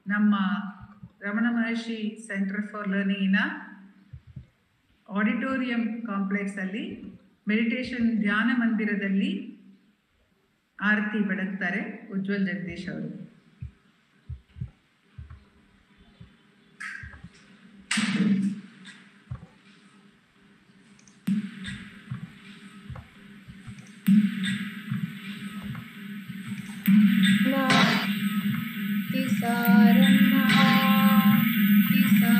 ನಮ್ಮ Ramana Maharshi centre for ಲರ್ನಿಂಗಿನ auditorium complex ಅಲ್ಲಿ ಮೆಡಿಟೇಷನ್ ಧ್ಯಾನ ಮಂದಿರದಲ್ಲಿ ಆರತಿ ಬೆಳಗ್ತಾರೆ ಉಜ್ವಲ್ ಜಗದೀಶ್ ಅವರು तिसारं तिसा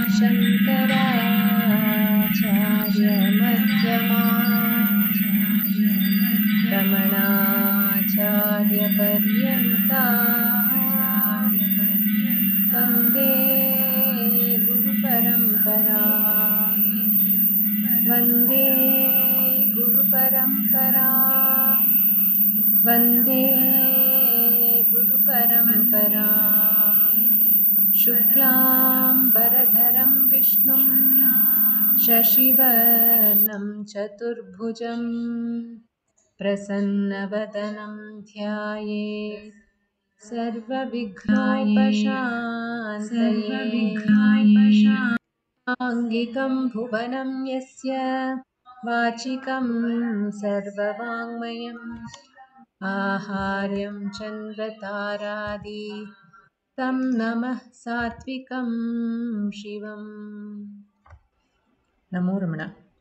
शङ्कराचार्यमध्यमा रमणाचार्यपर्यन्ता वन्दे गुरुपरम्परा वन्दे गुरुपरम्परा वन्दे गुरुपरम्परा शुक्लां वरधरं विष्णुं शशिवर्णं चतुर्भुजं प्रसन्नवदनं ध्यायेत् सर्वविघ्नोपशान्तये आङ्गिकं भुवनं यस्य वाचिकं सर्ववाङ्मयम् आहार्यं चन्द्रतारादि तं नमः सात्विकं शिवम् नमो रमण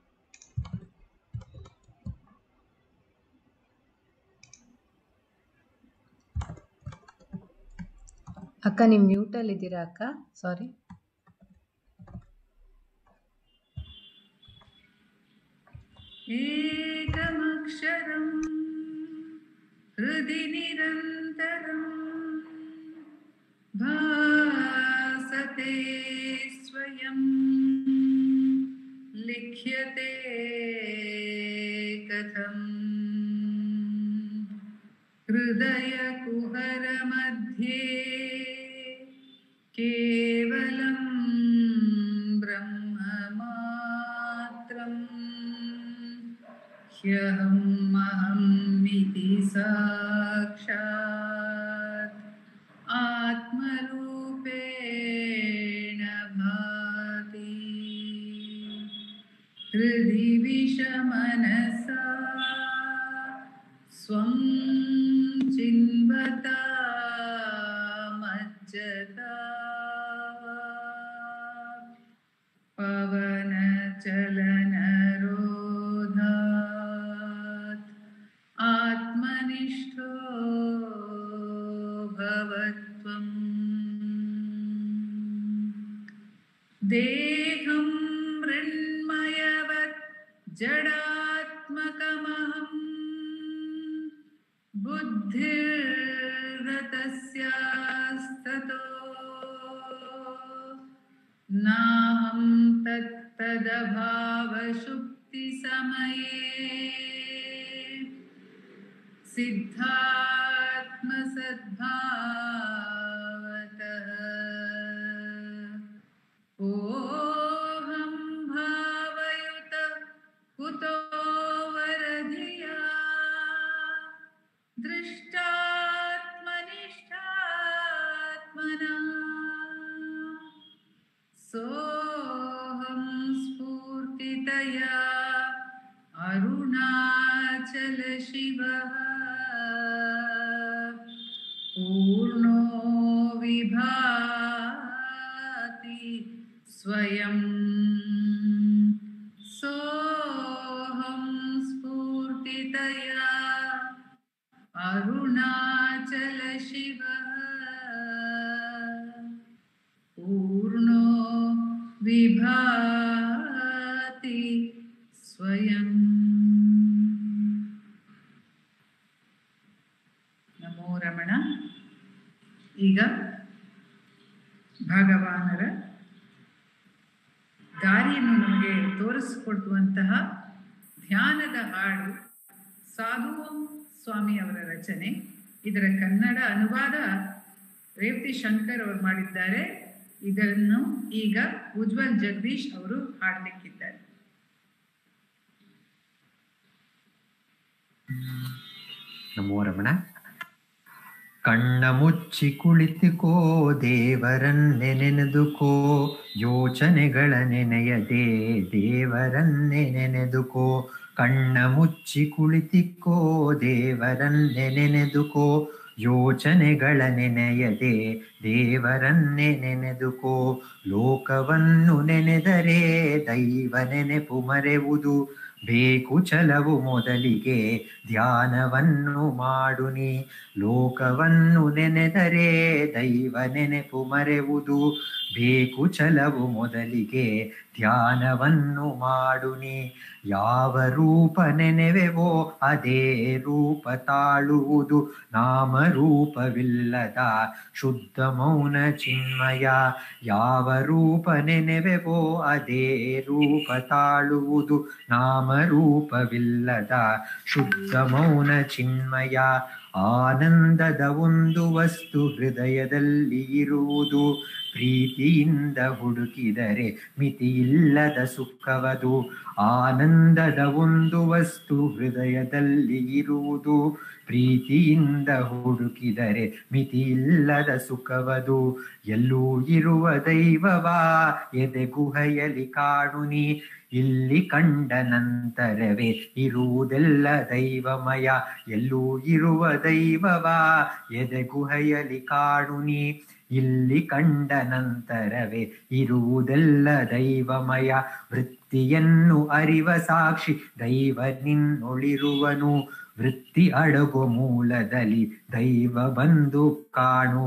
ಅಕ್ಕ ನೀವು ಮ್ಯೂಟಲ್ಲಿದ್ದೀರಾ ಅಕ್ಕ ಸಾರಿ एकमक्षरं हृदि निरन्तरं भासते स्वयं लिख्यते कथम् हृदयकुहरमध्ये केवलं ब्रह्ममात्रम् ह्यहमहमिति साक्षात् आत्मरूपेण भाति हृदि विषमनसा स्वं चिन्वता मज्जता पवनचलनरोधात् आत्मनिष्ठो भवत्वम् देहं मृण्मयवत् जडात्मकमहम् बुद्धिर्गतस्यास्ततो नाहं तत्तदभावशुक्तिसमये सिद्धात्मसद्भावतः ओहं भावयुत कुतो वरधिया दृष्टात्मनिष्ठात्मना सोऽहं स्फूर्तितया अरुणाचलशिवः पूर्णो विभाति स्वयं सोऽहं स्फूर्तितया अरुणाचलशिवः पूर्णो विभाति स्वयं ನಮೋ ರಮಣ ಈಗ ಭಗವಾನರ ದಾರಿಯನ್ನು ನಮಗೆ ತೋರಿಸಿಕೊಡುವಂತಹ ಧ್ಯಾನದ ಹಾಡು ಸಾಧುವಂ ಸ್ವಾಮಿ ಅವರ ರಚನೆ ಇದರ ಕನ್ನಡ ಅನುವಾದ ರೇವತಿ ಶಂಕರ್ ಅವರು ಮಾಡಿದ್ದಾರೆ ಇದನ್ನು ಈಗ ಉಜ್ವಲ್ ಜಗದೀಶ್ ಅವರು ಹಾಡಲಿಕ್ಕಿದ್ದಾರೆ ನಮೋ ರಮಣ ಕಣ್ಣ ಮುಚ್ಚಿ ಕುಳಿತುಕೋ ದೇವರನ್ನೇ ನೆನೆದುಕೋ ಯೋಚನೆಗಳ ನೆನೆಯದೆ ದೇವರನ್ನೇ ನೆನೆದುಕೋ ಕಣ್ಣ ಮುಚ್ಚಿ ಕುಳಿತಿಕ್ಕೋ ದೇವರನ್ನೇ ನೆನೆದುಕೋ ಯೋಚನೆಗಳ ನೆನೆಯದೆ ದೇವರನ್ನೇ ನೆನೆದುಕೋ ಲೋಕವನ್ನು ನೆನೆದರೆ ದೈವ ನೆನೆಪು ಮರೆವುದು ಬೇಕು ಛಲವು ಮೊದಲಿಗೆ ಧ್ಯಾನವನ್ನು ಮಾಡು ನೀ ಲೋಕವನ್ನು ನೆನೆದರೆ ದೈವ ನೆನೆಪು ಮರೆವುದು ಬೇಕು ಛಲವು ಮೊದಲಿಗೆ ಧ್ಯಾನವನ್ನು ಮಾಡು ನೀ ಯಾವ ರೂಪ ನೆನೆವೆವೋ ಅದೇ ರೂಪ ತಾಳುವುದು ನಾಮ ರೂಪವಿಲ್ಲದ ಶುದ್ಧ ಮೌನ ಚಿನ್ಮಯ ಯಾವ ರೂಪ ನೆನೆವೆವೋ ಅದೇ ರೂಪ ತಾಳುವುದು ನಾಮ ರೂಪವಿಲ್ಲದ ಶುದ್ಧ ಮೌನ ಚಿನ್ಮಯ ಆನಂದದ ಒಂದು ವಸ್ತು ಹೃದಯದಲ್ಲಿ ಇರುವುದು ಪ್ರೀತಿಯಿಂದ ಹುಡುಕಿದರೆ ಮಿತಿಯಿಲ್ಲದ ಸುಖವದು ಆನಂದದ ಒಂದು ವಸ್ತು ಹೃದಯದಲ್ಲಿ ಇರುವುದು ಪ್ರೀತಿಯಿಂದ ಹುಡುಕಿದರೆ ಮಿತಿಯಿಲ್ಲದ ಸುಖವದು ಎಲ್ಲೂ ಇರುವ ದೈವವಾ ಎದೆ ಗುಹೆಯಲ್ಲಿ ಕಾಣು ನೀ ಇಲ್ಲಿ ಕಂಡ ನಂತರವೇ ಇರುವುದೆಲ್ಲ ದೈವಮಯ ಎಲ್ಲೂ ಇರುವ ದೈವವಾ ಎದೆ ಗುಹೆಯಲ್ಲಿ ಕಾಣು ನೀ ಇಲ್ಲಿ ಕಂಡ ನಂತರವೇ ಇರುವುದೆಲ್ಲ ದೈವಮಯ ವೃತ್ತಿಯನ್ನು ಅರಿವ ಸಾಕ್ಷಿ ದೈವ ನಿನ್ನೊಳಿರುವನು ವೃತ್ತಿ ಅಡಗು ಮೂಲದಲ್ಲಿ ದೈವ ಬಂದು ಕಾಣುವ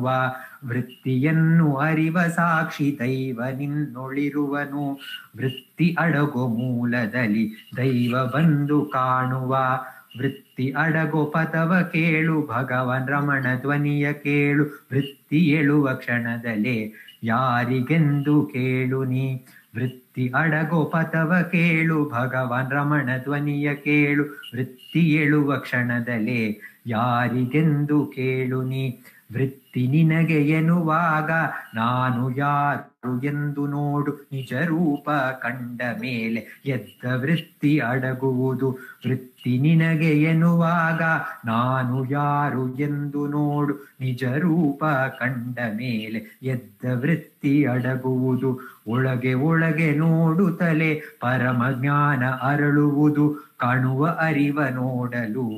ವೃತ್ತಿಯನ್ನು ಅರಿವ ಸಾಕ್ಷಿ ದೈವ ನಿನ್ನೊಳಿರುವನು ವೃತ್ತಿ ಅಡಗು ಮೂಲದಲ್ಲಿ ದೈವ ಬಂದು ಕಾಣುವ ವೃತ್ತಿ ಅಡಗೋ ಪದವ ಕೇಳು ಭಗವನ್ ರಮಣ ಧ್ವನಿಯ ಕೇಳು ವೃತ್ತಿ ಏಳುವ ಕ್ಷಣದಲ್ಲೇ ಯಾರಿಗೆಂದು ಕೇಳು ನೀ ವೃತ್ತಿ ಅಡಗೋ ಪದವ ಕೇಳು ಭಗವಾನ್ ರಮಣ ಧ್ವನಿಯ ಕೇಳು ವೃತ್ತಿ ಏಳುವ ಕ್ಷಣದಲ್ಲೇ ಯಾರಿಗೆಂದು ಕೇಳು ನೀ ವೃತ್ತಿ ನಿನಗೆ ಎನ್ನುವಾಗ ನಾನು ಯಾರು ಎಂದು ನೋಡು ನಿಜ ರೂಪ ಕಂಡ ಮೇಲೆ ಎದ್ದ ವೃತ್ತಿ ಅಡಗುವುದು ವೃತ್ತಿ ನಿನಗೆ ಎನ್ನುವಾಗ ನಾನು ಯಾರು ಎಂದು ನೋಡು ನಿಜ ರೂಪ ಕಂಡ ಮೇಲೆ ಎದ್ದ ವೃತ್ತಿ ಅಡಗುವುದು ಒಳಗೆ ಒಳಗೆ ನೋಡುತ್ತಲೇ ಪರಮ ಜ್ಞಾನ ಅರಳುವುದು ಕಾಣುವ ಅರಿವ ನೋಡಲು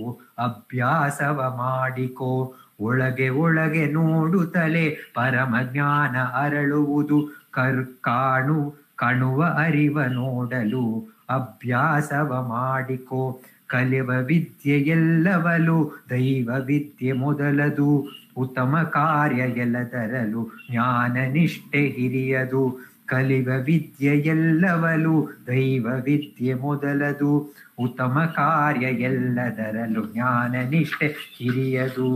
ಅಭ್ಯಾಸವ ಮಾಡಿಕೋ ಒಳಗೆ ಒಳಗೆ ನೋಡುತ್ತಲೇ ಪರಮ ಜ್ಞಾನ ಅರಳುವುದು ಕರ್ ಕಾಣು ಕಣುವ ಅರಿವ ನೋಡಲು ಅಭ್ಯಾಸವ ಮಾಡಿಕೋ ಕಲಿವ ವಿದ್ಯೆ ಎಲ್ಲವಲು ದೈವ ವಿದ್ಯೆ ಮೊದಲದು ಉತ್ತಮ ಕಾರ್ಯ ಎಲ್ಲದರಲು ಜ್ಞಾನ ನಿಷ್ಠೆ ಹಿರಿಯದು ಕಲಿವ ವಿದ್ಯೆ ಎಲ್ಲವಲು ದೈವ ವಿದ್ಯೆ ಮೊದಲದು ಉತ್ತಮ ಕಾರ್ಯ ಎಲ್ಲದರಲು ಜ್ಞಾನ ನಿಷ್ಠೆ ಹಿರಿಯದು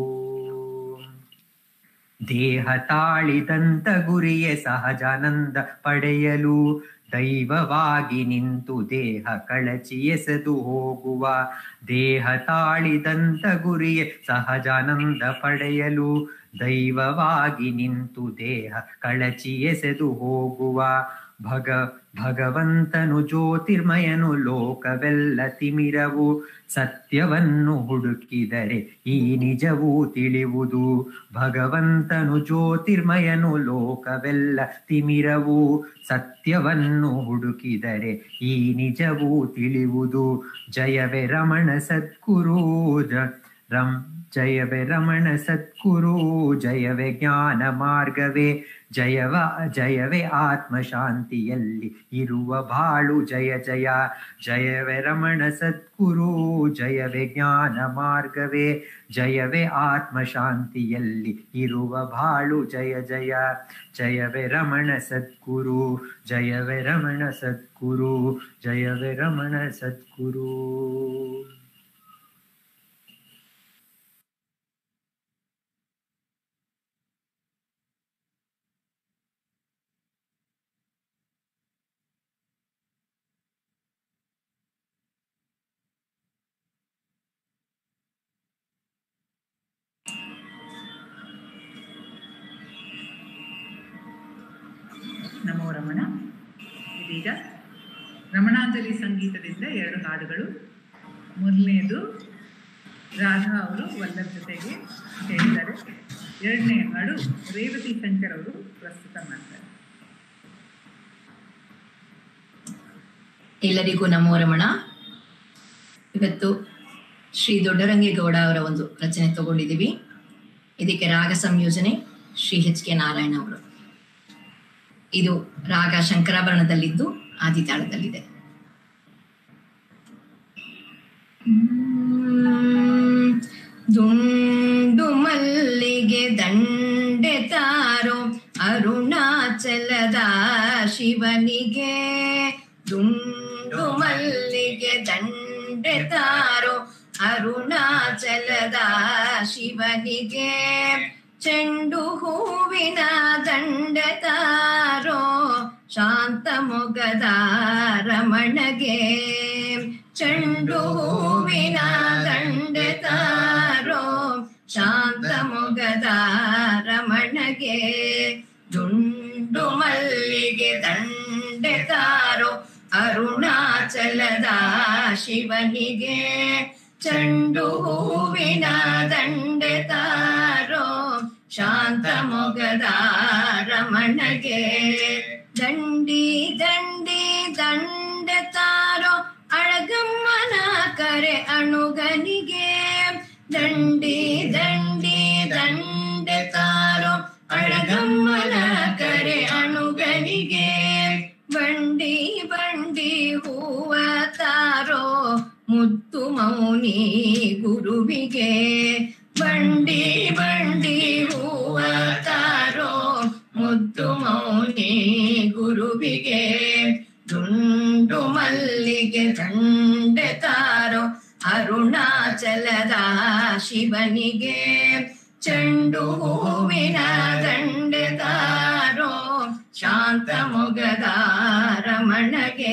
ದೇಹ ತಾಳಿದಂತ ಗುರಿಯೇ ಸಹಜಾನಂದ ಪಡೆಯಲು ದೈವವಾಗಿ ನಿಂತು ದೇಹ ಕಳಚಿ ಎಸೆದು ಹೋಗುವ ದೇಹ ತಾಳಿದಂತ ಗುರಿಯೇ ಸಹಜಾನಂದ ಪಡೆಯಲು ದೈವವಾಗಿ ನಿಂತು ದೇಹ ಕಳಚಿ ಎಸೆದು ಹೋಗುವ ಭಗ ಭಗವಂತನು ಜ್ಯೋತಿರ್ಮಯನು ಲೋಕವೆಲ್ಲ ತಿಮಿರವು ಸತ್ಯವನ್ನು ಹುಡುಕಿದರೆ ಈ ನಿಜವೂ ತಿಳಿಯುವುದು ಭಗವಂತನು ಜ್ಯೋತಿರ್ಮಯನು ಲೋಕವೆಲ್ಲ ತಿಮಿರವು ಸತ್ಯವನ್ನು ಹುಡುಕಿದರೆ ಈ ನಿಜವೂ ತಿಳಿಯುವುದು ಜಯವೇ ರಮಣ ಸದ್ಗುರು ಜ- ರಂ ಜಯವೇ ರಮಣ ಸದ್ಗುರು ಜಯವೇ ಜ್ಞಾನ ಮಾರ್ಗವೇ ಜಯವ ಜಯವೇ ಆತ್ಮ ಶಾಂತಿಯಲ್ಲಿ ಇರುವ ಬಾಳು ಜಯ ಜಯ ಜಯವೇ ರಮಣ ಸದ್ಗುರು ಜಯವೇ ಜ್ಞಾನ ಮಾರ್ಗವೇ ಜಯವೇ ಆತ್ಮ ಶಾಂತಿಯಲ್ಲಿ ಇರುವ ಬಾಳು ಜಯ ಜಯ ಜಯವೇ ರಮಣ ಸದ್ಗುರು ಜಯವೇ ರಮಣ ಸದ್ಗುರು ಜಯವೇ ರಮಣ ಸದ್ಗುರು ನಮೋ ರಮಣ ಇದೀಗ ರಮಣಾಂಜಲಿ ಸಂಗೀತದಿಂದ ಎರಡು ಹಾಡುಗಳು ಮೊದಲನೇದು ರಾಧಾ ಅವರು ವಲ್ಲಭ್ ಜೊತೆಗೆ ಹೇಳಿದ್ದಾರೆ ಎರಡನೇ ಹಾಡು ರೇವತಿ ಶಂಕರ್ ಅವರು ಪ್ರಸ್ತುತ ಮಾಡ್ತಾರೆ ಎಲ್ಲರಿಗೂ ನಮೋ ರಮಣ ಇವತ್ತು ಶ್ರೀ ದೊಡ್ಡರಂಗೇಗೌಡ ಅವರ ಒಂದು ರಚನೆ ತಗೊಂಡಿದ್ದೀವಿ ಇದಕ್ಕೆ ರಾಗ ಸಂಯೋಜನೆ ಶ್ರೀ ಎಚ್ ಕೆ ನಾರಾಯಣ ಅವರು ಇದು ರಾಗ ಶಂಕರಾಭರಣದಲ್ಲಿದ್ದು ಆದಿತಾಳದಲ್ಲಿದೆ ಹ್ಮ್. ದುಂಡು ಮಲ್ಲಿಗೆ ದಂಡೆ ತಾರೋ ಅರುಣಾಚಲದ ಶಿವನಿಗೆ ದುಂಡು ಮಲ್ಲಿಗೆ ದಂಡೆ ತಾರೋ ಅರುಣಾಚಲದ ಶಿವನಿಗೆ ಚೆಂಡು ಹೂವಿನ ದಂಡೆ ತಾರೋ ಶಾಂತ ಮೊಗದ ರಮಣಗೆ ಚೆಂಡು ಹೂವಿನ ದಂಡೆ ತಾರೋ ಶಾಂತ ಮೊಗದ ರಮಣಗೆ ದುಂಡು ಮಲ್ಲಿಗೆ ದಂಡೆ ತಾರೋ ಅರುಣಾಚಲದ ಶಿವನಿಗೆ ಚೆಂಡು ಹೂವಿನ ದಂಡೆ ತಾರೋ ಶಾಂತ ಮೊಗದ ರಮಣಗೆ ದಂಡಿ ದಂಡಿ ದಂಡೆ ತಾರೋ ಅಳಗಮ್ಮನ ಕರೆ ಅಣುಗನಿಗೆ ದಂಡಿ ದಂಡಿ ದಂಡೆ ತಾರೋ ಅಳಗಮ್ಮನ ಕರೆ ಅಣುಗನಿಗೆ ಬಂಡಿ ಬಂಡಿ ಹೂವ ತಾರೋ ಮುತ್ತು ಮೌನಿ ಗುರುವಿಗೆ ಬಂಡಿ ಬಂಡಿ ಹೂವ ತಾರೋ ಮುದ್ದು ಮೌನಿ ಗುರುವಿಗೆ ದುಂಡು ಮಲ್ಲಿಗೆ ದಂಡೆ ತಾರೋ ಅರುಣಾಚಲದ ಶಿವನಿಗೆ ಚೆಂಡು ಹೂವಿನ ದಂಡೆ ತಾರೋ ಶಾಂತ ಮೊಗದ ರಮಣಗೆ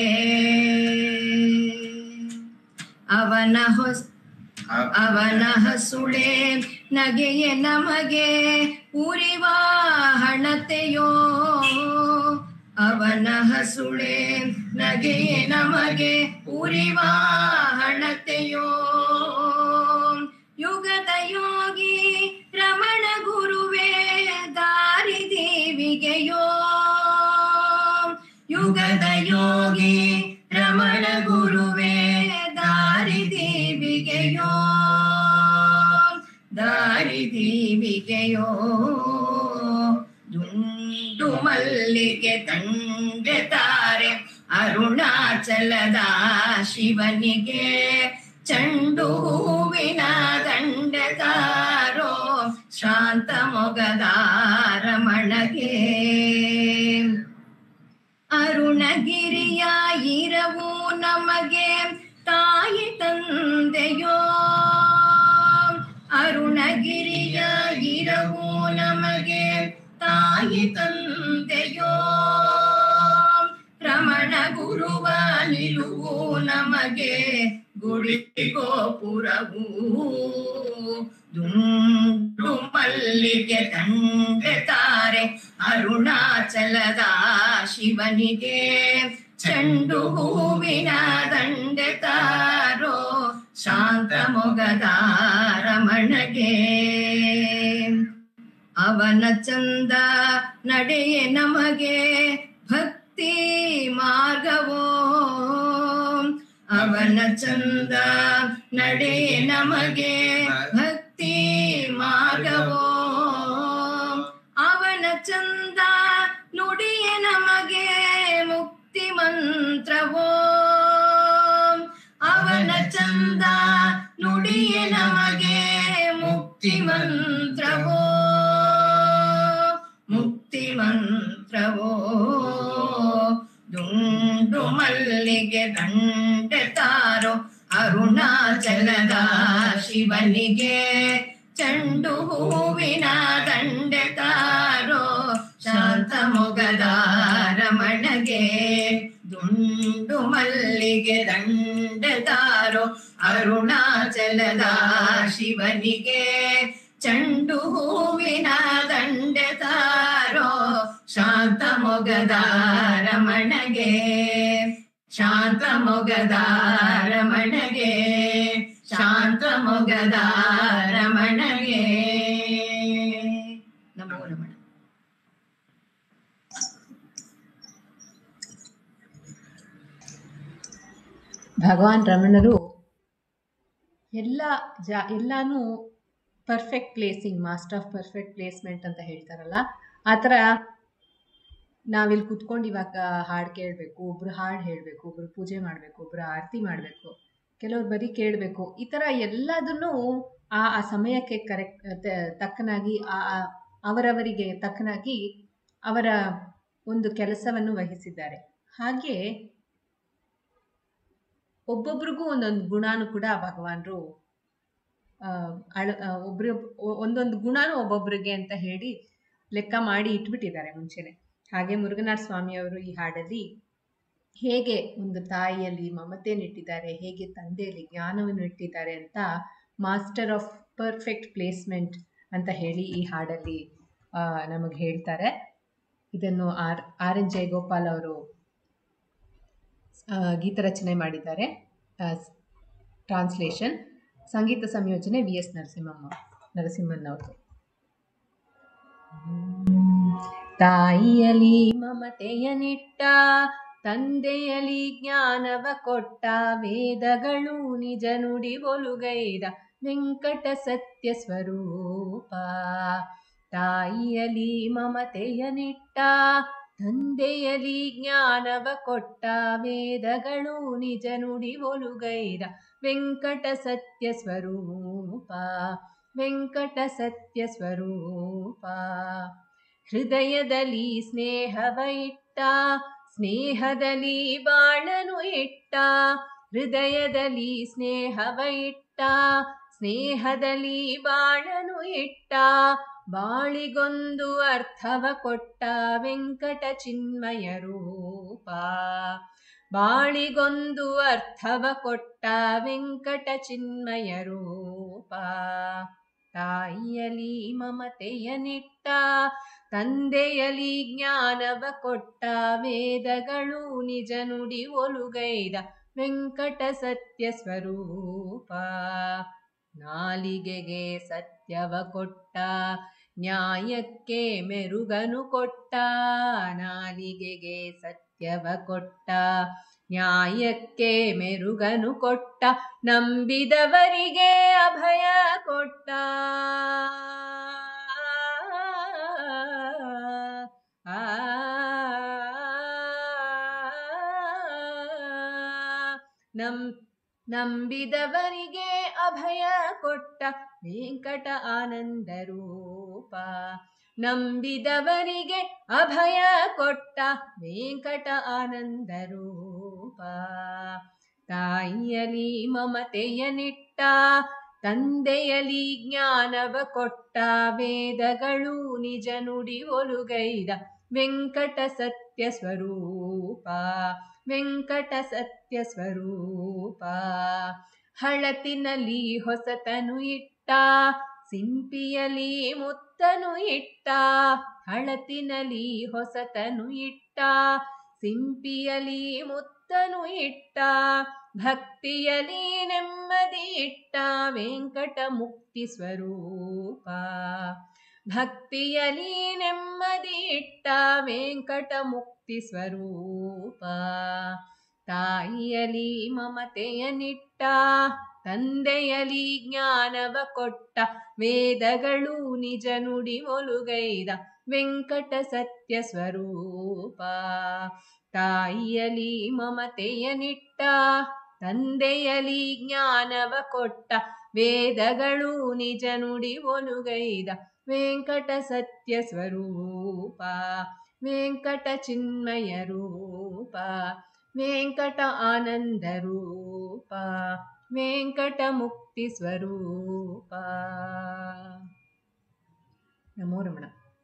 ಅವನ ಹೊಸ ಅವನ ಹಸುಳೆ ನಗೆಯೆ ನಮಗೆ ಉರಿವ ಹಣತೆಯೋ ಅವನ ಹಸುಳೆ ನಗೆಯೆ ನಮಗೆ ಉರಿವ ಹಣತೆಯೋ ಯುಗದ ಯೋಗಿ ರಮಣ ಗುರುವೇ ದಾರಿ ದೇವಿಗೆಯೋ ಯುಗದ ಯೋಗಿ ರಮಣ ಗುರುವೇ ದಾರಿ ದೇವಿಗೆಯೋ ದಾರಿ ದೇವಿಗೆಯೋ ದುಂಡು ಮಲ್ಲಿಗೆ ದಂಡೆ ತಾರೆ ಅರುಣಾಚಲದ ಶಿವನಿಗೆ ಚಂಡು ಹೂವಿನ ದಂಡೆ ತಾರೋ ಶಾಂತ ಮೊಗದ ರಮಣಗೆ ಅರುಣಗಿರಿಯ ಇರವು ನಮಗೆ ತಾಯಿ ತಂದೆಯೋ ಅರುಣಗಿರಿಯ ಇರವು ನಮಗೆ ತಾಯಿ ತಂದೆಯೋ ರಮಣ ಗುರುವ ನಿಲುವು ನಮಗೆ ಗುಡಿ ಗೋಪುರವು ದುಂಡು ಮಲ್ಲಿಗೆ ದಂಡೆ ತಾರೆ ಅರುಣಾಚಲದ ಶಿವನಿಗೆ ಚೆಂಡು ಹೂವಿನ ದಂಡೆ ತಾರೋ ಶಾಂತ ಮೊಗದ ರಮಣಗೆ ಅವನ ಚಂದ ನಡೆಯೆ ನಮಗೆ ಭಕ್ತಿ ಮಾರ್ಗವೋ ಅವನ ಚಂದ ನಡೆಯೆ ನಮಗೆ ಭಕ್ತಿ ಮಾರ್ಗವೋ ಅವನ ಚಂದ ನುಡಿಯೆ ನಮಗೆ ಮುಕ್ತಿ ಮಂತ್ರವೋ ಅವನ ಚಂದ ನುಡಿಯೆ ನಮಗೆ ಮುಕ್ತಿ ಮಂತ್ರವೋ ಮುಕ್ತಿ ಮಂತ್ರವೋ ದುಂಡು ಮಲ್ಲಿಗೆ ದಂಡೆ ತಾರೋ ಅರುಣಾಚಲದ ಶಿವನಿಗೆ ಚೆಂಡು ಹೂವಿನ ದಂಡೆ ತಾರೋ ಶಾಂತ ಮೊಗದ ರಮಣಗೆ ದುಂಡು ಮಲ್ಲಿಗೆ ದಂಡೆ ತಾರೋ ಅರುಣಾಚಲದ ಶಿವನಿಗೆ ಚಂಡು ಹೂವಿನ ದಂಡೆ ತಾರೋ ಶಾಂತ ಮೊಗದ ರಮಣಗೆ ಶಾಂತ ಮೊಗದ ರಮಣಗೆ ಶಾಂತ ಮೊಗದ ರಮಣಗೆ ನಮೋ ರಮಣ ಭಗವಾನ್ ರಮಣರು ಎಲ್ಲ ಜಾ ಎಲ್ಲಾನು perfect placing master of perfect placement ಅಂತ ಹೇಳ್ತಾರಲ್ಲ ಆ ಥರ ನಾವಿಲ್ಲಿ ಕುತ್ಕೊಂಡು ಇವಾಗ ಹಾಡು ಕೇಳಬೇಕು ಒಬ್ರು ಹಾಡು ಹೇಳಬೇಕು ಒಬ್ರು ಪೂಜೆ ಮಾಡಬೇಕು ಒಬ್ರು ಆರತಿ ಮಾಡಬೇಕು ಕೆಲವ್ರು ಬರೀ ಕೇಳಬೇಕು ಈ ಥರ ಎಲ್ಲದನ್ನೂ ಆ ಆ ಸಮಯಕ್ಕೆ ಕರೆಕ್ಟ್ ತಕ್ಕನಾಗಿ ಆ ಆ- ಅವರವರಿಗೆ ತಕ್ಕನಾಗಿ ಅವರ ಒಂದು ಕೆಲಸವನ್ನು ವಹಿಸಿದ್ದಾರೆ ಹಾಗೆ ಒಬ್ಬೊಬ್ರಿಗೂ ಒಂದೊಂದು ಗುಣಾನು ಕೂಡ ಭಗವಾನರು ಅಳ ಆ, ಒಬ್ರು ಒಂದೊಂದು ಗುಣಾನು ಒಬ್ಬೊಬ್ರಿಗೆ ಅಂತ ಹೇಳಿ ಲೆಕ್ಕ ಮಾಡಿ ಇಟ್ಬಿಟ್ಟಿದ್ದಾರೆ ಮುಂಚೆನೆ ಹಾಗೆ ಮುರುಘನಾಥ ಸ್ವಾಮಿಯವರು ಈ ಹಾಡಲ್ಲಿ ಹೇಗೆ ಒಂದು ತಾಯಿಯಲ್ಲಿ ಮಮತೆಯನ್ನು ಇಟ್ಟಿದ್ದಾರೆ ಹೇಗೆ ತಂದೆಯಲ್ಲಿ ಜ್ಞಾನವನ್ನು ಇಟ್ಟಿದ್ದಾರೆ ಅಂತ ಮಾಸ್ಟರ್ ಆಫ್ ಪರ್ಫೆಕ್ಟ್ ಪ್ಲೇಸ್ಮೆಂಟ್ ಅಂತ ಹೇಳಿ ಈ ಹಾಡಲ್ಲಿ ನಮಗೆ ಹೇಳ್ತಾರೆ ಇದನ್ನು ಆರ್ ಆರ್ ಎನ್ ಜಯಗೋಪಾಲ್ ಅವರು ಆ, ಗೀತರಚನೆ ಮಾಡಿದ್ದಾರೆ ಟ್ರಾನ್ಸ್ಲೇಷನ್ ಸಂಗೀತ ಸಂಯೋಜನೆ ವಿ ಎಸ್ ನರಸಿಂಹಮ್ಮ ನರಸಿಂಹನ್ ಅವ್ರದ್ದು ತಾಯಿಯಲಿ ಮಮತೆಯ ನಿಟ್ಟ ತಂದೆಯಲಿ ಜ್ಞಾನವ ಕೊಟ್ಟ ವೇದಗಳು ನಿಜ ನುಡಿ ಒಲುಗೈದ ವೆಂಕಟ ಸತ್ಯ ಸ್ವರೂಪ ತಾಯಿಯಲಿ ಮಮತೆಯ ನಿಟ್ಟ ತಂದೆಯಲಿ ಜ್ಞಾನವ ಕೊಟ್ಟ ವೇದಗಳು ನಿಜ ನುಡಿ ಒಲುಗೈದ ವೆಂಕಟ ಸತ್ಯ ಸ್ವರೂಪ ವೆಂಕಟ ಸತ್ಯ ಸ್ವರೂಪ ಹೃದಯದಲ್ಲಿ ಸ್ನೇಹವ ಇಟ್ಟ ಸ್ನೇಹದಲ್ಲಿ ಬಾಳನು ಇಟ್ಟ ಹೃದಯದಲ್ಲಿ ಸ್ನೇಹವ ಇಟ್ಟ ಸ್ನೇಹದಲ್ಲಿ ಬಾಳನು ಇಟ್ಟ ಬಾಳಿಗೊಂದು ಅರ್ಥವ ಕೊಟ್ಟ ವೆಂಕಟ ಚಿನ್ಮಯ ರೂಪ ಬಾಳಿಗೊಂದು ಅರ್ಥವ ಕೊಟ್ಟ ವೆಂಕಟ ಚಿನ್ಮಯ ರೂಪ ತಾಯಿಯಲಿ ಮಮತೆಯ ನಿಟ್ಟ ತಂದೆಯಲಿ ಜ್ಞಾನವ ಕೊಟ್ಟ ವೇದಗಳು ನಿಜ ನುಡಿ ಒಲುಗೈದ ವೆಂಕಟ ಸತ್ಯ ಸ್ವರೂಪ ನಾಲಿಗೆಗೆ ಸತ್ಯವ ಕೊಟ್ಟ ನ್ಯಾಯಕ್ಕೆ ಮೆರುಗನು ಕೊಟ್ಟ ನಾಲಿಗೆಗೆ ಸತ್ಯವ ಕೊಟ್ಟ ನ್ಯಾಯಕ್ಕೆ ಮೆರುಗನು ಕೊಟ್ಟ ನಂಬಿದವರಿಗೆ ಅಭಯ ಕೊಟ್ಟ ಆ ನಂ ನಂಬಿದವರಿಗೆ ಅಭಯ ಕೊಟ್ಟ ವೆಂಕಟ ಆನಂದ ರೂಪ ನಂಬಿದವರಿಗೆ ಅಭಯ ಕೊಟ್ಟ ವೆಂಕಟ ಆನಂದ ರೂಪ ತಾಯಿಯಲಿ ಮಮತೆಯ ನಿಟ್ಟ ತಂದೆಯಲಿ ಜ್ಞಾನವ ಕೊಟ್ಟ ವೇದಗಳು ನಿಜ ನುಡಿ ಒಲುಗೈದ ವೆಂಕಟ ಸತ್ಯ ಸ್ವರೂಪ ವೆಂಕಟ ಸತ್ಯ ಸ್ವರೂಪ ಹಳತಿನಲ್ಲಿ ಹೊಸತನು ಇಟ್ಟ ಸಿಂಪಿಯಲಿ ಮುತ್ತನು ಇಟ್ಟ ಹಳತಿನಲ್ಲಿ ಹೊಸತನು ಇಟ್ಟ ಸಿಂಪಿಯಲಿ ಮುತ್ತನು ಇಟ್ಟ ಭಕ್ತಿಯಲಿ ನೆಮ್ಮದಿ ಇಟ್ಟ ವೆಂಕಟ ಮುಕ್ತಿ ಸ್ವರೂಪ ಭಕ್ತಿಯಲಿ ನೆಮ್ಮದಿ ಇಟ್ಟ ವೆಂಕಟ ಮುಕ್ತಿ ಸ್ವರೂಪ ತಾಯಿಯಲಿ ಮಮತೆಯ ನಿಟ್ಟ ತಂದೆಯಲಿ ಜ್ಞಾನವ ಕೊಟ್ಟ ವೇದಗಳು ನಿಜ ನುಡಿ ಒಲುಗೈದ ವೆಂಕಟ ಸತ್ಯ ಸ್ವರೂಪ ತಾಯಿಯಲಿ ಮಮತೆಯ ನಿಟ್ಟ ತಂದೆಯಲಿ ಜ್ಞಾನವ ಕೊಟ್ಟ ವೇದಗಳು ನಿಜ ನುಡಿ ಒಲುಗೈದ ವೆಂಕಟ ಸತ್ಯ ಸ್ವರೂಪ ವೆಂಕಟ ಚಿನ್ಮಯ ರೂಪ ವೆಂಕಟ ಆನಂದ ರೂಪ ವೆಂಕಟ ಮುಕ್ತಿ ಸ್ವರೂಪ ನಮೋ ರಮಣ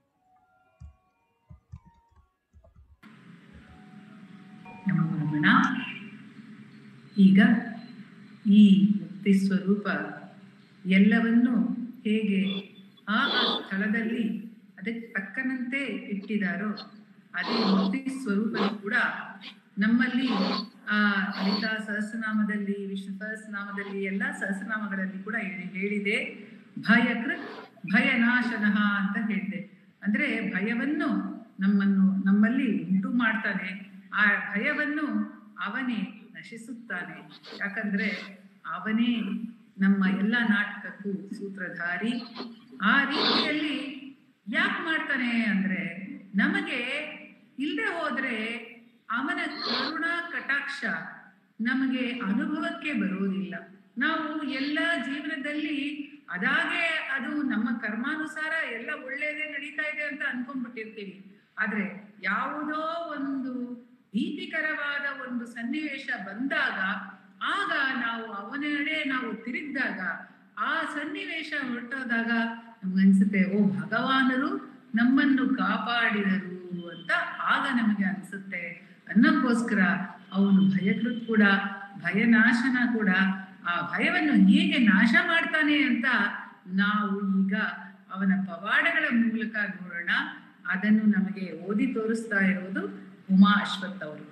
ನಮೋ ರಮಣ ಈಗ ಈ ಮುಕ್ತಿ ಸ್ವರೂಪ ಎಲ್ಲವನ್ನು ಹೇಗೆ ಆ ಆ ಸ್ಥಳದಲ್ಲಿ ಅದಕ್ಕೆ ತಕ್ಕನಂತೆ ಇಟ್ಟಿದಾರೋ ಅದೇ ಮುಕ್ತಿ ಸ್ವರೂಪ ಕೂಡ ನಮ್ಮಲ್ಲಿ ಆ ಲಲಿತಾ ಸಹಸ್ರನಾಮದಲ್ಲಿ ವಿಷ್ಣು ಸಹಸ್ರನಾಮದಲ್ಲಿ ಎಲ್ಲ ಸಹಸ್ರನಾಮಗಳಲ್ಲಿ ಕೂಡ ಹೇಳಿ ಹೇಳಿದೆ ಭಯಕೃತ್ ಭಯನಾಶನಃ ಅಂತ ಹೇಳಿದೆ ಅಂದ್ರೆ ಭಯವನ್ನು ನಮ್ಮನ್ನು ನಮ್ಮಲ್ಲಿ ಉಂಟು ಮಾಡ್ತಾನೆ ಆ ಭಯವನ್ನು ಅವನೇ ನಶಿಸುತ್ತಾನೆ ಯಾಕಂದ್ರೆ ಅವನೇ ನಮ್ಮ ಎಲ್ಲ ನಾಟಕಕ್ಕೂ ಸೂತ್ರಧಾರಿ ಆ ರೀತಿಯಲ್ಲಿ ಯಾಕೆ ಮಾಡ್ತಾನೆ ಅಂದ್ರೆ ನಮಗೆ ಇಲ್ಲದೆ ಹೋದ್ರೆ ಅವನ ಕರುಣಾ ಕಟಾಕ್ಷ ನಮಗೆ ಅನುಭವಕ್ಕೆ ಬರುವುದಿಲ್ಲ ನಾವು ಎಲ್ಲ ಜೀವನದಲ್ಲಿ ಅದಾಗೆ ಅದು ನಮ್ಮ ಕರ್ಮಾನುಸಾರ ಎಲ್ಲ ಒಳ್ಳೇದೇ ನಡೀತಾ ಇದೆ ಅಂತ ಅನ್ಕೊಂಡ್ಬಿಟ್ಟಿರ್ತೀವಿ ಆದ್ರೆ ಯಾವುದೋ ಒಂದು ಭೀತಿಕರವಾದ ಒಂದು ಸನ್ನಿವೇಶ ಬಂದಾಗ ಆಗ ನಾವು ಅವನೆಡೆ ನಾವು ತಿರುಗಿದಾಗ ಆ ಸನ್ನಿವೇಶ ಹೊರಟೋದಾಗ ನಮ್ಗನ್ಸುತ್ತೆ ಓ ಭಗವಾನರು ನಮ್ಮನ್ನು ಕಾಪಾಡಿದರು ಅಂತ ಆಗ ನಮಗೆ ಅನ್ಸುತ್ತೆ ಅನ್ನಕ್ಕೋಸ್ಕರ ಅವನು ಭಯಕೃತ್ ಕೂಡ ಭಯನಾಶನ ಕೂಡ ಆ ಭಯವನ್ನು ಹೇಗೆ ನಾಶ ಮಾಡ್ತಾನೆ ಅಂತ ನಾವು ಈಗ ಅವನ ಪವಾಡಗಳ ಮೂಲಕ ನೋಡೋಣ ಅದನ್ನು ನಮಗೆ ಓದಿ ತೋರಿಸ್ತಾ ಇರೋದು ಉಮಾ ಅಶ್ವಥ್ ಅವರು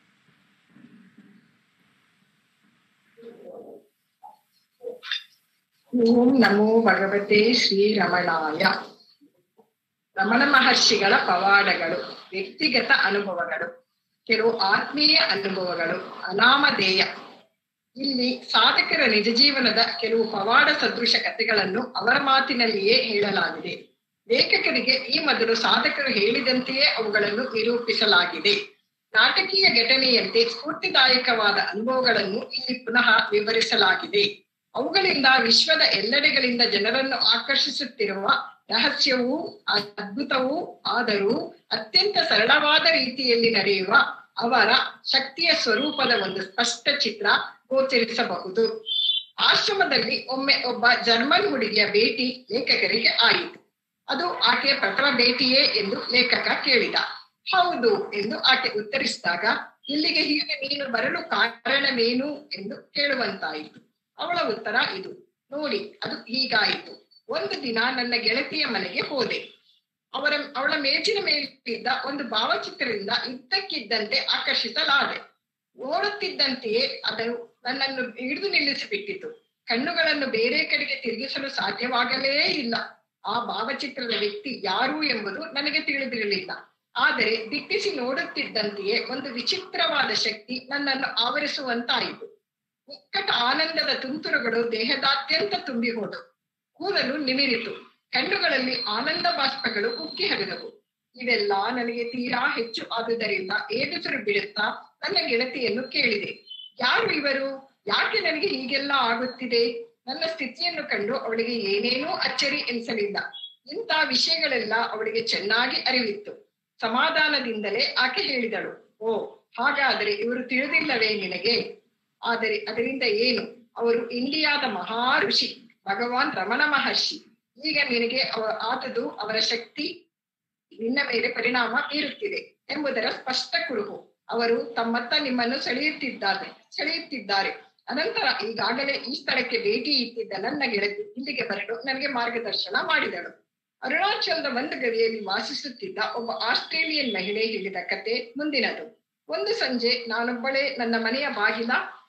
ಓಂ ನಮೋ ಭಗವತೆ ಶ್ರೀರಮಣಾಯ ರಮಣ ಮಹರ್ಷಿಗಳ ಪವಾಡಗಳು ವ್ಯಕ್ತಿಗತ ಅನುಭವಗಳು ಕೆಲವು ಆತ್ಮೀಯ ಅನುಭವಗಳು ಅನಾಮಧೇಯ ಇಲ್ಲಿ ಸಾಧಕರ ನಿಜ ಜೀವನದ ಕೆಲವು ಪವಾಡ ಸದೃಶ ಕಥೆಗಳನ್ನು ಅವರ ಮಾತಿನಲ್ಲಿಯೇ ಹೇಳಲಾಗಿದೆ ಲೇಖಕರಿಗೆ ಈ ಮೊದಲು ಸಾಧಕರು ಹೇಳಿದಂತೆಯೇ ಅವುಗಳನ್ನು ನಿರೂಪಿಸಲಾಗಿದೆ ನಾಟಕೀಯ ಘಟನೆಯಂತೆ ಸ್ಫೂರ್ತಿದಾಯಕವಾದ ಅನುಭವಗಳನ್ನು ಇಲ್ಲಿ ಪುನಃ ವಿವರಿಸಲಾಗಿದೆ ಅವುಗಳಿಂದ ವಿಶ್ವದ ಎಲ್ಲೆಡೆಗಳಿಂದ ಜನರನ್ನು ಆಕರ್ಷಿಸುತ್ತಿರುವ ರಹಸ್ಯವೂ ಅದ್ಭುತವೂ ಆದರೂ ಅತ್ಯಂತ ಸರಳವಾದ ರೀತಿಯಲ್ಲಿ ನಡೆಯುವ ಅವರ ಶಕ್ತಿಯ ಸ್ವರೂಪದ ಒಂದು ಸ್ಪಷ್ಟ ಚಿತ್ರ ಗೋಚರಿಸಬಹುದು ಆಶ್ರಮದಲ್ಲಿ ಒಮ್ಮೆ ಒಬ್ಬ ಜರ್ಮನ್ ಹುಡುಗಿಯ ಭೇಟಿ ಲೇಖಕರಿಗೆ ಆಯಿತು ಅದು ಆಕೆಯ ಪ್ರಥಮ ಭೇಟಿಯೇ ಎಂದು ಲೇಖಕ ಕೇಳಿದ ಹೌದು ಎಂದು ಆಕೆ ಉತ್ತರಿಸಿದಾಗ ಇಲ್ಲಿಗೆ ಹೀಗೆ ನೀನು ಬರಲು ಕಾರಣವೇನು ಎಂದು ಕೇಳುವಂತಾಯಿತು ಅವಳ ಉತ್ತರ ಇದು ನೋಡಿ ಅದು ಹೀಗಾಯಿತು ಒಂದು ದಿನ ನನ್ನ ಗೆಳತಿಯ ಮನೆಗೆ ಹೋದೆ ಅವರ ಅವಳ ಮೇಜಿನ ಮೇಲಿದ್ದ ಒಂದು ಭಾವಚಿತ್ರದಿಂದ ಇದ್ದಕ್ಕಿದ್ದಂತೆ ಆಕರ್ಷಿಸಲಾದೆ ನೋಡುತ್ತಿದ್ದಂತೆಯೇ ಅದನ್ನು ನನ್ನನ್ನು ಹಿಡಿದು ನಿಲ್ಲಿಸಿಬಿಟ್ಟಿತು ಕಣ್ಣುಗಳನ್ನು ಬೇರೆ ಕಡೆಗೆ ತಿರುಗಿಸಲು ಸಾಧ್ಯವಾಗಲೇ ಇಲ್ಲ ಆ ಭಾವಚಿತ್ರದ ವ್ಯಕ್ತಿ ಯಾರು ಎಂಬುದು ನನಗೆ ತಿಳಿದಿರಲಿಲ್ಲ ಆದರೆ ದಿಟ್ಟಿಸಿ ನೋಡುತ್ತಿದ್ದಂತೆಯೇ ಒಂದು ವಿಚಿತ್ರವಾದ ಶಕ್ತಿ ನನ್ನನ್ನು ಆವರಿಸುವಂತಾಯಿತು ಉಕ್ಕಟ ಆನಂದದ ತುಂತುರುಗಳು ದೇಹದಾದ್ಯಂತ ತುಂಬಿ ಹೋದವು ಕೂದಲು ನಿಮಿರಿತು ಕಣ್ಣುಗಳಲ್ಲಿ ಆನಂದ ಬಾಷ್ಪಗಳು ಉಕ್ಕಿ ಹರಿದವು ಇವೆಲ್ಲ ನನಗೆ ತೀರಾ ಹೆಚ್ಚು ಆದುದರಿಂದ ಏದುಸಿರು ಬಿಡುತ್ತಾ ನನ್ನ ಗೆಳತಿಯನ್ನು ಕೇಳಿದೆ ಯಾರು ಇವರು ಯಾಕೆ ನನಗೆ ಹೀಗೆಲ್ಲ ಆಗುತ್ತಿದೆ ನನ್ನ ಸ್ಥಿತಿಯನ್ನು ಕಂಡು ಅವಳಿಗೆ ಏನೇನೂ ಅಚ್ಚರಿ ಎನಿಸಲಿಲ್ಲ ಇಂಥ ವಿಷಯಗಳೆಲ್ಲ ಅವಳಿಗೆ ಚೆನ್ನಾಗಿ ಅರಿವಿತ್ತು ಸಮಾಧಾನದಿಂದಲೇ ಆಕೆ ಹೇಳಿದಳು ಓ ಹಾಗಾದರೆ ಇವರು ತಿಳಿದಿಲ್ಲವೇ ನಿನಗೆ ಆದರೆ ಅದರಿಂದ ಏನು ಅವರು ಇಂಡಿಯಾದ ಮಹಾ ಋಷಿ ಭಗವಾನ್ ರಮಣ ಮಹರ್ಷಿ ಈಗ ನಿನಗೆ ಅವ ಆತದು ಅವರ ಶಕ್ತಿ ನಿನ್ನ ಮೇಲೆ ಪರಿಣಾಮ ಬೀರುತ್ತಿದೆ ಎಂಬುದರ ಸ್ಪಷ್ಟ ಕುರುಹು ಅವರು ತಮ್ಮತ್ತ ನಿಮ್ಮನ್ನು ಸೆಳೆಯುತ್ತಿದ್ದಾರೆ ಸೆಳೆಯುತ್ತಿದ್ದಾರೆ ಅನಂತರ ಈಗಾಗಲೇ ಈ ಸ್ಥಳಕ್ಕೆ ಭೇಟಿ ಇಟ್ಟಿದ್ದ ನನ್ನ ಗೆಳತಿ ಇಲ್ಲಿಗೆ ಬರಲು ನನಗೆ ಮಾರ್ಗದರ್ಶನ ಮಾಡಿದಳು ಅರುಣಾಚಲದ ಒಂದು ಗವಿಯಲ್ಲಿ ವಾಸಿಸುತ್ತಿದ್ದ ಒಬ್ಬ ಆಸ್ಟ್ರೇಲಿಯನ್ ಮಹಿಳೆ ಹೇಳಿದ ಕತೆ ಮುಂದಿನದು ಒಂದು ಸಂಜೆ ನಾನೊಬ್ಬಳೇ ನನ್ನ ಮನೆಯ ಬಾಗಿಲ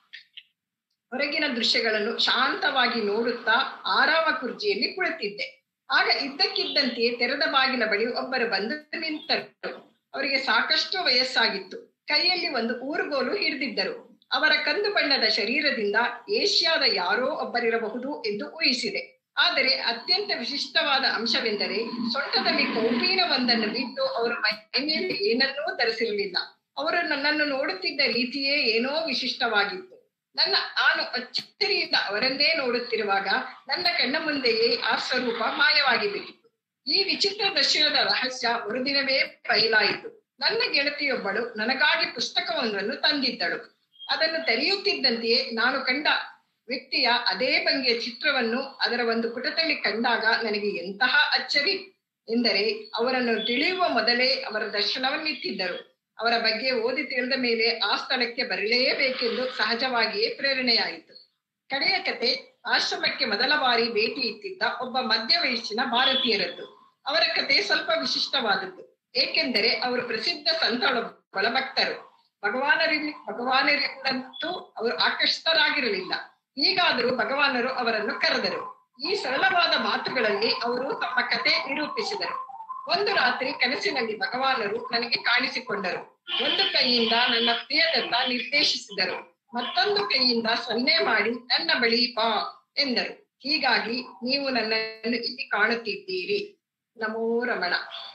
ಹೊರಗಿನ ದೃಶ್ಯಗಳನ್ನು ಶಾಂತವಾಗಿ ನೋಡುತ್ತಾ ಆರಾಮ ಕುರ್ಚಿಯಲ್ಲಿ ಕುಳಿತಿದ್ದೆ ಆಗ ಇದ್ದಕ್ಕಿದ್ದಂತೆಯೇ ತೆರೆದ ಬಾಗಿಲ ಬಳಿ ಒಬ್ಬರು ಬಂದು ನಿಂತರು ಅವರಿಗೆ ಸಾಕಷ್ಟು ವಯಸ್ಸಾಗಿತ್ತು ಕೈಯಲ್ಲಿ ಒಂದು ಊರುಗೋಲು ಹಿಡಿದಿದ್ದರು ಅವರ ಕಂದು ಬಣ್ಣದ ಶರೀರದಿಂದ ಏಷ್ಯಾದ ಯಾರೋ ಒಬ್ಬರಿರಬಹುದು ಎಂದು ಊಹಿಸಿದೆ ಆದರೆ ಅತ್ಯಂತ ವಿಶಿಷ್ಟವಾದ ಅಂಶವೆಂದರೆ ಸೊಂಟದಲ್ಲಿ ಕೌಪೀನವೊಂದನ್ನು ಬಿಟ್ಟು ಅವರು ಮೈ ಮೇಲೆ ಏನನ್ನೂ ಧರಿಸಿರಲಿಲ್ಲ ಅವರು ನನ್ನನ್ನು ನೋಡುತ್ತಿದ್ದ ರೀತಿಯೇ ಏನೋ ವಿಶಿಷ್ಟವಾಗಿತ್ತು ನನ್ನ ನಾನು ಅಚ್ಚರಿಯಿಂದ ಅವರನ್ನೇ ನೋಡುತ್ತಿರುವಾಗ ನನ್ನ ಕಣ್ಣ ಮುಂದೆಯೇ ಆ ಸ್ವರೂಪ ಮಾಯವಾಗಿ ಬಿಟ್ಟಿತು ಈ ವಿಚಿತ್ರ ದರ್ಶನದ ರಹಸ್ಯ ಮರುದಿನವೇ ಬಯಲಾಯಿತು ನನ್ನ ಗೆಳತಿಯೊಬ್ಬಳು ನನಗಾಗಿ ಪುಸ್ತಕವೊಂದನ್ನು ತಂದಿದ್ದಳು ಅದನ್ನು ತೆರೆಯುತ್ತಿದ್ದಂತೆಯೇ ನಾನು ಕಂಡ ವ್ಯಕ್ತಿಯ ಅದೇ ಭಂಗಿಯ ಚಿತ್ರವನ್ನು ಅದರ ಒಂದು ಪುಟದಲ್ಲಿ ಕಂಡಾಗ ನನಗೆ ಎಂತಹ ಅಚ್ಚರಿ ಎಂದರೆ ಅವರನ್ನು ತಿಳಿಯುವ ಮೊದಲೇ ಅವರ ದರ್ಶನವನ್ನಿತ್ತಿದ್ದರು ಅವರ ಬಗ್ಗೆ ಓದಿ ತಿಳಿದ ಮೇಲೆ ಆ ಸ್ಥಳಕ್ಕೆ ಬರಲೇಬೇಕೆಂದು ಸಹಜವಾಗಿಯೇ ಪ್ರೇರಣೆಯಾಯಿತು ಕಡೆಯ ಕತೆ ಆಶ್ರಮಕ್ಕೆ ಮೊದಲ ಬಾರಿ ಭೇಟಿ ಇತ್ತಿದ್ದ ಒಬ್ಬ ಮಧ್ಯ ವಯಸ್ಸಿನ ಭಾರತೀಯರದ್ದು ಅವರ ಕತೆ ಸ್ವಲ್ಪ ವಿಶಿಷ್ಟವಾದದ್ದು ಏಕೆಂದರೆ ಅವರು ಪ್ರಸಿದ್ಧ ಸಂತಳೊಬ್ಬಳ ಭಕ್ತರು ಭಗವಾನರಿಂದ ಭಗವಾನರಿಂದಂತೂ ಅವರು ಆಕರ್ಷಿತರಾಗಿರಲಿಲ್ಲ ಈಗಾದರೂ ಭಗವಾನರು ಅವರನ್ನು ಕರೆದರು ಈ ಸರಳವಾದ ಮಾತುಗಳಲ್ಲಿ ಅವರು ತಮ್ಮ ಕತೆ ನಿರೂಪಿಸಿದರು ಒಂದು ರಾತ್ರಿ ಕನಸಿನಲ್ಲಿ ಭಗವಾನರು ನನಗೆ ಕಾಣಿಸಿಕೊಂಡರು ಒಂದು ಕೈಯಿಂದ ನನ್ನ ಪ್ರಿಯದತ್ತ ನಿರ್ದೇಶಿಸಿದರು ಮತ್ತೊಂದು ಕೈಯಿಂದ ಸನ್ನೆ ಮಾಡಿ ನನ್ನ ಬಳಿ ಬಾ ಎಂದರು ಹೀಗಾಗಿ ನೀವು ನನ್ನನ್ನು ಇಲ್ಲಿ ಕಾಣುತ್ತಿದ್ದೀರಿ ನಮೋ ರಮಣ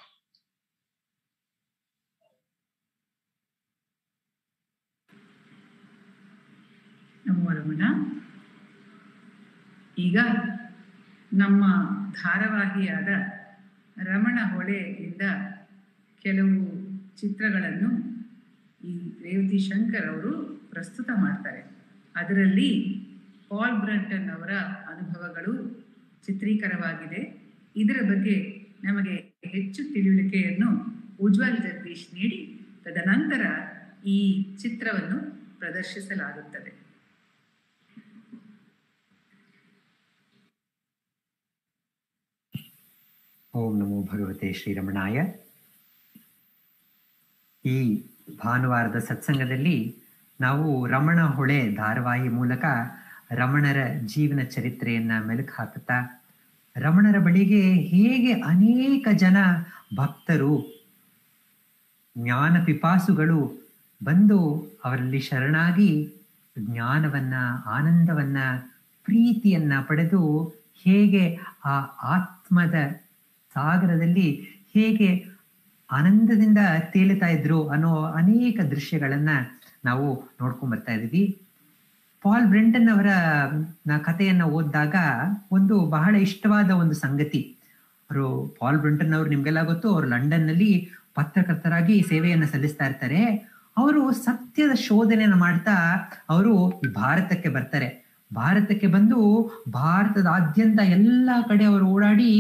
ನಮೋ ರಮಣ ಈಗ ನಮ್ಮ ಧಾರಾವಾಹಿಯಾದ ರಮಣ ಹೊಳೆಯಿಂದ ಕೆಲವು ಚಿತ್ರಗಳನ್ನು ಈ ರೇವತಿ ಶಂಕರ್ ಅವರು ಪ್ರಸ್ತುತ ಮಾಡ್ತಾರೆ ಅದರಲ್ಲಿ ಪಾಲ್ ಬ್ರಂಟನ್ ಅವರ ಅನುಭವಗಳು ಚಿತ್ರೀಕರವಾಗಿದೆ ಇದರ ಬಗ್ಗೆ ನಮಗೆ ಹೆಚ್ಚು ತಿಳುವಳಿಕೆಯನ್ನು ಉಜ್ವಲ್ ಜಗದೀಶ್ ನೀಡಿ ತದನಂತರ ಈ ಚಿತ್ರವನ್ನು ಪ್ರದರ್ಶಿಸಲಾಗುತ್ತದೆ ಓಂ ನಮೋ ಭಗವತೆ ಶ್ರೀರಮಣಾಯ ಈ ಭಾನುವಾರದ ಸತ್ಸಂಗದಲ್ಲಿ ನಾವು ರಮಣ ಹೊಳೆ ಧಾರಾವಾಹಿ ಮೂಲಕ ರಮಣರ ಜೀವನ ಚರಿತ್ರೆಯನ್ನ ಮೆಲುಕು ಹಾಕುತ್ತಾ ರಮಣರ ಬಳಿಗೆ ಹೇಗೆ ಅನೇಕ ಜನ ಭಕ್ತರು ಜ್ಞಾನ ಪಿಪಾಸುಗಳು ಬಂದು ಅವರಲ್ಲಿ ಶರಣಾಗಿ ಜ್ಞಾನವನ್ನ ಆನಂದವನ್ನ ಪ್ರೀತಿಯನ್ನ ಪಡೆದು ಹೇಗೆ ಆ ಆತ್ಮದ ಸಾಗರದಲ್ಲಿ ಹೇಗೆ ಆನಂದದಿಂದ ತೇಲುತ್ತಾ ಇದ್ರು ಅನ್ನೋ ಅನೇಕ ದೃಶ್ಯಗಳನ್ನ ನಾವು ನೋಡ್ಕೊಂಡ್ ಬರ್ತಾ ಇದೀವಿ ಪಾಲ್ ಬ್ರೆಂಟನ್ ಅವರ ನ ಕಥೆಯನ್ನ ಓದಿದಾಗ ಒಂದು ಬಹಳ ಇಷ್ಟವಾದ ಒಂದು ಸಂಗತಿ ಅವರು ಪಾಲ್ ಬ್ರೆಂಟನ್ ಅವರು ನಿಮ್ಗೆಲ್ಲ ಗೊತ್ತು ಅವರು ಲಂಡನ್ ನಲ್ಲಿ ಪತ್ರಕರ್ತರಾಗಿ ಸೇವೆಯನ್ನ ಸಲ್ಲಿಸ್ತಾ ಇರ್ತಾರೆ ಅವರು ಸತ್ಯದ ಶೋಧನೆಯನ್ನ ಮಾಡ್ತಾ ಅವರು ಈ ಭಾರತಕ್ಕೆ ಬರ್ತಾರೆ ಭಾರತಕ್ಕೆ ಬಂದು ಭಾರತದಾದ್ಯಂತ ಎಲ್ಲಾ ಕಡೆ ಅವರು ಓಡಾಡಿ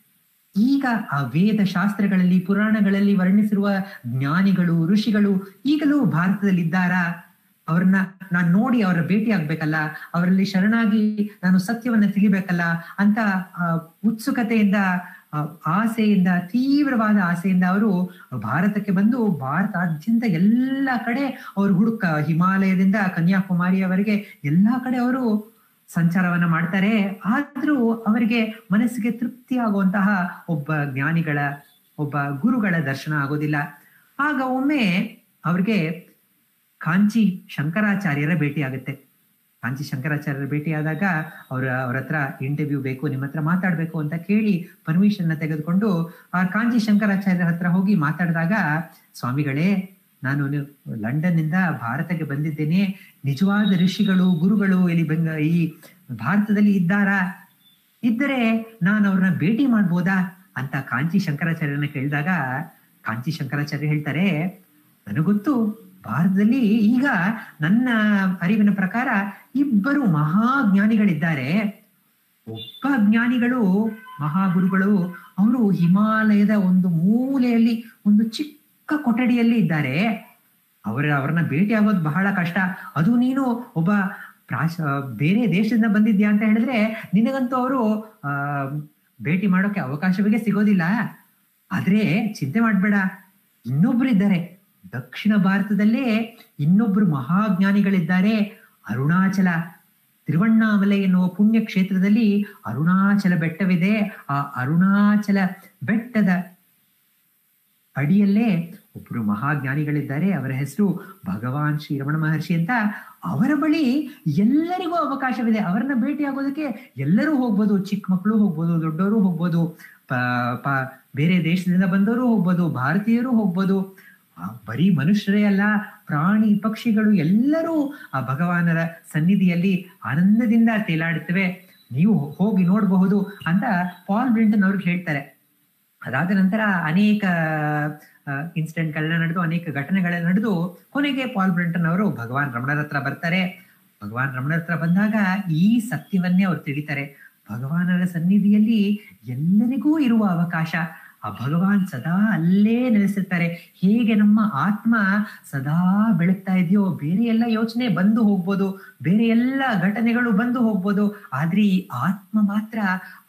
ಈಗ ಆ ವೇದ ಶಾಸ್ತ್ರಗಳಲ್ಲಿ ಪುರಾಣಗಳಲ್ಲಿ ವರ್ಣಿಸಿರುವ ಜ್ಞಾನಿಗಳು ಋಷಿಗಳು ಈಗಲೂ ಭಾರತದಲ್ಲಿ ಇದ್ದಾರಾ ಅವ್ರನ್ನ ನಾನು ನೋಡಿ ಅವರ ಭೇಟಿ ಆಗ್ಬೇಕಲ್ಲ ಅವರಲ್ಲಿ ಶರಣಾಗಿ ನಾನು ಸತ್ಯವನ್ನ ತಿಳಿಬೇಕಲ್ಲ ಅಂತ ಆ, ಉತ್ಸುಕತೆಯಿಂದ ಆ, ಆಸೆಯಿಂದ ತೀವ್ರವಾದ ಆಸೆಯಿಂದ ಅವರು ಭಾರತಕ್ಕೆ ಬಂದು ಭಾರತಾದ್ಯಂತ ಎಲ್ಲ ಕಡೆ ಅವರು ಹುಡುಕ ಹಿಮಾಲಯದಿಂದ ಕನ್ಯಾಕುಮಾರಿಯವರೆಗೆ ಎಲ್ಲಾ ಕಡೆ ಅವರು ಸಂಚಾರವನ್ನ ಮಾಡ್ತಾರೆ ಆದ್ರೂ ಅವರಿಗೆ ಮನಸ್ಸಿಗೆ ತೃಪ್ತಿ ಆಗುವಂತಹ ಒಬ್ಬ ಜ್ಞಾನಿಗಳ ಒಬ್ಬ ಗುರುಗಳ ದರ್ಶನ ಆಗೋದಿಲ್ಲ ಆಗ ಒಮ್ಮೆ ಅವ್ರಿಗೆ ಕಾಂಚಿ ಶಂಕರಾಚಾರ್ಯರ ಭೇಟಿ ಆಗುತ್ತೆ ಕಾಂಚಿ ಶಂಕರಾಚಾರ್ಯರ ಭೇಟಿ ಆದಾಗ ಅವ್ರ ಅವ್ರ ಹತ್ರ ಇಂಟರ್ವ್ಯೂ ಬೇಕು ನಿಮ್ಮ ಹತ್ರ ಮಾತಾಡ್ಬೇಕು ಅಂತ ಕೇಳಿ ಪರ್ಮಿಷನ್ ತೆಗೆದುಕೊಂಡು ಆ ಕಾಂಚಿ ಶಂಕರಾಚಾರ್ಯರ ಹತ್ರ ಹೋಗಿ ಮಾತಾಡಿದಾಗ ಸ್ವಾಮಿಗಳೇ ನಾನು ನಿ- ಲಂಡನ್ ಇಂದ ಭಾರತಕ್ಕೆ ಬಂದಿದ್ದೇನೆ ನಿಜವಾದ ಋಷಿಗಳು ಗುರುಗಳು ಇಲ್ಲಿ ಬಂದ ಈ ಭಾರತದಲ್ಲಿ ಇದ್ದಾರಾ ಇದ್ದರೆ ನಾನು ಅವ್ರನ್ನ ಭೇಟಿ ಮಾಡ್ಬೋದಾ ಅಂತ ಕಾಂಚಿ ಶಂಕರಾಚಾರ್ಯರನ್ನ ಕೇಳಿದಾಗ ಕಾಂಚಿ ಶಂಕರಾಚಾರ್ಯ ಹೇಳ್ತಾರೆ ನನಗೊತ್ತು ಭಾರತದಲ್ಲಿ ಈಗ ನನ್ನ ಅರಿವಿನ ಪ್ರಕಾರ ಇಬ್ಬರು ಮಹಾಜ್ಞಾನಿಗಳಿದ್ದಾರೆ ಒಬ್ಬ ಜ್ಞಾನಿಗಳು ಮಹಾಗುರುಗಳು ಅವರು ಹಿಮಾಲಯದ ಒಂದು ಮೂಲೆಯಲ್ಲಿ ಒಂದು ಚಿಕ್ಕ ಕೊಠಡಿಯಲ್ಲಿ ಇದ್ದಾರೆ ಅವರ ಅವ್ರನ್ನ ಭೇಟಿ ಆಗೋದು ಬಹಳ ಕಷ್ಟ ಅದು ನೀನು ಒಬ್ಬ ಪ್ರಾಶ ಬೇರೆ ದೇಶದಿಂದ ಬಂದಿದ್ಯಾ ಅಂತ ಹೇಳಿದ್ರೆ ನಿನಗಂತೂ ಅವರು ಆ ಭೇಟಿ ಮಾಡೋಕೆ ಅವಕಾಶವೇ ಸಿಗೋದಿಲ್ಲ ಆದ್ರೆ ಚಿಂತೆ ಮಾಡ್ಬೇಡ ಇನ್ನೊಬ್ರು ಇದ್ದಾರೆ ದಕ್ಷಿಣ ಭಾರತದಲ್ಲೇ ಇನ್ನೊಬ್ರು ಮಹಾಜ್ಞಾನಿಗಳಿದ್ದಾರೆ ಅರುಣಾಚಲ ತಿರುವಣ್ಣಾಮಲೆ ಎನ್ನುವ ಪುಣ್ಯ ಕ್ಷೇತ್ರದಲ್ಲಿ ಅರುಣಾಚಲ ಬೆಟ್ಟವಿದೆ ಆ ಅರುಣಾಚಲ ಬೆಟ್ಟದ ಅಡಿಯಲ್ಲೇ ಒಬ್ರು ಮಹಾಜ್ಞಾನಿಗಳಿದ್ದಾರೆ ಅವರ ಹೆಸರು ಭಗವಾನ್ ಶ್ರೀ ರಮಣ ಮಹರ್ಷಿ ಅಂತ ಅವರ ಬಳಿ ಎಲ್ಲರಿಗೂ ಅವಕಾಶವಿದೆ ಅವರನ್ನ ಭೇಟಿ ಆಗೋದಕ್ಕೆ ಎಲ್ಲರೂ ಹೋಗ್ಬೋದು ಚಿಕ್ಕ ಮಕ್ಕಳು ಹೋಗ್ಬೋದು ದೊಡ್ಡವರು ಹೋಗ್ಬೋದು ಪ ಪ ಬೇರೆ ದೇಶದಿಂದ ಬಂದವರು ಹೋಗ್ಬೋದು ಭಾರತೀಯರು ಹೋಗ್ಬೋದು ಆ ಬರೀ ಮನುಷ್ಯರೇ ಅಲ್ಲ ಪ್ರಾಣಿ ಪಕ್ಷಿಗಳು ಎಲ್ಲರೂ ಆ ಭಗವಾನರ ಸನ್ನಿಧಿಯಲ್ಲಿ ಆನಂದದಿಂದ ತೇಲಾಡುತ್ತವೆ ನೀವು ಹೋಗಿ ನೋಡಬಹುದು ಅಂತ ಪಾಲ್ ಬ್ರಿಂಟನ್ ಅವ್ರಿಗೆ ಹೇಳ್ತಾರೆ ಅದಾದ ನಂತರ ಅನೇಕ ಇನ್ಸಿಡೆಂಟ್ಗಳನ್ನ ನಡೆದು ಅನೇಕ ಘಟನೆಗಳೆಲ್ಲ ನಡೆದು ಕೊನೆಗೆ ಪಾಲ್ ಬ್ರಿಂಟನ್ ಅವರು ಭಗವಾನ್ ರಮಣರ ಹತ್ರ ಬರ್ತಾರೆ ಭಗವಾನ್ ರಮಣರ ಹತ್ರ ಬಂದಾಗ ಈ ಸತ್ಯವನ್ನೇ ಅವ್ರು ತಿಳಿತಾರೆ ಭಗವಾನರ ಸನ್ನಿಧಿಯಲ್ಲಿ ಎಲ್ಲರಿಗೂ ಇರುವ ಅವಕಾಶ ಆ ಆ ಭಗವಾನ್ ಸದಾ ಅಲ್ಲೇ ನೆಲೆಸಿರ್ತಾರೆ ಹೇಗೆ ನಮ್ಮ ಆತ್ಮ ಸದಾ ಬೆಳಗ್ತಾ ಇದೆಯೋ ಬೇರೆ ಎಲ್ಲ ಯೋಚನೆ ಬಂದು ಹೋಗ್ಬೋದು ಬೇರೆ ಎಲ್ಲ ಘಟನೆಗಳು ಬಂದು ಹೋಗ್ಬೋದು ಆದ್ರೆ ಈ ಆತ್ಮ ಮಾತ್ರ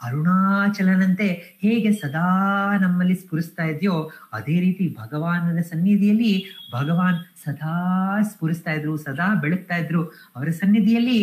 ಅರುಣಾಚಲನಂತೆ ಹೇಗೆ ಸದಾ ನಮ್ಮಲ್ಲಿ ಸ್ಫುರಿಸ್ತಾ ಇದೆಯೋ ಅದೇ ರೀತಿ ಭಗವಾನನ ಸನ್ನಿಧಿಯಲ್ಲಿ ಭಗವಾನ್ ಸದಾ ಸ್ಫುರಿಸ್ತಾ ಇದ್ರು ಸದಾ ಬೆಳಗ್ತಾ ಇದ್ರು ಅವರ ಸನ್ನಿಧಿಯಲ್ಲಿ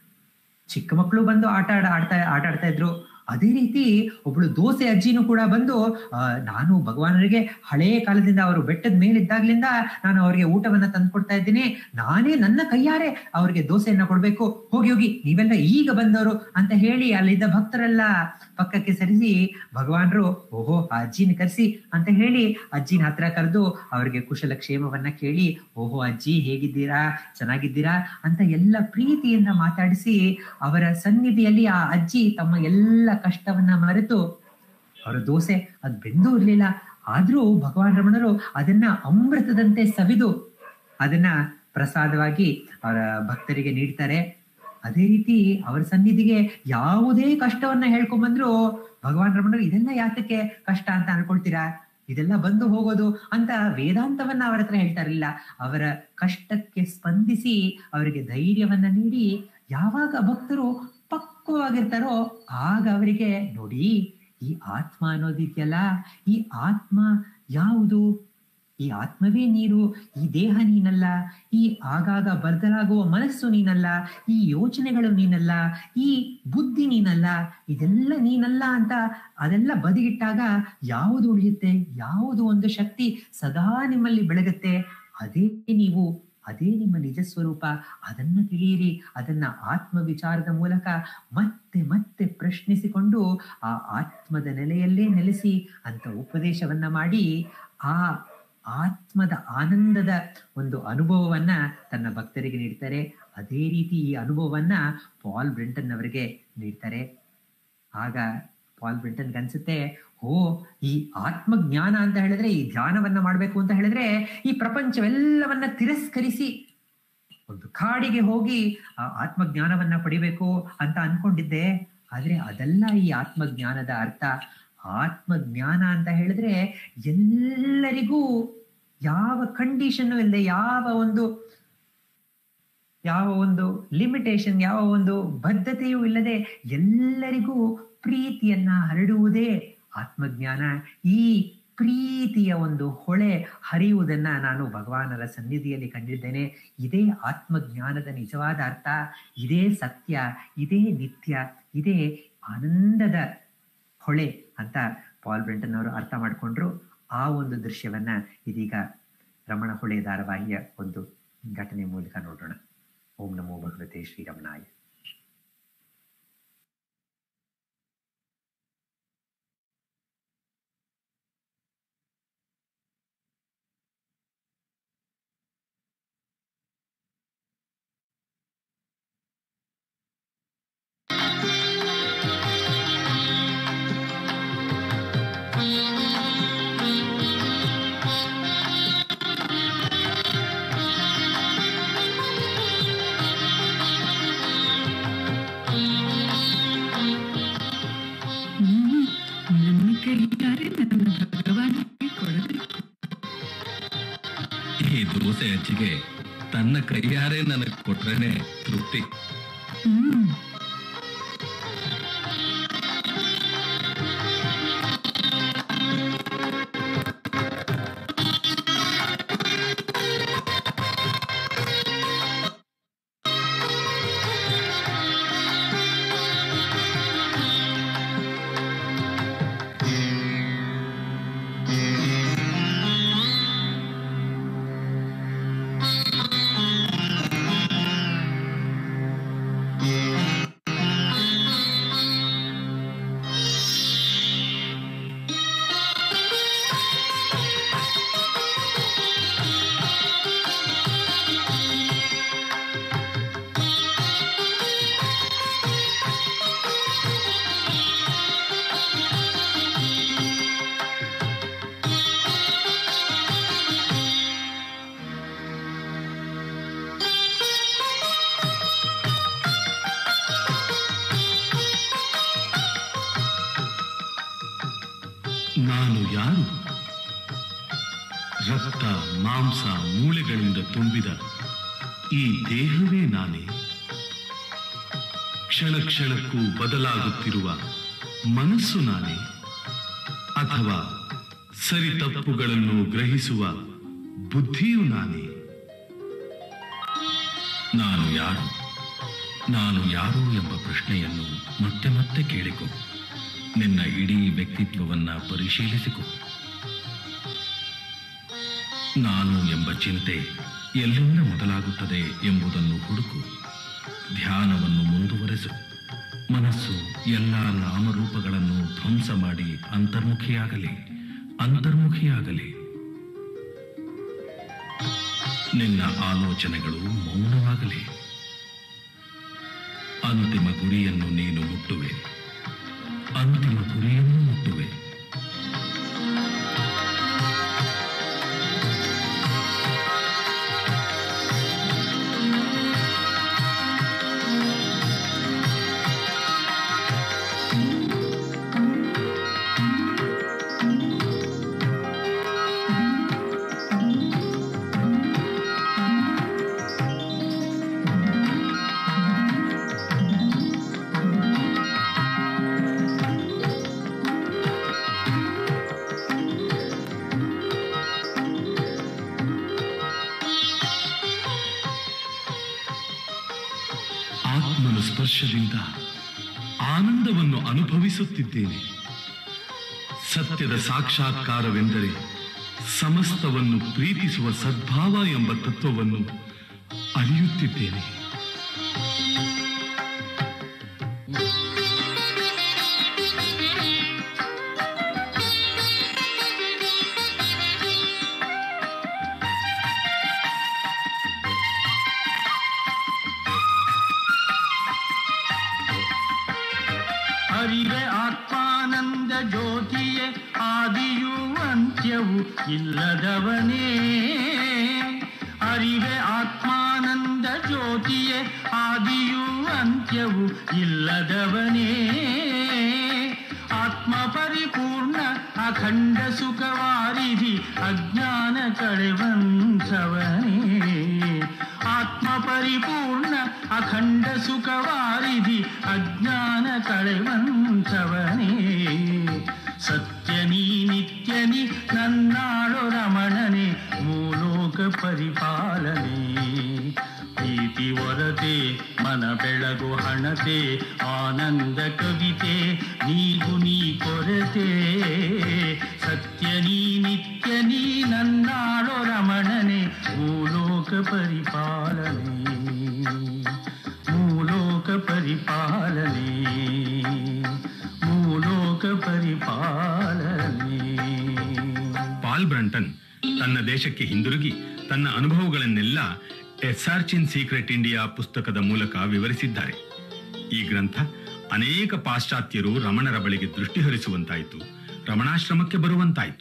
ಚಿಕ್ಕ ಮಕ್ಕಳು ಬಂದು ಆಟ ಆಡ ಆಡ್ತಾ ಆಟ ಆಡ್ತಾ ಇದ್ರು ಅದೇ ರೀತಿ ಒಬ್ಳು ದೋಸೆ ಅಜ್ಜಿನೂ ಕೂಡ ಬಂದು ಆ, ನಾನು ಭಗವಾನರಿಗೆ ಹಳೆಯ ಕಾಲದಿಂದ ಅವರು ಬೆಟ್ಟದ ಮೇಲಿದ್ದಾಗ್ಲಿಂದ ನಾನು ಅವರಿಗೆ ಊಟವನ್ನ ತಂದು ಕೊಡ್ತಾ ಇದ್ದೀನಿ ನಾನೇ ನನ್ನ ಕೈಯಾರೆ ಅವರಿಗೆ ದೋಸೆಯನ್ನ ಕೊಡ್ಬೇಕು ಹೋಗಿ ಹೋಗಿ ನೀವೆಲ್ಲ ಈಗ ಬಂದವರು ಅಂತ ಹೇಳಿ ಅಲ್ಲಿದ್ದ ಭಕ್ತರೆಲ್ಲ ಪಕ್ಕಕ್ಕೆ ಸರಿಸಿ ಭಗವಾನರು ಓಹೋ ಆ ಅಜ್ಜಿನ ಕರೆಸಿ ಅಂತ ಹೇಳಿ ಅಜ್ಜಿನ ಹತ್ರ ಕರೆದು ಅವರಿಗೆ ಕುಶಲ ಕ್ಷೇಮವನ್ನ ಕೇಳಿ ಓಹೋ ಅಜ್ಜಿ ಹೇಗಿದ್ದೀರಾ ಚೆನ್ನಾಗಿದ್ದೀರಾ ಅಂತ ಎಲ್ಲ ಪ್ರೀತಿಯಿಂದ ಮಾತಾಡಿಸಿ ಅವರ ಸನ್ನಿಧಿಯಲ್ಲಿ ಆ ಅಜ್ಜಿ ತಮ್ಮ ಎಲ್ಲ ಕಷ್ಟವನ್ನ ಮರೆತು ಅವರ ದೋಸೆ ಅದು ಬೆಂದೂ ಇರ್ಲಿಲ್ಲ ಆದ್ರೂ ಭಗವಾನ್ ರಮಣರು ಅದನ್ನ ಅಮೃತದಂತೆ ಸವಿದು ಅದನ್ನ ಪ್ರಸಾದವಾಗಿ ಅವರ ಭಕ್ತರಿಗೆ ನೀಡ್ತಾರೆ ಅದೇ ರೀತಿ ಅವರ ಸನ್ನಿಧಿಗೆ ಯಾವುದೇ ಕಷ್ಟವನ್ನ ಹೇಳ್ಕೊಂಬಂದ್ರು ಭಗವಾನ್ ರಮಣರು ಇದೆಲ್ಲ ಯಾತಕ್ಕೆ ಕಷ್ಟ ಅಂತ ಅನ್ಕೊಳ್ತೀರಾ ಇದೆಲ್ಲ ಬಂದು ಹೋಗೋದು ಅಂತ ವೇದಾಂತವನ್ನ ಅವರ ಹತ್ರ ಹೇಳ್ತಾ ಇರಲಿಲ್ಲ ಅವರ ಕಷ್ಟಕ್ಕೆ ಸ್ಪಂದಿಸಿ ಅವರಿಗೆ ಧೈರ್ಯವನ್ನ ನೀಡಿ ಯಾವಾಗ ಭಕ್ತರು ಪಕ್ವವಾಗಿರ್ತಾರೋ ಆಗ ಅವರಿಗೆ ನೋಡಿ ಈ ಆತ್ಮ ಅನ್ನೋದಿದೆಯಲ್ಲ ಈ ಆತ್ಮ ಯಾವುದು ಈ ಆತ್ಮವೇ ನೀರು ಈ ದೇಹ ನೀನಲ್ಲ ಈ ಆಗಾಗ ಬದಲಾಗುವ ಮನಸ್ಸು ನೀನಲ್ಲ ಈ ಯೋಚನೆಗಳು ನೀನಲ್ಲ ಈ ಬುದ್ಧಿ ನೀನಲ್ಲ ಇದೆಲ್ಲ ನೀನಲ್ಲ ಅಂತ ಅದೆಲ್ಲ ಬದಿಗಿಟ್ಟಾಗ ಯಾವುದು ಉಳಿಯುತ್ತೆ ಯಾವುದು ಒಂದು ಶಕ್ತಿ ಸದಾ ನಿಮ್ಮಲ್ಲಿ ಬೆಳಗುತ್ತೆ ಅದೇ ನೀವು ಅದೇ ನಿಮ್ಮ ನಿಜ ಸ್ವರೂಪ ಅದನ್ನ ತಿಳಿಯಿರಿ ಅದನ್ನ ಆತ್ಮ ವಿಚಾರದ ಮೂಲಕ ಮತ್ತೆ ಮತ್ತೆ ಪ್ರಶ್ನಿಸಿಕೊಂಡು ಆ ಆತ್ಮದ ನೆಲೆಯಲ್ಲೇ ನೆಲೆಸಿ ಅಂತ ಉಪದೇಶವನ್ನ ಮಾಡಿ ಆ ಆತ್ಮದ ಆನಂದದ ಒಂದು ಅನುಭವವನ್ನ ತನ್ನ ಭಕ್ತರಿಗೆ ನೀಡ್ತಾರೆ ಅದೇ ರೀತಿ ಈ ಅನುಭವವನ್ನ ಪಾಲ್ ಬ್ರಿಂಟನ್ ಅವರಿಗೆ ನೀಡ್ತಾರೆ ಆಗ ಪಾಲ್ ಬ್ರಿಂಟನ್ ಅನ್ಸುತ್ತೆ ಓ ಈ ಆತ್ಮಜ್ಞಾನ ಅಂತ ಹೇಳಿದ್ರೆ ಈ ಧ್ಯಾನವನ್ನ ಮಾಡ್ಬೇಕು ಅಂತ ಹೇಳಿದ್ರೆ ಈ ಪ್ರಪಂಚವೆಲ್ಲವನ್ನ ತಿರಸ್ಕರಿಸಿ ಒಂದು ಕಾಡಿಗೆ ಹೋಗಿ ಆ ಆತ್ಮಜ್ಞಾನವನ್ನ ಪಡಿಬೇಕು ಅಂತ ಅನ್ಕೊಂಡಿದ್ದೆ ಆದ್ರೆ ಅದೆಲ್ಲ ಈ ಆತ್ಮಜ್ಞಾನದ ಅರ್ಥ ಆತ್ಮಜ್ಞಾನ ಅಂತ ಹೇಳಿದ್ರೆ ಎಲ್ಲರಿಗೂ ಯಾವ ಕಂಡೀಷನ್ ಇಲ್ಲದೆ ಯಾವ ಒಂದು ಯಾವ ಒಂದು ಲಿಮಿಟೇಷನ್ ಯಾವ ಒಂದು ಬದ್ಧತೆಯೂ ಇಲ್ಲದೆ ಎಲ್ಲರಿಗೂ ಪ್ರೀತಿಯನ್ನ ಹರಡುವುದೇ ಆತ್ಮಜ್ಞಾನ ಈ ಪ್ರೀತಿಯ ಒಂದು ಹೊಳೆ ಹರಿಯುವುದನ್ನ ನಾನು ಭಗವಾನರ ಸನ್ನಿಧಿಯಲ್ಲಿ ಕಂಡಿದ್ದೇನೆ ಇದೇ ಆತ್ಮಜ್ಞಾನದ ನಿಜವಾದ ಅರ್ಥ ಇದೇ ಸತ್ಯ ಇದೇ ನಿತ್ಯ ಇದೇ ಆನಂದದ ಹೊಳೆ ಅಂತ ಪಾಲ್ ಬ್ರೆಂಟನ್ ಅವರು ಅರ್ಥ ಮಾಡಿಕೊಂಡ್ರು ಆ ಒಂದು ದೃಶ್ಯವನ್ನ ಇದೀಗ ರಮಣ ಹೊಳೆ ಧಾರಾವಾಹಿಯ ಒಂದು ಘಟನೆ ಮೂಲಕ ನೋಡೋಣ ಓಂ ನಮೋ ಭಗವತೆ ಶ್ರೀರಮಣಾಯ ನನ್ನ ಕೈಯಾರೆ ನನ್ನ ಭಗವಾನಿಗೆ ಕೊಡಬೇಕು ಈ ದೋಸೆ ಅಜ್ಜಿಗೆ ತನ್ನ ಕೈಯಾರೆ ನನಗೆ ಕೊಟ್ರೇನೆ ತೃಪ್ತಿ ಹ್ಮ್ ಯಾರು ರಕ್ತ ಮಾಂಸ ಮೂಳೆಗಳಿಂದ ತುಂಬಿದ ಈ ದೇಹವೇ ನಾನೇ ಕ್ಷಣ ಕ್ಷಣಕ್ಕೂ ಬದಲಾಗುತ್ತಿರುವ ಮನಸ್ಸು ನಾನೇ ಅಥವಾ ಸರಿ ತಪ್ಪುಗಳನ್ನು ಗ್ರಹಿಸುವ ಬುದ್ಧಿಯು ನಾನೇ ನಾನು ಯಾರು ನಾನು ಯಾರು ಎಂಬ ಪ್ರಶ್ನೆಯನ್ನು ಮತ್ತೆ ಮತ್ತೆ ಕೇಳಿಕೊ ನಿನ್ನ ಇಡೀ ವ್ಯಕ್ತಿತ್ವವನ್ನ ಪರಿಶೀಲಿಸಿಕೊ ನಾನು ಎಂಬ ಚಿಂತೆ ಎಲ್ಲಿಂದ ಮೊದಲಾಗುತ್ತದೆ ಎಂಬುದನ್ನು ಹುಡುಕು ಧ್ಯಾನವನ್ನು ಮುಂದುವರೆಸು ಮನಸ್ಸು ಎಲ್ಲ ನಾಮರೂಪಗಳನ್ನು ಧ್ವಂಸ ಮಾಡಿ ಅಂತರ್ಮುಖಿಯಾಗಲಿ ಅಂತರ್ಮುಖಿಯಾಗಲಿ ನಿನ್ನ ಆಲೋಚನೆಗಳು ಮೌನವಾಗಲಿ ಅಂತಿಮ ಗುರಿಯನ್ನು ನೀನು ಮುಟ್ಟುವೆ ಅಂತಿಮ ಗುರಿಯನ್ನು ಮುಟ್ಟುವೆ ಆತ್ಮನ ಸ್ಪರ್ಶದಿಂದ ಆನಂದವನ್ನು ಅನುಭವಿಸುತ್ತಿದ್ದೇನೆ ಸತ್ಯದ ಸಾಕ್ಷಾತ್ಕಾರವೆಂದರೆ ಸಮಸ್ತವನ್ನು ಪ್ರೀತಿಸುವ ಸದ್ಭಾವ ಎಂಬ ತತ್ವವನ್ನು ಅರಿಯುತ್ತಿದ್ದೇನೆ ಅರಿವೆ ಆತ್ಮಾನಂದ ಜ್ಯೋತಿಯೇ ಆದಿಯೂ ಅಂತ್ಯವೂ ಇಲ್ಲದವನೇ ಅರಿವೆ ಆತ್ಮಾನಂದ ಜ್ಯೋತಿಯೇ ಆದಿಯೂ ಅಂತ್ಯವೂ ಇಲ್ಲದವನೇ ಆತ್ಮ ಪರಿಪೂರ್ಣ ಅಖಂಡ ಸುಖವಾರಿಧಿ ಅಜ್ಞಾನ ಕಳೆವಂಥವನೇ ಆತ್ಮ ಪರಿಪೂರ್ಣ ಅಖಂಡ ಸುಖವಾರಿಧಿ ಅಜ್ಞಾನ ಕಳೆವಂಥವನೇ ಸತ್ಯನೀ ನಿತ್ಯನಿ ನನ್ನಾಳು ರಮಣನೆ ಮೂಲೋಕ ಪರಿಪಾಲನೆ ಪ್ರೀತಿ ಹೊರತೆ ಮನ ಬೆಳಗು ಹಣತೆ ಆನಂದ ಕವಿತೆ ನೀಗು ನೀ ಕೊರತೆ ಸತ್ಯ ನೀ ನಿತ್ಯ ನೀ ನನ್ನಾಳೋ ರಮಣನೆ ಭೂಲೋಕ ಪರಿಪಾಲನೆ ಭೂಲೋಕ ಪರಿಪಾಲನೆ ಭೂಲೋಕ ಪರಿಪಾಲನೆ ಪಾಲ್ ಬ್ರಂಟನ್ ತನ್ನ ದೇಶಕ್ಕೆ ಹಿಂದಿರುಗಿ ತನ್ನ ಅನುಭವಗಳನ್ನೆಲ್ಲ ಎಸ್ಆರ್ಚಿನ್ ಸೀಕ್ರೆಟ್ ಇಂಡಿಯಾ ಪುಸ್ತಕದ ಮೂಲಕ ವಿವರಿಸಿದ್ದಾರೆ ಈ ಗ್ರಂಥ ಅನೇಕ ಪಾಶ್ಚಾತ್ಯರು ರಮಣರ ಬಳಿಗೆ ದೃಷ್ಟಿ ಹರಿಸುವಂತಾಯಿತು ರಮಣಾಶ್ರಮಕ್ಕೆ ಬರುವಂತಾಯಿತು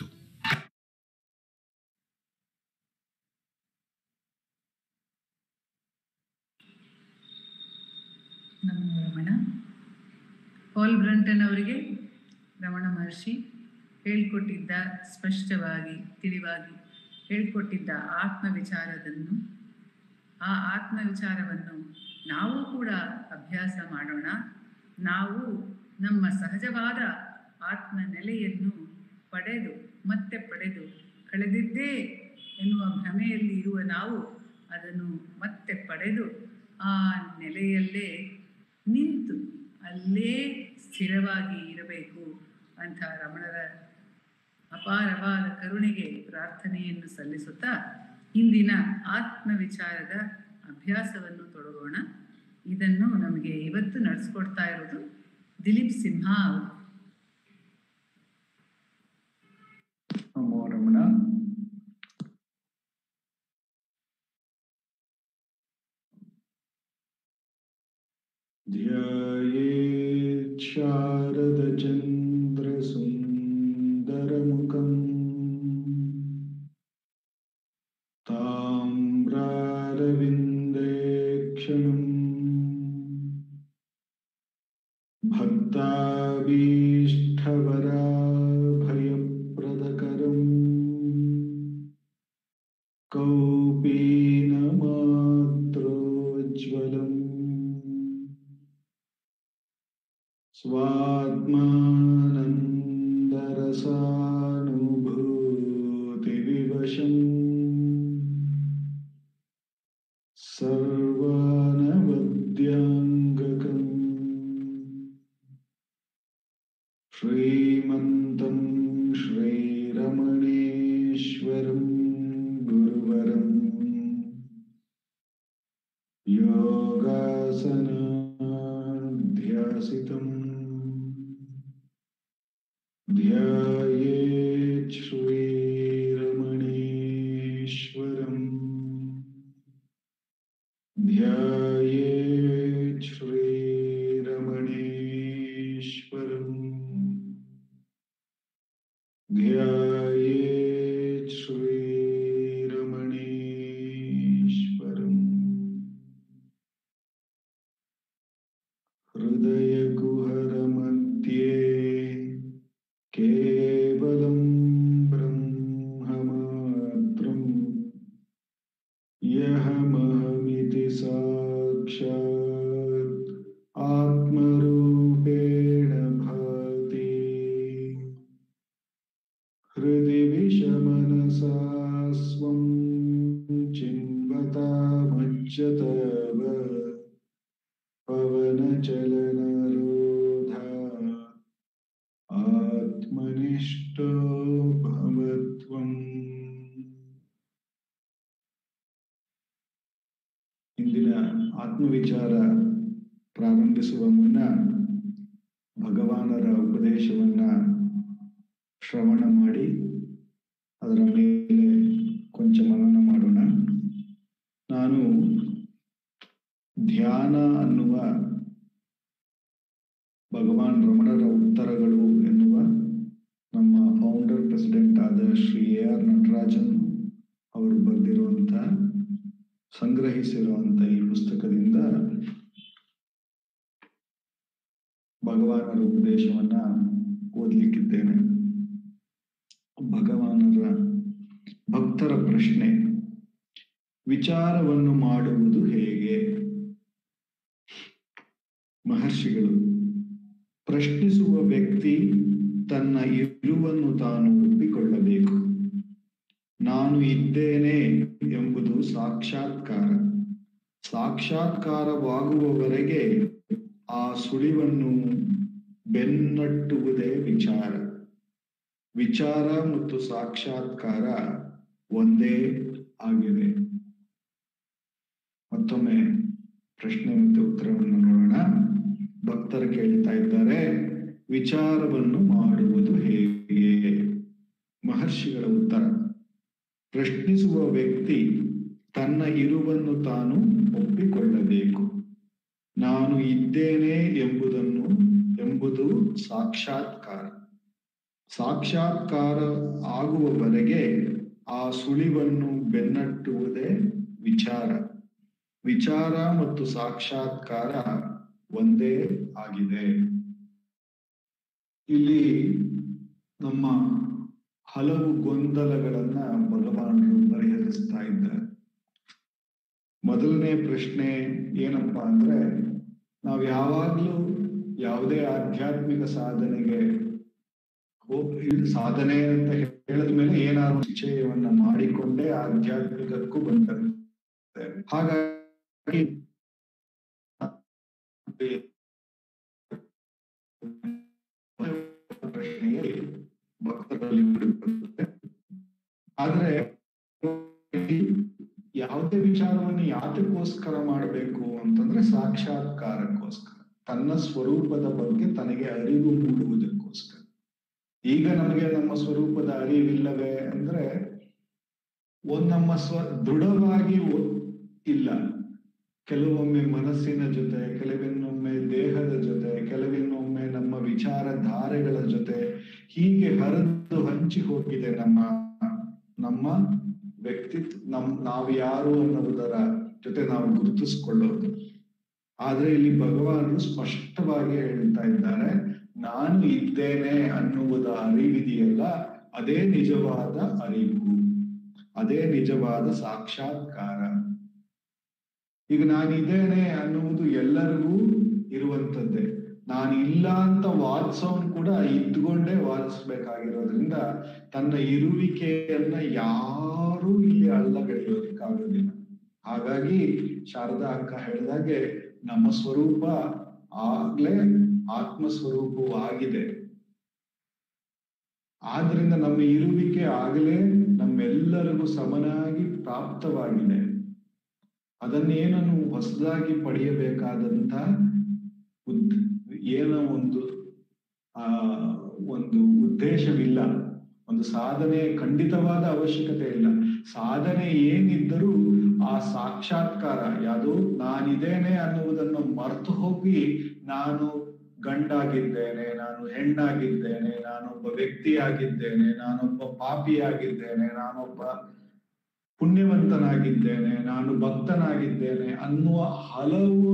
ನಮ್ಮ ರಮಣ ಪಾಲ್ ಬ್ರಂಟನ್ ಅವರಿಗೆ ರಮಣ ಮಹರ್ಷಿ ಹೇಳ್ಕೊಟ್ಟಿದ್ದ ಸ್ಪಷ್ಟವಾಗಿ ತಿಳಿವಾಗಿ ಹೇಳ್ಕೊಟ್ಟಿದ್ದ ಆತ್ಮ ವಿಚಾರದನ್ನು ಆ ಆತ್ಮ ವಿಚಾರವನ್ನು ನಾವು ಕೂಡ ಅಭ್ಯಾಸ ಮಾಡೋಣ ನಾವು ನಮ್ಮ ಸಹಜವಾದ ಆತ್ಮ ನೆಲೆಯನ್ನು ಪಡೆದು ಮತ್ತೆ ಪಡೆದು ಕಳೆದಿದ್ದೇ ಎನ್ನುವ ಭ್ರಮೆಯಲ್ಲಿ ಇರುವ ನಾವು ಅದನ್ನು ಮತ್ತೆ ಪಡೆದು ಆ ನೆಲೆಯಲ್ಲೇ ನಿಂತು ಅಲ್ಲೇ ಸ್ಥಿರವಾಗಿ ಇರಬೇಕು ಅಂತ ರಮಣರ ಅಪಾರವಾದ ಕರುಣೆಗೆ ಪ್ರಾರ್ಥನೆಯನ್ನು ಸಲ್ಲಿಸುತ್ತಾ ಇಂದಿನ ಆತ್ಮ ವಿಚಾರದ ಅಭ್ಯಾಸವನ್ನು ತೊಡಗೋಣ ಇದನ್ನು ನಮಗೆ ಇವತ್ತು ನಡೆಸ್ಕೊಡ್ತಾ ಇರೋದು ದಿಲೀಪ್ ಸಿಂಹ ಅವರು ನಮೋ ರಮಣ ध्यायेत् शारदचन्द्रसुन्दरमुखम् ताम्रारविन्देक्षणम् भक्ताभीष्टवराभयप्रदा कौपीनमात्रोज्ज्वलम् स्वात्मानन्दरसानुभूतिविवशम् सर्वानवद्याङ्गकम् श्रीमन्तं श्रीरमणेश्वरं गुरुवरम् योगासनाध्यासितम् ध्यायेत् श्रीरमणेश्वरम् ध्यायेत् श्रीरमणेश्वरम् ध्यायेत् श्रीरमणेश्वरम् हृदयकुहरमध्ये केवलं ब्रह्ममात्रम् यहमहमिति साक्षात् आत्मरूपेण भाति हृदि विषमनसा स्वं चिन्वतामज्जतव पवनचलनरोधा आत्मनिष्ठो भवत्वम् ಇಂದಿನ ಆತ್ಮವಿಚಾರ ಪ್ರಾರಂಭಿಸುವ ಮುನ್ನ ಭಗವಾನರ ಉಪದೇಶವನ್ನ ಶ್ರವಣ ಮಾಡಿ ಅದರ ಮೇಲೆ ಕೊಂಚ ಮನನ ಮಾಡೋಣ ನಾನು ಧ್ಯಾನ ಅನ್ನುವ ಭಗವಾನ್ ರಮಣರ ಉತ್ತರಗಳು ಎನ್ನುವ ನಮ್ಮ ಫೌಂಡರ್ ಪ್ರೆಸಿಡೆಂಟ್ ಆದ ಶ್ರೀ ಎ ಆರ್ ನಟರಾಜನ್ ಅವರು ಬರೆದಿರುವಂತ ಸಂಗ್ರಹಿಸಿರುವಂತ ಈ ಪುಸ್ತಕದಿಂದ ಭಗವಾನರ ಉಪದೇಶವನ್ನ ಓದ್ಲಿಕ್ಕಿದ್ದೇನೆ ಭಗವಾನರ ಭಕ್ತರ ಪ್ರಶ್ನೆ ವಿಚಾರವನ್ನು ಮಾಡುವುದು ಹೇಗೆ ಮಹರ್ಷಿಗಳು ಪ್ರಶ್ನಿಸುವ ವ್ಯಕ್ತಿ ತನ್ನ ಇರುವನ್ನು ತಾನು ಒಪ್ಪಿಕೊಳ್ಳಬೇಕು ನಾನು ಇದ್ದೇನೆ ಎಂಬುದು ಸಾಕ್ಷಾತ್ಕಾರ ಸಾಕ್ಷಾತ್ಕಾರವಾಗುವವರೆಗೆ ಆ ಸುಳಿವನ್ನು ಬೆನ್ನಟ್ಟುವುದೇ ವಿಚಾರ ವಿಚಾರ ಮತ್ತು ಸಾಕ್ಷಾತ್ಕಾರ ಒಂದೇ ಆಗಿದೆ ಮತ್ತೊಮ್ಮೆ ಪ್ರಶ್ನೆ ಮತ್ತು ಉತ್ತರವನ್ನು ನೋಡೋಣ ಭಕ್ತರು ಕೇಳ್ತಾ ಇದ್ದಾರೆ ವಿಚಾರವನ್ನು ಮಾಡುವುದು ಹೇಗೆ ಮಹರ್ಷಿಗಳ ಉತ್ತರ ಪ್ರಶ್ನಿಸುವ ವ್ಯಕ್ತಿ ತನ್ನ ಇರುವನ್ನು ತಾನು ಒಪ್ಪಿಕೊಳ್ಳಬೇಕು ನಾನು ಇದ್ದೇನೆ ಎಂಬುದನ್ನು ಎಂಬುದು ಸಾಕ್ಷಾತ್ಕಾರ ಸಾಕ್ಷಾತ್ಕಾರ ಆಗುವವರೆಗೆ ಆ ಸುಳಿವನ್ನು ಬೆನ್ನಟ್ಟುವುದೇ ವಿಚಾರ ವಿಚಾರ ಮತ್ತು ಸಾಕ್ಷಾತ್ಕಾರ ಒಂದೇ ಆಗಿದೆ ಇಲ್ಲಿ ನಮ್ಮ ಹಲವು ಗೊಂದಲಗಳನ್ನ ಭಗವಾನರು ಪರಿಹರಿಸ್ತಾ ಇದ್ದಾರೆ ಮೊದಲನೇ ಪ್ರಶ್ನೆ ಏನಪ್ಪಾ ಅಂದ್ರೆ ನಾವು ಯಾವಾಗ್ಲೂ ಯಾವುದೇ ಆಧ್ಯಾತ್ಮಿಕ ಸಾಧನೆಗೆ ಹೋಗ್- ಇದು ಸಾಧನೆ ಅಂತ ಹೇಳಿದ ಮೇಲೆ ಏನಾದ್ರು ನಿಶ್ಚಯವನ್ನ ಮಾಡಿಕೊಂಡೇ ಆಧ್ಯಾತ್ಮಿಕಕ್ಕೂ ಬಂದಿರುತ್ತೆ ಹಾಗಾಗಿ ಪ್ರಶ್ನೆಗೆ ಭಕ್ತರಲ್ಲಿ ಬರುತ್ತೆ ಆದ್ರೆ ಯಾವುದೇ ವಿಚಾರವನ್ನು ಯಾತಕ್ಕೋಸ್ಕರ ಮಾಡಬೇಕು ಅಂತಂದ್ರೆ ಸಾಕ್ಷಾತ್ಕಾರಕ್ಕೋಸ್ಕರ ತನ್ನ ಸ್ವರೂಪದ ಬಗ್ಗೆ ತನಗೆ ಅರಿವು ಮೂಡುವುದಕ್ಕೋಸ್ಕರ ಈಗ ನಮಗೆ ನಮ್ಮ ಸ್ವರೂಪದ ಅರಿವಿಲ್ಲವೇ ಅಂದ್ರೆ ಒಂದ್ ನಮ್ಮ ಸ್ವ ದೃಢವಾಗಿ ಒ- ಇಲ್ಲ ಕೆಲವೊಮ್ಮೆ ಮನಸ್ಸಿನ ಜೊತೆ ಕೆಲವೊಮ್ಮೆ ದೇಹದ ಜೊತೆ ಕೆಲವೊಮ್ಮೆ ನಮ್ಮ ವಿಚಾರಧಾರೆಗಳ ಜೊತೆ ಹೀಗೆ ಹರಿದು ಹಂಚಿ ಹೋಗಿದೆ ನಮ್ಮ ನಮ್ಮ ವ್ಯಕ್ತಿತ್ವ ನಮ್ ನಾವು ಯಾರು ಅನ್ನುವುದರ ಜೊತೆ ನಾವು ಗುರುತಿಸ್ಕೊಳ್ಳೋದು ಆದ್ರೆ ಇಲ್ಲಿ ಭಗವಾನರು ಸ್ಪಷ್ಟವಾಗಿ ಹೇಳ್ತಾ ಇದ್ದಾರೆ ನಾನು ಇದ್ದೇನೆ ಅನ್ನುವುದ ಅರಿವಿದೆಯಲ್ಲ ಅದೇ ನಿಜವಾದ ಅರಿವು ಅದೇ ನಿಜವಾದ ಸಾಕ್ಷಾತ್ಕಾರ ಈಗ ನಾನಿದ್ದೇನೆ ಅನ್ನುವುದು ಎಲ್ಲರಿಗೂ ಇರುವಂತದ್ದೇ ನಾನು ಇಲ್ಲ ಅಂತ ವಾದಿಸೋನ್ ಕೂಡ ಇದ್ಕೊಂಡೇ ವಾದಿಸ್ಬೇಕಾಗಿರೋದ್ರಿಂದ ತನ್ನ ಇರುವಿಕೆಯನ್ನ ಯಾರೂ ಇಲ್ಲಿ ಅಲ್ಲಗಳೆಯೋದಕ್ಕಾಗೋದಿಲ್ಲ ಹಾಗಾಗಿ ಶಾರದಾ ಅಕ್ಕ ಹೇಳಿದಾಗೆ ನಮ್ಮ ಸ್ವರೂಪ ಆಗ್ಲೇ ಆತ್ಮ ಸ್ವರೂಪವಾಗಿದೆ ಆದ್ರಿಂದ ನಮ್ಮ ಇರುವಿಕೆ ಆಗಲೇ ನಮ್ಮೆಲ್ಲರಿಗೂ ಸಮನಾಗಿ ಪ್ರಾಪ್ತವಾಗಿದೆ ಅದನ್ನೇನನ್ನು ಹೊಸದಾಗಿ ಪಡೆಯಬೇಕಾದಂತ ಉದ್ ಏನೋ ಒಂದು ಆ ಒಂದು ಉದ್ದೇಶವಿಲ್ಲ ಒಂದು ಸಾಧನೆ ಖಂಡಿತವಾದ ಅವಶ್ಯಕತೆ ಇಲ್ಲ ಸಾಧನೆ ಏನಿದ್ದರೂ ಆ ಸಾಕ್ಷಾತ್ಕಾರ ಯಾವುದು ನಾನಿದ್ದೇನೆ ಅನ್ನುವುದನ್ನು ಮರೆತು ಹೋಗಿ ನಾನು ಗಂಡಾಗಿದ್ದೇನೆ ನಾನು ಹೆಣ್ಣಾಗಿದ್ದೇನೆ ನಾನೊಬ್ಬ ವ್ಯಕ್ತಿಯಾಗಿದ್ದೇನೆ ನಾನೊಬ್ಬ ಪಾಪಿಯಾಗಿದ್ದೇನೆ ನಾನೊಬ್ಬ ಪುಣ್ಯವಂತನಾಗಿದ್ದೇನೆ ನಾನು ಭಕ್ತನಾಗಿದ್ದೇನೆ ಅನ್ನುವ ಹಲವು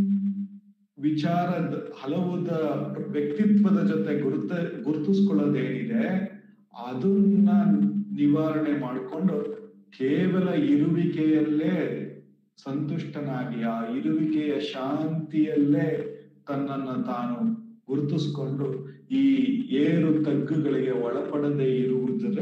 ವಿಚಾರದ ಹಲವುದ ವ್ಯಕ್ತಿತ್ವದ ಜೊತೆ ಗುರುತ ಗುರುತಿಸ್ಕೊಳ್ಳೋದೇನಿದೆ ಅದನ್ನ ನಿವಾರಣೆ ಮಾಡಿಕೊಂಡು ಕೇವಲ ಇರುವಿಕೆಯಲ್ಲೇ ಸಂತುಷ್ಟನಾಗಿ ಆ ಇರುವಿಕೆಯ ಶಾಂತಿಯಲ್ಲೇ ತನ್ನನ್ನ ತಾನು ಗುರುತಿಸ್ಕೊಂಡು ಈ ಏರು ತಗ್ಗುಗಳಿಗೆ ಒಳಪಡದೆ ಇರುವುದರ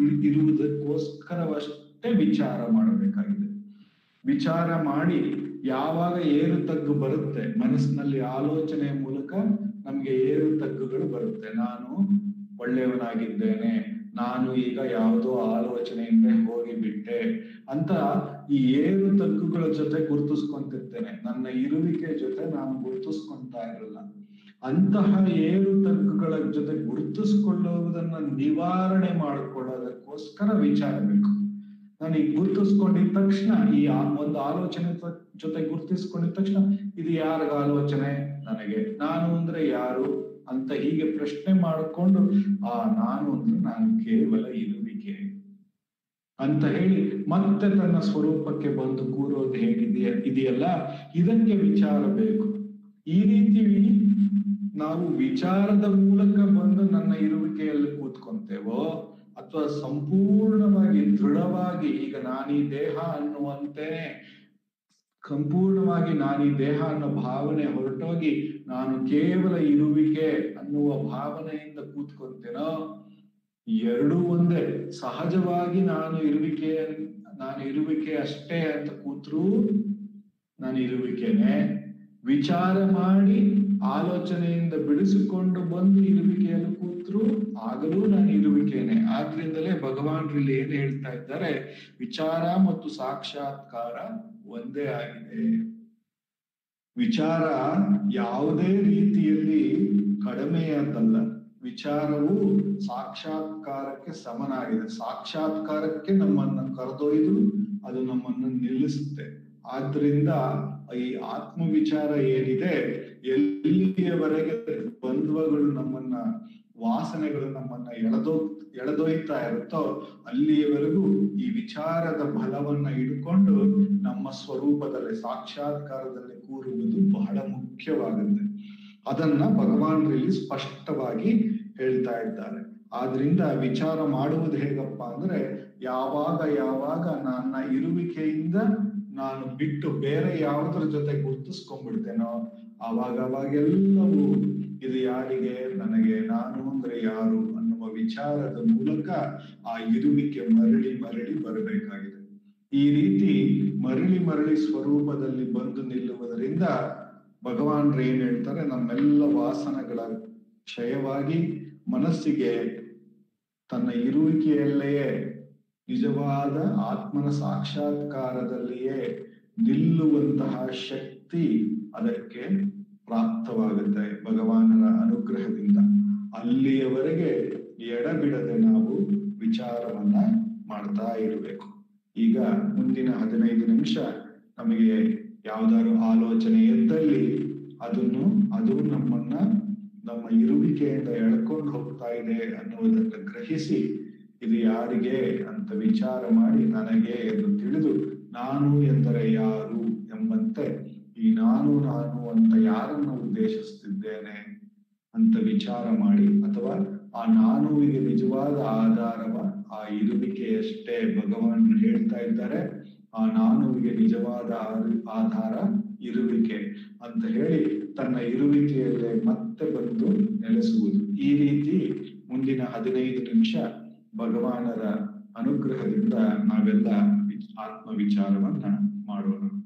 ಇರುವುದಕ್ಕೋಸ್ಕರವಷ್ಟೇ ವಿಚಾರ ಮಾಡಬೇಕಾಗಿದೆ ವಿಚಾರ ಮಾಡಿ ಯಾವಾಗ ಏರು ತಗ್ಗು ಬರುತ್ತೆ ಮನಸ್ಸಿನಲ್ಲಿ ಆಲೋಚನೆ ಮೂಲಕ ನಮ್ಗೆ ಏರು ತಗ್ಗುಗಳು ಬರುತ್ತೆ ನಾನು ಒಳ್ಳೆಯವನಾಗಿದ್ದೇನೆ ನಾನು ಈಗ ಯಾವುದೋ ಆಲೋಚನೆಯಿಂದ ಹೋಗಿಬಿಟ್ಟೆ ಅಂತ ಈ ಏರು ತಗ್ಗುಗಳ ಜೊತೆ ಗುರುತಿಸ್ಕೊಂತಿರ್ತೇನೆ ನನ್ನ ಇರುವಿಕೆ ಜೊತೆ ನಾನು ಗುರುತಿಸ್ಕೊಂತಾ ಇರಲ್ಲ ಅಂತಹ ಏರು ತಗ್ಗುಗಳ ಜೊತೆ ಗುರುತಿಸ್ಕೊಳ್ಳುವುದನ್ನ ನಿವಾರಣೆ ಮಾಡಿಕೊಳ್ಳೋದಕ್ಕೋಸ್ಕರ ವಿಚಾರ ಬೇಕು ನಾನು ಈಗ ಗುರುತಿಸ್ಕೊಂಡಿದ ತಕ್ಷಣ ಈ ಆ- ಒಂದು ಆಲೋಚನೆ ತ- ಜೊತೆ ಗುರುತಿಸ್ಕೊಂಡಿದ ತಕ್ಷಣ ಇದು ಯಾರಿಗ ಆಲೋಚನೆ ನನಗೆ ನಾನು ಅಂದ್ರೆ ಯಾರು ಅಂತ ಹೀಗೆ ಪ್ರಶ್ನೆ ಮಾಡಿಕೊಂಡು ಆ ನಾನು ಅಂದ್ರೆ ನಾನು ಕೇವಲ ಇರುವಿಕೆ ಅಂತ ಹೇಳಿ ಮತ್ತೆ ತನ್ನ ಸ್ವರೂಪಕ್ಕೆ ಬಂದು ಕೂರೋದು ಹೇಗಿದೆಯ ಇದೆಯಲ್ಲ ಇದಕ್ಕೆ ವಿಚಾರ ಬೇಕು ಈ ರೀತಿ ನಾವು ವಿಚಾರದ ಮೂಲಕ ಬಂದು ನನ್ನ ಇರುವಿಕೆಯಲ್ಲಿ ಕೂತ್ಕೊಂತೇವೋ ಅಥವಾ ಸಂಪೂರ್ಣವಾಗಿ ದೃಢವಾಗಿ ಈಗ ನಾನೀ ದೇಹ ಅನ್ನುವಂತೆ ಸಂಪೂರ್ಣವಾಗಿ ನಾನೀ ದೇಹ ಅನ್ನೋ ಭಾವನೆ ಹೊರಟೋಗಿ ನಾನು ಕೇವಲ ಇರುವಿಕೆ ಅನ್ನುವ ಭಾವನೆಯಿಂದ ಕೂತ್ಕೊಂತೇನೋ ಎರಡೂ ಒಂದೇ ಸಹಜವಾಗಿ ನಾನು ಇರುವಿಕೆ ನಾನು ಇರುವಿಕೆ ಅಷ್ಟೇ ಅಂತ ಕೂತ್ರು ನಾನು ಇರುವಿಕೆನೆ ವಿಚಾರ ಮಾಡಿ ಆಲೋಚನೆಯಿಂದ ಬಿಡಿಸಿಕೊಂಡು ಬಂದು ಇರುವಿಕೆಯಲ್ಲಿ ಕೂತ್ರು ಆಗಲೂ ನಾನು ಇರುವಿಕೆನೆ ಆದ್ರಿಂದಲೇ ಭಗವಾನ್ರು ಇಲ್ಲಿ ಏನ್ ಹೇಳ್ತಾ ಇದ್ದಾರೆ ವಿಚಾರ ಮತ್ತು ಸಾಕ್ಷಾತ್ಕಾರ ಒಂದೇ ಆಗಿದೆ ವಿಚಾರ ಯಾವುದೇ ರೀತಿಯಲ್ಲಿ ಕಡಿಮೆಯಾದಲ್ಲ ವಿಚಾರವು ಸಾಕ್ಷಾತ್ಕಾರಕ್ಕೆ ಸಮನಾಗಿದೆ ಸಾಕ್ಷಾತ್ಕಾರಕ್ಕೆ ನಮ್ಮನ್ನ ಕರೆದೊಯ್ದು ಅದು ನಮ್ಮನ್ನು ನಿಲ್ಲಿಸುತ್ತೆ ಆದ್ರಿಂದ ಈ ಆತ್ಮ ವಿಚಾರ ಏನಿದೆ ಎಲ್ಲಿಯವರೆಗೆ ದ್ವಂದ್ವಗಳು ನಮ್ಮನ್ನ ವಾಸನೆಗಳು ನಮ್ಮನ್ನ ಎಳೆದೋ ಎಳೆದೊಯ್ತಾ ಇರುತ್ತೋ ಅಲ್ಲಿಯವರೆಗೂ ಈ ವಿಚಾರದ ಬಲವನ್ನ ಇಟ್ಕೊಂಡು ನಮ್ಮ ಸ್ವರೂಪದಲ್ಲಿ ಸಾಕ್ಷಾತ್ಕಾರದಲ್ಲಿ ಕೂರುವುದು ಬಹಳ ಮುಖ್ಯವಾಗುತ್ತೆ ಅದನ್ನ ಭಗವಾನ್ರಲ್ಲಿ ಸ್ಪಷ್ಟವಾಗಿ ಹೇಳ್ತಾ ಇದ್ದಾರೆ ಆದ್ರಿಂದ ವಿಚಾರ ಮಾಡುವುದು ಹೇಗಪ್ಪ ಅಂದ್ರೆ ಯಾವಾಗ ಯಾವಾಗ ನನ್ನ ಇರುವಿಕೆಯಿಂದ ನಾನು ಬಿಟ್ಟು ಬೇರೆ ಯಾವುದರ ಜೊತೆ ಗುರ್ತಿಸ್ಕೊಂಡ್ಬಿಡ್ತೇನೋ ಆವಾಗ ಅವಾಗೆಲ್ಲವೂ ಇದು ಯಾರಿಗೆ ನನಗೆ ನಾನು ಅಂದ್ರೆ ಯಾರು ಅನ್ನುವ ವಿಚಾರದ ಮೂಲಕ ಆ ಇರುವಿಕೆ ಮರಳಿ ಮರಳಿ ಬರಬೇಕಾಗಿದೆ ಈ ರೀತಿ ಮರಳಿ ಮರಳಿ ಸ್ವರೂಪದಲ್ಲಿ ಬಂದು ನಿಲ್ಲುವುದರಿಂದ ಭಗವಾನ್ರು ಏನ್ ಹೇಳ್ತಾರೆ ನಮ್ಮೆಲ್ಲ ವಾಸನಗಳ ಕ್ಷಯವಾಗಿ ಮನಸ್ಸಿಗೆ ತನ್ನ ಇರುವಿಕೆಯಲ್ಲೆಯೇ ನಿಜವಾದ ಆತ್ಮನ ಸಾಕ್ಷಾತ್ಕಾರದಲ್ಲಿಯೇ ನಿಲ್ಲುವಂತಹ ಶಕ್ತಿ ಅದಕ್ಕೆ ಪ್ರಾಪ್ತವಾಗುತ್ತೆ ಭಗವಾನರ ಅನುಗ್ರಹದಿಂದ ಅಲ್ಲಿಯವರೆಗೆ ಎಡಬಿಡದೆ ನಾವು ವಿಚಾರವನ್ನ ಮಾಡ್ತಾ ಇರಬೇಕು ಈಗ ಮುಂದಿನ ಹದಿನೈದು ನಿಮಿಷ ನಮಗೆ ಯಾವ್ದಾದ್ರು ಆಲೋಚನೆ ಎದ್ದಲ್ಲಿ ಅದನ್ನು ಅದು ನಮ್ಮನ್ನ ನಮ್ಮ ಇರುವಿಕೆಯಿಂದ ಎಳ್ಕೊಂಡು ಹೋಗ್ತಾ ಇದೆ ಅನ್ನುವುದನ್ನು ಗ್ರಹಿಸಿ ಇದು ಯಾರಿಗೆ ಅಂತ ವಿಚಾರ ಮಾಡಿ ನನಗೆ ಎಂದು ತಿಳಿದು ನಾನು ಎಂದರೆ ಯಾರು ಎಂಬಂತೆ ಈ ನಾನು ನಾನು ಅಂತ ಯಾರನ್ನ ಉದ್ದೇಶಿಸ್ತಿದ್ದೇನೆ ಅಂತ ವಿಚಾರ ಮಾಡಿ ಅಥವಾ ಆ ನಾನುವಿಗೆ ನಿಜವಾದ ಆಧಾರವ ಆ ಇರುವಿಕೆಯಷ್ಟೇ ಭಗವಾನ್ ಹೇಳ್ತಾ ಇದ್ದಾರೆ ಆ ನಾನುವಿಗೆ ನಿಜವಾದ ಆರು- ಆಧಾರ ಇರುವಿಕೆ ಅಂತ ಹೇಳಿ ತನ್ನ ಇರುವಿಕೆಯಲ್ಲೇ ಮತ್ತೆ ಬಂದು ನೆಲೆಸುವುದು ಈ ರೀತಿ ಮುಂದಿನ ಹದಿನೈದು ನಿಮಿಷ ಭಗವಾನರ ಅನುಗ್ರಹದಿಂದ ನಾವೆಲ್ಲ ವಿಚ್- ಆತ್ಮ ವಿಚಾರವನ್ನ ಮಾಡೋಣ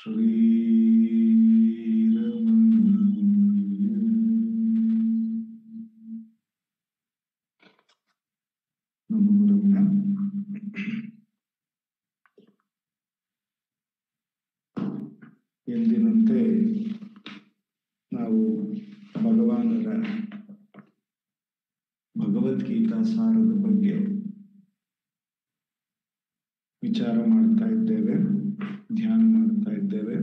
ಎಂದಿನಂತೆ ನಾವು ಭಗವಾನರ ಭಗವದ್ಗೀತಾ ಸಾರದ ಬಗ್ಗೆ ವಿಚಾರ ಮಾಡ್ತಾ ಇದ್ದೇವೆ ಧ್ಯಾನ ಮಾಡ್ತಾ ಇದ್ದೇವೆ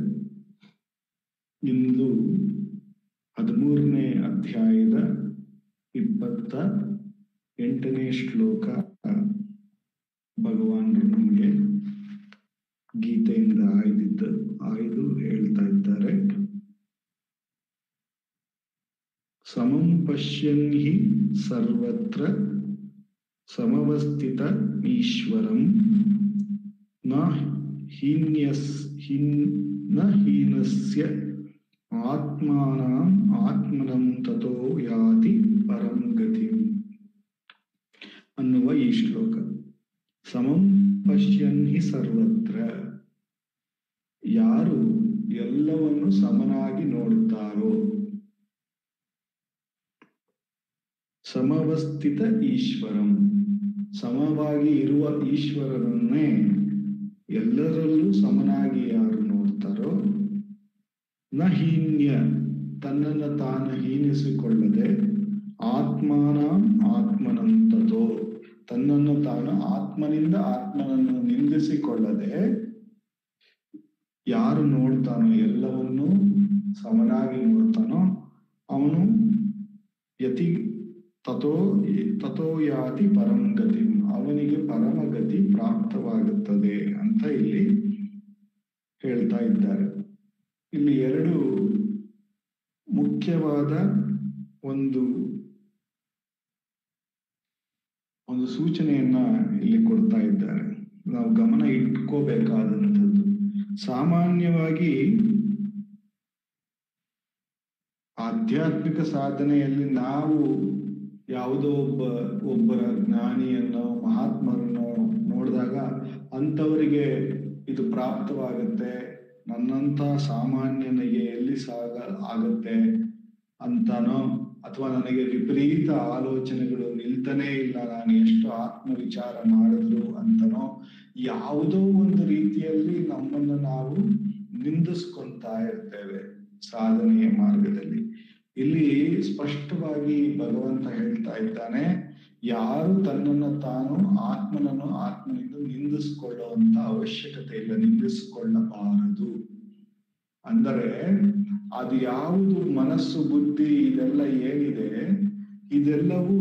ಇಂದು ಹದಿಮೂರನೇ ಅಧ್ಯಾಯದ ಇಪ್ಪತ್ತ ಎಂಟನೇ ಶ್ಲೋಕ ಭಗವಾನರು ನಮಗೆ ಗೀತೆಯಿಂದ ಆಯ್ದಿದ್ದ ಆಯ್ದು ಹೇಳ್ತಾ ಇದ್ದಾರೆ ಸಮಂ ಪಶ್ಯನ್ ಹಿ ಸರ್ವತ್ರ ಸಮವಸ್ಥಿತ ಈಶ್ವರಂ ನ ಹೀನ್ಯಸ್ ಹಿನ್ ನ ಹೀನಸ್ಯ ಆತ್ಮಾನಾಂ ಆತ್ಮನಂ ತಥೋ ಯಾತಿ ಪರಂ ಗತಿಂ ಅನ್ನುವ ಈ ಶ್ಲೋಕ ಸಮಂ ಪಶ್ಯನ್ ಹಿ ಸರ್ವತ್ರ ಯಾರು ಎಲ್ಲವನ್ನು ಸಮನಾಗಿ ನೋಡುತ್ತಾರೋ ಸಮವಸ್ಥಿತ ಈಶ್ವರಂ ಸಮವಾಗಿ ಇರುವ ಈಶ್ವರನನ್ನೇ ಎಲ್ಲರಲ್ಲೂ ಸಮನಾಗಿ ಯಾರು ನೋಡ್ತಾರೋ ನ ಹೀನ್ಯ ತನ್ನನ್ನು ತಾನು ಹೀನಿಸಿಕೊಳ್ಳದೆ ಆತ್ಮಾನ ಆತ್ಮನಂತದೋ ತನ್ನನ್ನು ತಾನು ಆತ್ಮನಿಂದ ಆತ್ಮನನ್ನು ನಿಂದಿಸಿಕೊಳ್ಳದೆ ಯಾರು ನೋಡ್ತಾನೋ ಎಲ್ಲವನ್ನೂ ಸಮನಾಗಿ ನೋಡ್ತಾನೋ ಅವನು ಯತಿ ತಥೋ ತಥೋ ಯಾತಿ ಪರಂ ಗತಿ ಅವನಿಗೆ ಪರಮ ಗತಿ ಪ್ರಾಪ್ತವಾಗುತ್ತದೆ ಅಂತ ಇಲ್ಲಿ ಹೇಳ್ತಾ ಇದ್ದಾರೆ ಇಲ್ಲಿ ಎರಡು ಮುಖ್ಯವಾದ ಒಂದು ಒಂದು ಸೂಚನೆಯನ್ನ ಇಲ್ಲಿ ಕೊಡ್ತಾ ಇದ್ದಾರೆ ನಾವು ಗಮನ ಇಟ್ಕೋಬೇಕಾದಂಥದ್ದು ಸಾಮಾನ್ಯವಾಗಿ ಆಧ್ಯಾತ್ಮಿಕ ಸಾಧನೆಯಲ್ಲಿ ನಾವು ಯಾವುದೋ ಒಬ್ಬ ಒಬ್ಬರ ಜ್ಞಾನಿಯನ್ನೋ ಮಹಾತ್ಮರನ್ನೋ ನೋಡಿದಾಗ ಅಂಥವರಿಗೆ ಇದು ಪ್ರಾಪ್ತವಾಗುತ್ತೆ ನನ್ನಂಥ ಸಾಮಾನ್ಯನಿಗೆ ಎಲ್ಲಿ ಸಾಗ ಆಗತ್ತೆ ಅಂತಾನೋ ಅಥವಾ ನನಗೆ ವಿಪರೀತ ಆಲೋಚನೆಗಳು ನಿಲ್ತಾನೇ ಇಲ್ಲ ನಾನು ಎಷ್ಟು ಆತ್ಮವಿಚಾರ ಮಾಡಿದ್ರು ಅಂತನೋ ಯಾವುದೋ ಒಂದು ರೀತಿಯಲ್ಲಿ ನಮ್ಮನ್ನು ನಾವು ನಿಂದಿಸ್ಕೊಂತಾ ಇರ್ತೇವೆ ಸಾಧನೆಯ ಮಾರ್ಗದಲ್ಲಿ ಇಲ್ಲಿ ಸ್ಪಷ್ಟವಾಗಿ ಭಗವಂತ ಹೇಳ್ತಾ ಇದ್ದಾನೆ ಯಾರು ತನ್ನನ್ನು ತಾನು ಆತ್ಮನನ್ನು ಆತ್ಮನಿಂದ ನಿಂದಿಸ್ಕೊಳ್ಳುವಂತ ಅವಶ್ಯಕತೆ ಇಲ್ಲ ನಿಂದಿಸಿಕೊಳ್ಳಬಾರದು ಅಂದರೆ ಅದು ಯಾವುದು ಮನಸ್ಸು ಬುದ್ಧಿ ಇದೆಲ್ಲ ಏನಿದೆ ಇದೆಲ್ಲವೂ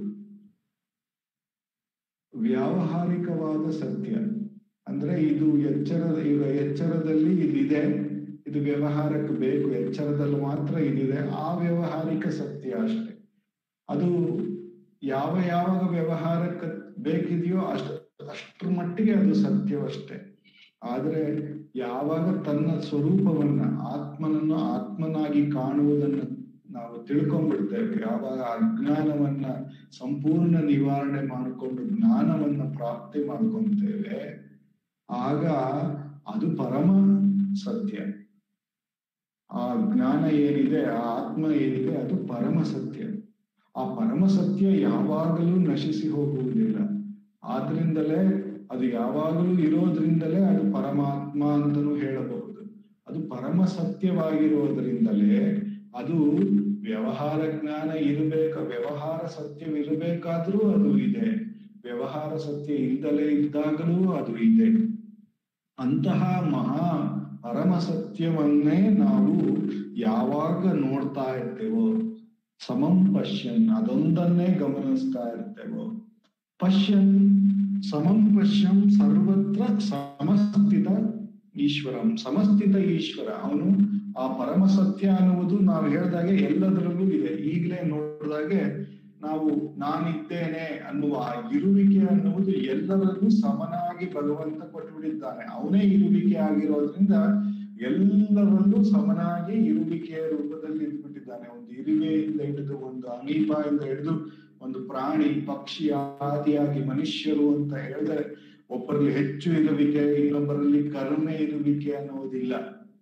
ವ್ಯಾವಹಾರಿಕವಾದ ಸತ್ಯ ಅಂದ್ರೆ ಇದು ಎಚ್ಚರದ ಈಗ ಎಚ್ಚರದಲ್ಲಿ ಇದಿದೆ ಇದು ವ್ಯವಹಾರಕ್ಕೆ ಬೇಕು ಎಚ್ಚರದಲ್ಲಿ ಮಾತ್ರ ಇದಿದೆ ಆ ವ್ಯವಹಾರಿಕ ಸತ್ಯ ಅಷ್ಟೆ ಅದು ಯಾವ ಯಾವಾಗ ವ್ಯವಹಾರಕ್ಕೆ ಬೇಕಿದೆಯೋ ಅಷ್ಟ ಅಷ್ಟ್ರ ಮಟ್ಟಿಗೆ ಅದು ಸತ್ಯವಷ್ಟೇ ಆದ್ರೆ ಯಾವಾಗ ತನ್ನ ಸ್ವರೂಪವನ್ನ ಆತ್ಮನನ್ನು ಆತ್ಮನಾಗಿ ಕಾಣುವುದನ್ನು ನಾವು ತಿಳ್ಕೊಂಡ್ಬಿಡ್ತೇವೆ ಯಾವಾಗ ಅಜ್ಞಾನವನ್ನ ಸಂಪೂರ್ಣ ನಿವಾರಣೆ ಮಾಡಿಕೊಂಡು ಜ್ಞಾನವನ್ನ ಪ್ರಾಪ್ತಿ ಮಾಡ್ಕೊಂತೇವೆ ಆಗ ಅದು ಪರಮ ಸತ್ಯ ಆ ಜ್ಞಾನ ಏನಿದೆ ಆ ಆತ್ಮ ಏನಿದೆ ಅದು ಪರಮ ಸತ್ಯ ಆ ಪರಮ ಸತ್ಯ ಯಾವಾಗಲೂ ನಶಿಸಿ ಹೋಗುವುದಿಲ್ಲ ಆದ್ರಿಂದಲೇ ಅದು ಯಾವಾಗಲೂ ಇರೋದ್ರಿಂದಲೇ ಅದು ಪರಮಾತ್ಮ ಅಂತಲೂ ಹೇಳಬಹುದು ಅದು ಪರಮ ಸತ್ಯವಾಗಿರೋದ್ರಿಂದಲೇ ಅದು ವ್ಯವಹಾರ ಜ್ಞಾನ ಇರಬೇಕ ವ್ಯವಹಾರ ಸತ್ಯವಿರಬೇಕಾದ್ರೂ ಅದು ಇದೆ ವ್ಯವಹಾರ ಸತ್ಯ ಇಲ್ದಲೇ ಇದ್ದಾಗಲೂ ಅದು ಇದೆ ಅಂತಹ ಮಹಾ ಪರಮ ಸತ್ಯವನ್ನೇ ನಾವು ಯಾವಾಗ ನೋಡ್ತಾ ಇರ್ತೇವೋ ಸಮಂ ಪಶ್ಯನ್ ಅದೊಂದನ್ನೇ ಗಮನಿಸ್ತಾ ಇರ್ತೇವೋ ಪಶ್ಯನ್ ಸಮಂ ಪಶ್ಯಂ ಸರ್ವತ್ರ ಸಮಸ್ಥಿತ ಈಶ್ವರಂ ಸಮಸ್ಥಿತ ಈಶ್ವರ ಅವನು ಆ ಪರಮ ಸತ್ಯ ಅನ್ನುವುದು ನಾವು ಹೇಳಿದಾಗೆ ಎಲ್ಲದರಲ್ಲೂ ಇದೆ ಈಗಲೇ ನೋಡಿದಾಗೆ ನಾವು ನಾನಿದ್ದೇನೆ ಅನ್ನುವ ಆ ಇರುವಿಕೆ ಅನ್ನುವುದು ಎಲ್ಲರಲ್ಲೂ ಸಮನಾಗಿ ಭಗವಂತ ಕೊಟ್ಟುಬಿಟ್ಟಿದ್ದಾನೆ ಅವನೇ ಇರುವಿಕೆ ಆಗಿರೋದ್ರಿಂದ ಎಲ್ಲರಲ್ಲೂ ಸಮನಾಗಿ ಇರುವಿಕೆಯ ರೂಪದಲ್ಲಿ ಇದ್ಬಿಟ್ಟಿದ್ದಾನೆ ಒಂದು ಇರುವೆಯಿಂದ ಹಿಡಿದು ಒಂದು ಅಮೀಬಾಯಿಂದ ಹಿಡಿದು ಒಂದು ಪ್ರಾಣಿ ಪಕ್ಷಿ ಆದಿಯಾಗಿ ಮನುಷ್ಯರು ಅಂತ ಹೇಳಿದ್ರೆ ಒಬ್ಬರಲ್ಲಿ ಹೆಚ್ಚು ಇರುವಿಕೆ ಇನ್ನೊಬ್ಬರಲ್ಲಿ ಕಡಿಮೆ ಇರುವಿಕೆ ಅನ್ನುವುದಿಲ್ಲ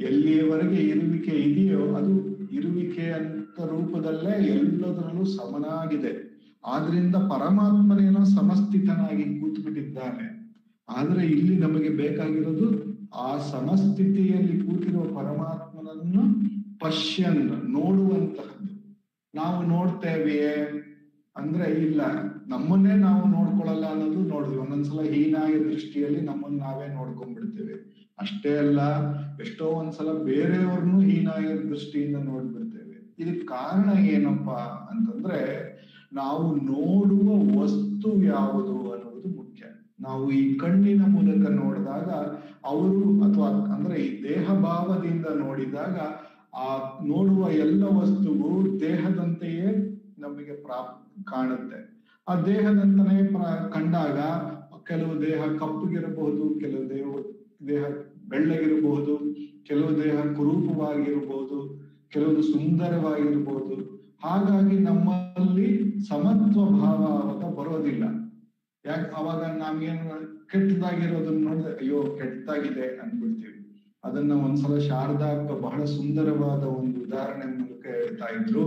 ಎಲ್ಲಿಯವರೆಗೆ ಇರುವಿಕೆ ಇದೆಯೋ ಅದು ಇರುವಿಕೆ ಅಂತ ರೂಪದಲ್ಲೇ ಎಲ್ಲದರಲ್ಲೂ ಸಮನಾಗಿದೆ ಆದ್ರಿಂದ ಪರಮಾತ್ಮನೇನೋ ಸಮಸ್ಥಿತನಾಗಿ ಕೂತ್ಬಿಟ್ಟಿದ್ದಾನೆ ಆದ್ರೆ ಇಲ್ಲಿ ನಮಗೆ ಬೇಕಾಗಿರೋದು ಆ ಸಮಸ್ಥಿತಿಯಲ್ಲಿ ಕೂತಿರೋ ಪರಮಾತ್ಮನನ್ನು ಪಶ್ಯನ್ ನೋಡುವಂತಹದ್ದು ನಾವು ನೋಡ್ತೇವೆಯೇ ಅಂದ್ರೆ ಇಲ್ಲ ನಮ್ಮನ್ನೇ ನಾವು ನೋಡ್ಕೊಳ್ಳಲ್ಲ ಅನ್ನೋದು ನೋಡಿದ್ವಿ ಒಂದೊಂದ್ಸಲ ಹೀನಾಯ ದೃಷ್ಟಿಯಲ್ಲಿ ನಮ್ಮನ್ನ ನಾವೇ ನೋಡ್ಕೊಂಡ್ಬಿಡ್ತೇವೆ ಅಷ್ಟೇ ಅಲ್ಲ ಎಷ್ಟೋ ಒಂದ್ಸಲ ಬೇರೆಯವ್ರನ್ನು ಹೀನಾಯ ದೃಷ್ಟಿಯಿಂದ ನೋಡ್ಬಿಡ್ತೇವೆ ಇದಕ್ಕೆ ಕಾರಣ ಏನಪ್ಪಾ ಅಂತಂದ್ರೆ ನಾವು ನೋಡುವ ವಸ್ತು ಯಾವುದು ಅನ್ನೋದು ಮುಖ್ಯ ನಾವು ಈ ಕಣ್ಣಿನ ಮೂಲಕ ನೋಡಿದಾಗ ಅವರು ಅಥವಾ ಅಂದ್ರೆ ಈ ದೇಹ ಭಾವದಿಂದ ನೋಡಿದಾಗ ಆ ನೋಡುವ ಎಲ್ಲ ವಸ್ತುವು ದೇಹದಂತೆಯೇ ನಮಗೆ ಪ್ರಾಪ್ ಕಾಣುತ್ತೆ ಆ ದೇಹದಂತನೇ ಪ್ರ- ಕಂಡಾಗ ಕೆಲವು ದೇಹ ಕಪ್ಪಗಿರಬಹುದು ಕೆಲವು ದೇಹ ದೇಹ ಬೆಳ್ಳಗಿರಬಹುದು ಕೆಲವು ದೇಹ ಕುರೂಪವಾಗಿರಬಹುದು ಕೆಲವು ಸುಂದರವಾಗಿರಬಹುದು ಹಾಗಾಗಿ ನಮ್ಮಲ್ಲಿ ಸಮತ್ವ ಭಾವ ಅವಾಗ ಬರೋದಿಲ್ಲ ಯಾಕೆ ಅವಾಗ ನಾವೇನು ಕೆಟ್ಟದಾಗಿರೋದನ್ನ ನೋಡಿದ್ರೆ ಅಯ್ಯೋ ಕೆಟ್ಟದಾಗಿದೆ ಅನ್ಬಿಡ್ತೀವಿ ಅದನ್ನ ಒಂದ್ಸಲ ಶಾರದಾ ಅಕ್ಕ ಬಹಳ ಸುಂದರವಾದ ಒಂದು ಉದಾಹರಣೆ ಮೂಲಕ ಹೇಳ್ತಾ ಇದ್ರು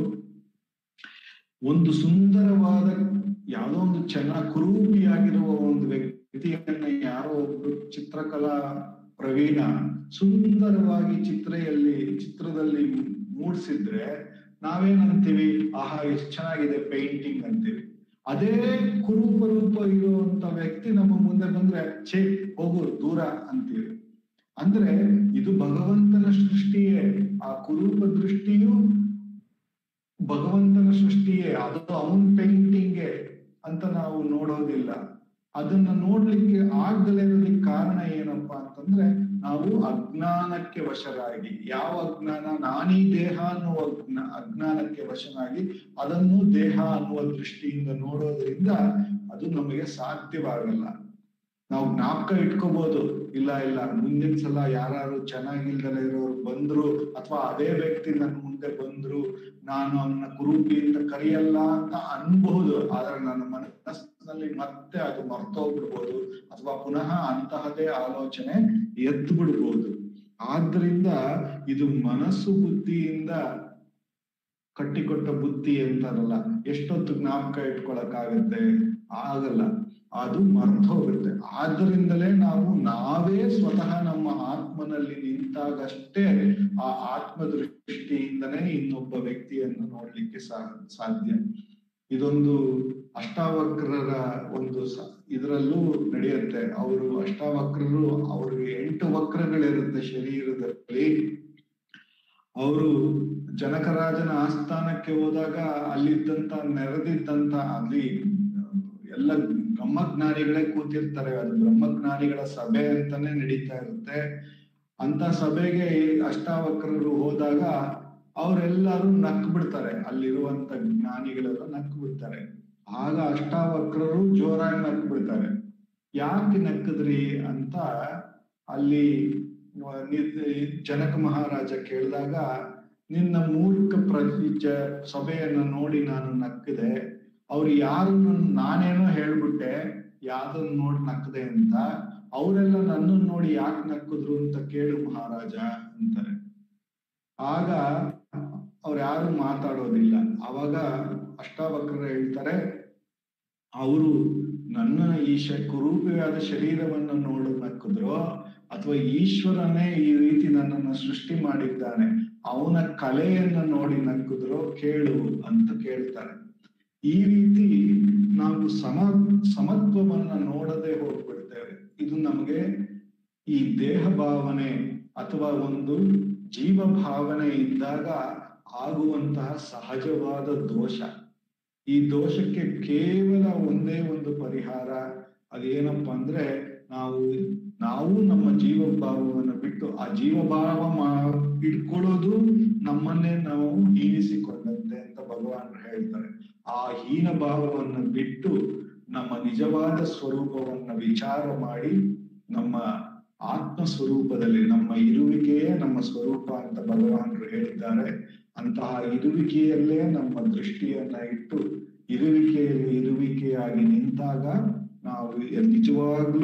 ಒಂದು ಸುಂದರವಾದ ಯಾವುದೋ ಒಂದು ಚೆನ್ನಾಗಿ ಕುರೂಪಿಯಾಗಿರುವ ಒಂದು ವ್ಯಕ್ತಿಯನ್ನ ಯಾರೋ ಒಬ್ರು ಚಿತ್ರಕಲಾ ಪ್ರವೀಣ ಸುಂದರವಾಗಿ ಚಿತ್ರೆಯಲ್ಲಿ ಚಿತ್ರದಲ್ಲಿ ಮೂಡಿಸಿದ್ರೆ ನಾವೇನಂತೀವಿ ಆಹಾ ಎಷ್ಟು ಚೆನ್ನಾಗಿದೆ ಪೇಂಟಿಂಗ್ ಅಂತೀವಿ ಅದೇ ಕುರೂಪ ರೂಪ ಇರುವಂತ ವ್ಯಕ್ತಿ ನಮ್ಮ ಮುಂದೆ ಬಂದ್ರೆ ಛೇ ಹೋಗು ದೂರ ಅಂತೀವಿ ಅಂದ್ರೆ ಇದು ಭಗವಂತನ ಸೃಷ್ಟಿಯೇ ಆ ಕುರೂಪ ದೃಷ್ಟಿಯು ಭಗವಂತನ ಸೃಷ್ಟಿಯೇ ಅದು ಅವನ್ ಪೇಂಟಿಂಗ್ಗೆ ಅಂತ ನಾವು ನೋಡೋದಿಲ್ಲ ಅದನ್ನ ನೋಡ್ಲಿಕ್ಕೆ ಆಗ್ದಲೇ ಇರೋದಕ್ಕೆ ಕಾರಣ ಏನಪ್ಪಾ ಅಂತಂದ್ರೆ ನಾವು ಅಜ್ಞಾನಕ್ಕೆ ವಶರಾಗಿ ಯಾವ ಅಜ್ಞಾನ ನಾನೀ ದೇಹ ಅನ್ನುವ ಅಜ್ಞಾ- ಅಜ್ಞಾನಕ್ಕೆ ವಶನಾಗಿ ಅದನ್ನು ದೇಹ ಅನ್ನುವ ದೃಷ್ಟಿಯಿಂದ ನೋಡೋದ್ರಿಂದ ಅದು ನಮಗೆ ಸಾಧ್ಯವಾಗಲ್ಲ ನಾವು ಜ್ಞಾಪಕ ಇಟ್ಕೋಬಹುದು ಇಲ್ಲ ಇಲ್ಲ ಮುಂದಿನ ಸಲ ಯಾರು ಚೆನ್ನಾಗಿಲ್ದಲೆ ಇರೋರು ಬಂದ್ರು ಅಥವಾ ಅದೇ ವ್ಯಕ್ತಿ ನನ್ನ ಮುಂದೆ ಬಂದ್ರು ನಾನು ಅವನ್ನ ಕುರೂಪಿ ಅಂತ ಕರೆಯಲ್ಲ ಅಂತ ಅನ್ಬಹುದು ಆದ್ರೆ ನನ್ನ ಮನಸ್ಸಿನಲ್ಲಿ ಮತ್ತೆ ಅದು ಮರ್ತೋಗ್ಬಿಡ್ಬೋದು ಅಥವಾ ಪುನಃ ಅಂತಹದೇ ಆಲೋಚನೆ ಎದ್ದು ಬಿಡ್ಬೋದು ಆದ್ರಿಂದ ಇದು ಮನಸ್ಸು ಬುದ್ಧಿಯಿಂದ ಕಟ್ಟಿಕೊಟ್ಟ ಬುದ್ಧಿ ಅಂತಾರಲ್ಲ ಎಷ್ಟೊತ್ತು ಜ್ಞಾಪಕ ಇಟ್ಕೊಳಕ್ಕಾಗತ್ತೆ ಆಗಲ್ಲ ಅದು ಮರ್ತು ಹೋಗುತ್ತೆ ಆದ್ದರಿಂದಲೇ ನಾವು ನಾವೇ ಸ್ವತಃ ನಮ್ಮ ಆತ್ಮನಲ್ಲಿ ನಿಂತಾಗಷ್ಟೇ ಆ ಆತ್ಮ ದೃಷ್ಟಿಯಿಂದನೇ ಇನ್ನೊಬ್ಬ ವ್ಯಕ್ತಿಯನ್ನು ನೋಡ್ಲಿಕ್ಕೆ ಸಾ- ಸಾಧ್ಯ ಇದೊಂದು ಅಷ್ಟಾವಕ್ರರ ಒಂದು ಸ- ಇದರಲ್ಲೂ ನಡೆಯುತ್ತೆ ಅವರು ಅಷ್ಟಾವಕ್ರರು ಅವ್ರಿಗೆ ಎಂಟು ವಕ್ರಗಳಿರುತ್ತೆ ಶರೀರದಲ್ಲಿ ಅವರು ಜನಕರಾಜನ ಆಸ್ಥಾನಕ್ಕೆ ಹೋದಾಗ ಅಲ್ಲಿದ್ದಂತ ನೆರೆದಿದ್ದಂತ ಅಲ್ಲಿ ಎಲ್ಲ ಬ್ರಹ್ಮಜ್ಞಾನಿಗಳೇ ಕೂತಿರ್ತಾರೆ ಅದು ಬ್ರಹ್ಮಜ್ಞಾನಿಗಳ ಸಭೆ ಅಂತಾನೆ ನಡೀತಾ ಇರುತ್ತೆ ಅಂತ ಸಭೆಗೆ ಈ ಅಷ್ಟಾವಕ್ರರು ಹೋದಾಗ ಅವರೆಲ್ಲರೂ ನಕ್ ಬಿಡ್ತಾರೆ ಅಲ್ಲಿರುವಂತ ಜ್ಞಾನಿಗಳೆಲ್ಲ ನಕ್ ಬಿಡ್ತಾರೆ ಆಗ ಅಷ್ಟಾವಕ್ರರು ಜೋರಾಗಿ ನಕ್ ಬಿಡ್ತಾರೆ ಯಾಕೆ ನಕ್ಕದ್ರಿ ಅಂತ ಅಲ್ಲಿ ನಿ- ಜನಕ ಮಹಾರಾಜ ಕೇಳಿದಾಗ ನಿನ್ನ ಮೂರ್ಖ ಪ್ರ ಜ- ಸಭೆಯನ್ನ ನೋಡಿ ನಾನು ನಕ್ಕಿದೆ ಅವ್ರು ಯಾರನ್ನ ನಾನೇನೋ ಹೇಳ್ಬಿಟ್ಟೆ ಯಾವ್ದನ್ನ ನೋಡಿ ನಕ್ಕದೆ ಅಂತ ಅವರೆಲ್ಲ ನನ್ನನ್ನು ನೋಡಿ ಯಾಕೆ ನಕ್ಕಿದ್ರು ಅಂತ ಕೇಳು ಮಹಾರಾಜ ಅಂತಾರೆ ಆಗ ಅವ್ರು ಯಾರು ಮಾತಾಡೋದಿಲ್ಲ ಅವಾಗ ಅಷ್ಟಾವಕ್ರರು ಹೇಳ್ತಾರೆ ಅವರು ನನ್ನ ಈ ಶ ಕುರೂಪಿಯಾದ ಶರೀರವನ್ನು ನೋಡು ನಕ್ಕಿದ್ರು ಅಥವಾ ಈಶ್ವರನೇ ಈ ರೀತಿ ನನ್ನನ್ನು ಸೃಷ್ಟಿ ಮಾಡಿದ್ದಾನೆ ಅವನ ಕಲೆಯನ್ನ ನೋಡಿ ನಕ್ಕಿದ್ರು ಕೇಳು ಅಂತ ಕೇಳ್ತಾರೆ ಈ ರೀತಿ ನಾವು ಸಮ ಸಮತ್ವವನ್ನ ನೋಡದೆ ಹೋಗ್ಬಿಡ್ತೇವೆ ಇದು ನಮಗೆ ಈ ದೇಹ ಭಾವನೆ ಅಥವಾ ಒಂದು ಜೀವ ಭಾವನೆ ಇದ್ದಾಗ ಆಗುವಂತಹ ಸಹಜವಾದ ದೋಷ ಈ ದೋಷಕ್ಕೆ ಕೇವಲ ಒಂದೇ ಒಂದು ಪರಿಹಾರ ಅದೇನಪ್ಪಾ ಅಂದ್ರೆ ನಾವು ನಾವು ನಮ್ಮ ಜೀವ ಭಾವವನ್ನು ಬಿಟ್ಟು ಆ ಜೀವ ಭಾವ ಮಾ- ಇಟ್ಕೊಳ್ಳೋದು ನಮ್ಮನ್ನೇ ನಾವು ಹೀನಿಸಿಕೊಂಡಂತೆ ಅಂತ ಭಗವಾನ್ ಹೇಳ್ತಾರೆ ಆ ಹೀನ ಭಾವವನ್ನು ಬಿಟ್ಟು ನಮ್ಮ ನಿಜವಾದ ಸ್ವರೂಪವನ್ನ ವಿಚಾರ ಮಾಡಿ ನಮ್ಮ ಆತ್ಮ ಸ್ವರೂಪದಲ್ಲಿ ನಮ್ಮ ಇರುವಿಕೆಯೇ ನಮ್ಮ ಸ್ವರೂಪ ಅಂತ ಭಗವಾನರು ಹೇಳಿದ್ದಾರೆ ಅಂತಹ ಇರುವಿಕೆಯಲ್ಲೇ ನಮ್ಮ ದೃಷ್ಟಿಯನ್ನ ಇಟ್ಟು ಇರುವಿಕೆಯಲ್ಲಿ ಇರುವಿಕೆಯಾಗಿ ನಿಂತಾಗ ನಾವು ನಿಜವಾಗ್ಲೂ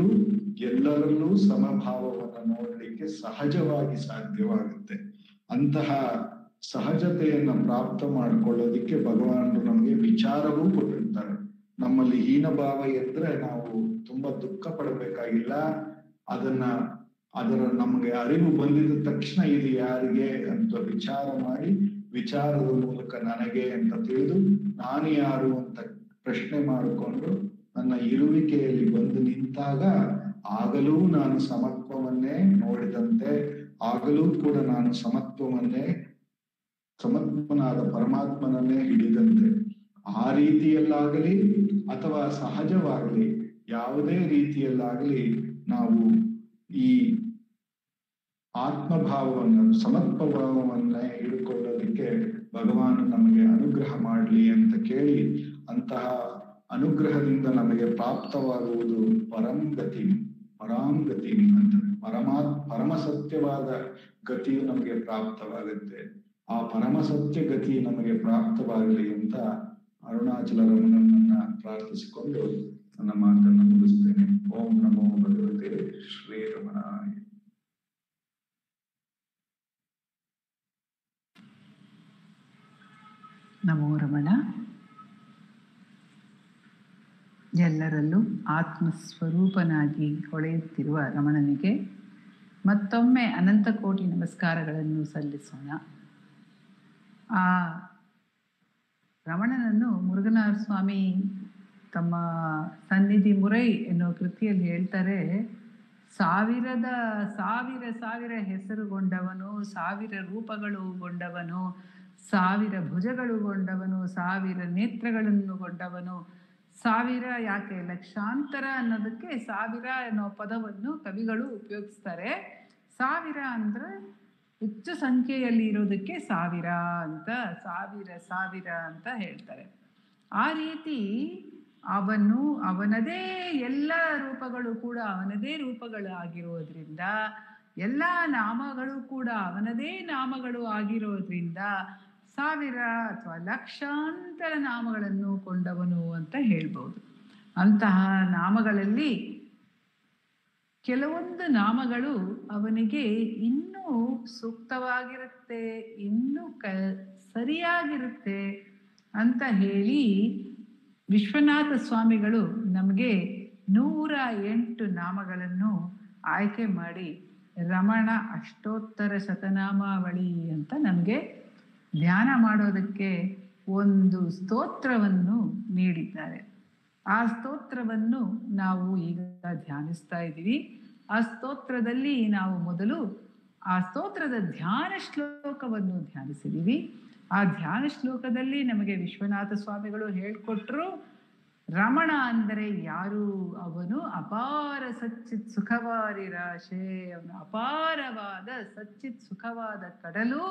ಎಲ್ಲರಲ್ಲೂ ಸಮಭಾವವನ್ನು ನೋಡಲಿಕ್ಕೆ ಸಹಜವಾಗಿ ಸಾಧ್ಯವಾಗುತ್ತೆ ಅಂತಹ ಸಹಜತೆಯನ್ನ ಪ್ರಾಪ್ತ ಮಾಡ್ಕೊಳ್ಳೋದಿಕ್ಕೆ ಭಗವಾನರು ನಮಗೆ ವಿಚಾರವೂ ಕೊಟ್ಟಿರ್ತಾರೆ ನಮ್ಮಲ್ಲಿ ಹೀನಭಾವ ಇದ್ರೆ ನಾವು ತುಂಬಾ ದುಃಖ ಪಡಬೇಕಾಗಿಲ್ಲ ಅದನ್ನ ಅದರ ನಮಗೆ ಅರಿವು ಬಂದಿದ ತಕ್ಷಣ ಇದು ಯಾರಿಗೆ ಅಂತ ವಿಚಾರ ಮಾಡಿ ವಿಚಾರದ ಮೂಲಕ ನನಗೆ ಅಂತ ತಿಳಿದು ನಾನು ಯಾರು ಅಂತ ಪ್ರಶ್ನೆ ಮಾಡಿಕೊಂಡು ನನ್ನ ಇರುವಿಕೆಯಲ್ಲಿ ಬಂದು ನಿಂತಾಗ ಆಗಲೂ ನಾನು ಸಮತ್ವವನ್ನೇ ನೋಡಿದಂತೆ ಆಗಲೂ ಕೂಡ ನಾನು ಸಮತ್ವವನ್ನೇ ಸಮತ್ವನಾದ ಪರಮಾತ್ಮನನ್ನೇ ಹಿಡಿದಂತೆ ಆ ರೀತಿಯಲ್ಲಾಗಲಿ ಅಥವಾ ಸಹಜವಾಗಲಿ ಯಾವುದೇ ರೀತಿಯಲ್ಲಾಗಲಿ ನಾವು ಈ ಆತ್ಮಭಾವವನ್ನು ಸಮತ್ವ ಭಾವವನ್ನೇ ಹಿಡ್ಕೊಳ್ಳೋದಕ್ಕೆ ಭಗವಾನ್ ನಮಗೆ ಅನುಗ್ರಹ ಮಾಡಲಿ ಅಂತ ಕೇಳಿ ಅಂತಹ ಅನುಗ್ರಹದಿಂದ ನಮಗೆ ಪ್ರಾಪ್ತವಾಗುವುದು ಪರಂಗತಿ ಪರಾಂಗತಿ ಅಂತ ಪರಮಾತ್ ಪರಮ ಸತ್ಯವಾದ ಗತಿಯು ನಮಗೆ ಪ್ರಾಪ್ತವಾಗುತ್ತೆ ಆ ಪರಮ ಸತ್ಯ ಗತಿ ನಮಗೆ ಪ್ರಾಪ್ತವಾಗಲಿ ಅಂತ ಅರುಣಾಚಲ ರಮಣನನ್ನ ಪ್ರಾರ್ಥಿಸಿಕೊಂಡು ನನ್ನ ಮಾತನ್ನು ಮುಗಿಸ್ತೇನೆ ಓಂ ನಮೋ ಭಗವತೆ ಶ್ರೀರಮಣಾಯ ನಮೋ ರಮಣ ಎಲ್ಲರಲ್ಲೂ ಆತ್ಮಸ್ವರೂಪನಾಗಿ ಹೊಳೆಯುತ್ತಿರುವ ರಮಣನಿಗೆ ಮತ್ತೊಮ್ಮೆ ಅನಂತ ಕೋಟಿ ನಮಸ್ಕಾರಗಳನ್ನು ಸಲ್ಲಿಸೋಣ ಆ ರಮಣನನ್ನು ಮುರುಗನಾಥ ಸ್ವಾಮಿ ತಮ್ಮ ಸನ್ನಿಧಿ ಮುರೈ ಎನ್ನುವ ಕೃತಿಯಲ್ಲಿ ಹೇಳ್ತಾರೆ ಸಾವಿರದ ಸಾವಿರ ಸಾವಿರ ಹೆಸರುಗೊಂಡವನು ಸಾವಿರ ರೂಪಗಳುಗೊಂಡವನು ಸಾವಿರ ಭುಜಗಳುಗೊಂಡವನು ಸಾವಿರ ನೇತ್ರಗಳನ್ನು ಗೊಂಡವನು ಸಾವಿರ ಯಾಕೆ ಲಕ್ಷಾಂತರ ಅನ್ನೋದಕ್ಕೆ ಸಾವಿರ ಅನ್ನೋ ಪದವನ್ನು ಕವಿಗಳು ಉಪಯೋಗಿಸ್ತಾರೆ ಸಾವಿರ ಅಂದ್ರೆ ಹೆಚ್ಚು ಸಂಖ್ಯೆಯಲ್ಲಿ ಇರೋದಕ್ಕೆ ಸಾವಿರ ಅಂತ ಸಾವಿರ ಸಾವಿರ ಅಂತ ಹೇಳ್ತಾರೆ ಆ ರೀತಿ ಅವನು ಅವನದೇ ಎಲ್ಲ ರೂಪಗಳು ಕೂಡ ಅವನದೇ ರೂಪಗಳು ಆಗಿರೋದ್ರಿಂದ ಎಲ್ಲ ನಾಮಗಳು ಕೂಡ ಅವನದೇ ನಾಮಗಳು ಆಗಿರೋದ್ರಿಂದ ಸಾವಿರ ಅಥವಾ ಲಕ್ಷಾಂತರ ನಾಮಗಳನ್ನು ಕೊಂಡವನು ಅಂತ ಹೇಳ್ಬೋದು ಅಂತಹ ನಾಮಗಳಲ್ಲಿ ಕೆಲವೊಂದು ನಾಮಗಳು ಅವನಿಗೆ ಇನ್ನೂ ಸೂಕ್ತವಾಗಿರುತ್ತೆ ಇನ್ನೂ ಕ ಸರಿಯಾಗಿರುತ್ತೆ ಅಂತ ಹೇಳಿ ವಿಶ್ವನಾಥ ಸ್ವಾಮಿಗಳು ನಮಗೆ ನೂರ ಎಂಟು ನಾಮಗಳನ್ನು ಆಯ್ಕೆ ಮಾಡಿ ರಮಣ ಅಷ್ಟೋತ್ತರ ಶತನಾಮಾವಳಿ ಅಂತ ನಮಗೆ ಧ್ಯಾನ ಮಾಡೋದಕ್ಕೆ ಒಂದು ಸ್ತೋತ್ರವನ್ನು ನೀಡಿದ್ದಾರೆ ಆ ಸ್ತೋತ್ರವನ್ನು ನಾವು ಈಗ ಧ್ಯಾನಿಸ್ತಾ ಇದ್ದೀವಿ ಆ ಸ್ತೋತ್ರದಲ್ಲಿ ನಾವು ಮೊದಲು ಆ ಸ್ತೋತ್ರದ ಧ್ಯಾನ ಶ್ಲೋಕವನ್ನು ಧ್ಯಾನಿಸಿದ್ದೀವಿ ಆ ಧ್ಯಾನ ಶ್ಲೋಕದಲ್ಲಿ ನಮಗೆ ವಿಶ್ವನಾಥ ಸ್ವಾಮಿಗಳು ಹೇಳ್ಕೊಟ್ರು ರಮಣ ಅಂದರೆ ಯಾರು ಅವನು ಅಪಾರ ಸಚ್ಚಿತ್ ಸುಖವಾರಿ ರಾಶೆ ಅವನು ಅಪಾರವಾದ ಸಚ್ಚಿತ್ ಸುಖವಾದ ಕಡಲು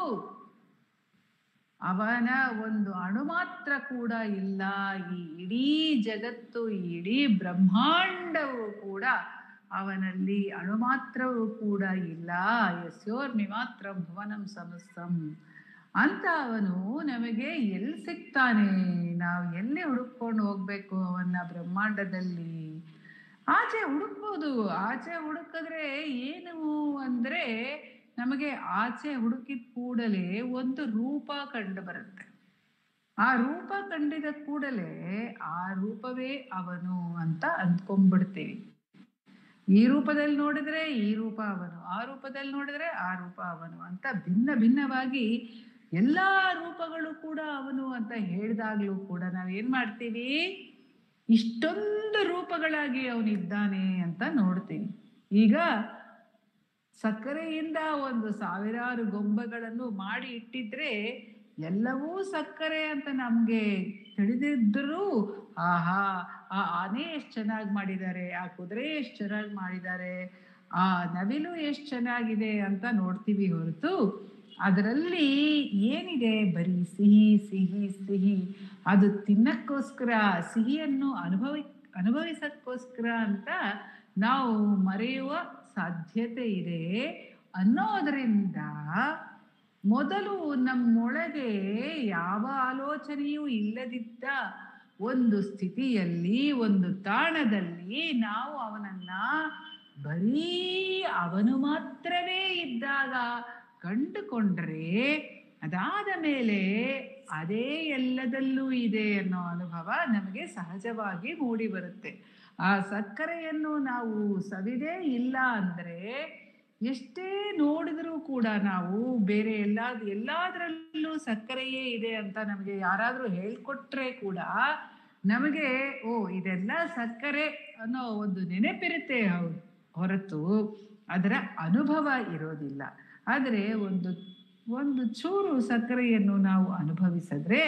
ಅವನ ಒಂದು ಅಣು ಮಾತ್ರ ಕೂಡ ಇಲ್ಲ ಈ ಇಡೀ ಜಗತ್ತು ಈ ಇಡೀ ಬ್ರಹ್ಮಾಂಡವು ಕೂಡ ಅವನಲ್ಲಿ ಅಣು ಮಾತ್ರವೂ ಕೂಡ ಇಲ್ಲ ಯಸ್ಯೋರ್ಮಿ ಮಾತ್ರ ಭುವನಂ ಸಮಸ್ತಂ ಅಂತ ಅವನು ನಮಗೆ ಎಲ್ಲಿ ಸಿಗ್ತಾನೆ ನಾವು ಎಲ್ಲಿ ಹುಡುಕೊಂಡು ಹೋಗ್ಬೇಕು ಅವನ್ನ ಬ್ರಹ್ಮಾಂಡದಲ್ಲಿ ಆಚೆ ಹುಡುಕ್ಬೋದು ಆಚೆ ಹುಡುಕಿದ್ರೆ ಏನು ಅಂದ್ರೆ ನಮಗೆ ಆಚೆ ಹುಡುಕಿದ ಕೂಡಲೇ ಒಂದು ರೂಪ ಕಂಡು ಬರುತ್ತೆ ಆ ರೂಪ ಕಂಡಿದ ಕೂಡಲೇ ಆ ರೂಪವೇ ಅವನು ಅಂತ ಅಂದ್ಕೊಂಡ್ಬಿಡ್ತೀವಿ ಈ ರೂಪದಲ್ಲಿ ನೋಡಿದ್ರೆ ಈ ರೂಪ ಅವನು ಆ ರೂಪದಲ್ಲಿ ನೋಡಿದ್ರೆ ಆ ರೂಪ ಅವನು ಅಂತ ಭಿನ್ನ ಭಿನ್ನವಾಗಿ ಎಲ್ಲಾ ರೂಪಗಳು ಕೂಡ ಅವನು ಅಂತ ಹೇಳಿದಾಗ್ಲೂ ಕೂಡ ನಾವ್ ಏನ್ ಮಾಡ್ತೀವಿ ಇಷ್ಟೊಂದು ರೂಪಗಳಾಗಿ ಅವನಿದ್ದಾನೆ ಅಂತ ನೋಡ್ತೀವಿ ಈಗ ಸಕ್ಕರೆಯಿಂದ ಒಂದು ಸಾವಿರಾರು ಗೊಂಬೆಗಳನ್ನು ಮಾಡಿ ಇಟ್ಟಿದ್ರೆ ಎಲ್ಲವೂ ಸಕ್ಕರೆ ಅಂತ ನಮ್ಗೆ ತಿಳಿದಿದ್ದರೂ ಆಹಾ ಆ ಆನೆ ಎಷ್ಟು ಚೆನ್ನಾಗಿ ಮಾಡಿದ್ದಾರೆ ಆ ಕುದುರೆ ಎಷ್ಟು ಚೆನ್ನಾಗಿ ಮಾಡಿದ್ದಾರೆ ಆ ನವಿಲು ಎಷ್ಟು ಚೆನ್ನಾಗಿದೆ ಅಂತ ನೋಡ್ತೀವಿ ಹೊರತು ಅದರಲ್ಲಿ ಏನಿದೆ ಬರೀ ಸಿಹಿ ಸಿಹಿ ಸಿಹಿ ಅದು ತಿನ್ನಕ್ಕೋಸ್ಕರ ಸಿಹಿಯನ್ನು ಅನುಭವಿ ಅನುಭವಿಸಕ್ಕೋಸ್ಕರ ಅಂತ ನಾವು ಮರೆಯುವ ಸಾಧ್ಯತೆ ಇದೆ ಅನ್ನೋದರಿಂದ ಮೊದಲು ನಮ್ಮೊಳಗೆ ಯಾವ ಆಲೋಚನೆಯೂ ಇಲ್ಲದಿದ್ದ ಒಂದು ಸ್ಥಿತಿಯಲ್ಲಿ ಒಂದು ತಾಣದಲ್ಲಿ ನಾವು ಅವನನ್ನ ಬರೀ ಅವನು ಮಾತ್ರವೇ ಇದ್ದಾಗ ಕಂಡುಕೊಂಡ್ರೆ ಅದಾದ ಮೇಲೆ ಅದೇ ಎಲ್ಲದಲ್ಲೂ ಇದೆ ಅನ್ನೋ ಅನುಭವ ನಮಗೆ ಸಹಜವಾಗಿ ಮೂಡಿ ಬರುತ್ತೆ ಆ ಸಕ್ಕರೆಯನ್ನು ನಾವು ಸವಿದೇ ಇಲ್ಲ ಅಂದ್ರೆ ಎಷ್ಟೇ ನೋಡಿದ್ರೂ ಕೂಡ ನಾವು ಬೇರೆ ಎಲ್ಲ ಎಲ್ಲದರಲ್ಲೂ ಸಕ್ಕರೆಯೇ ಇದೆ ಅಂತ ನಮಗೆ ಯಾರಾದರೂ ಹೇಳ್ಕೊಟ್ರೆ ಕೂಡ ನಮಗೆ ಓ ಇದೆಲ್ಲ ಸಕ್ಕರೆ ಅನ್ನೋ ಒಂದು ನೆನಪಿರುತ್ತೆ ಹೌದು ಹೊರತು ಅದರ ಅನುಭವ ಇರೋದಿಲ್ಲ ಆದರೆ ಒಂದು ಒಂದು ಚೂರು ಸಕ್ಕರೆಯನ್ನು ನಾವು ಅನುಭವಿಸಿದ್ರೆ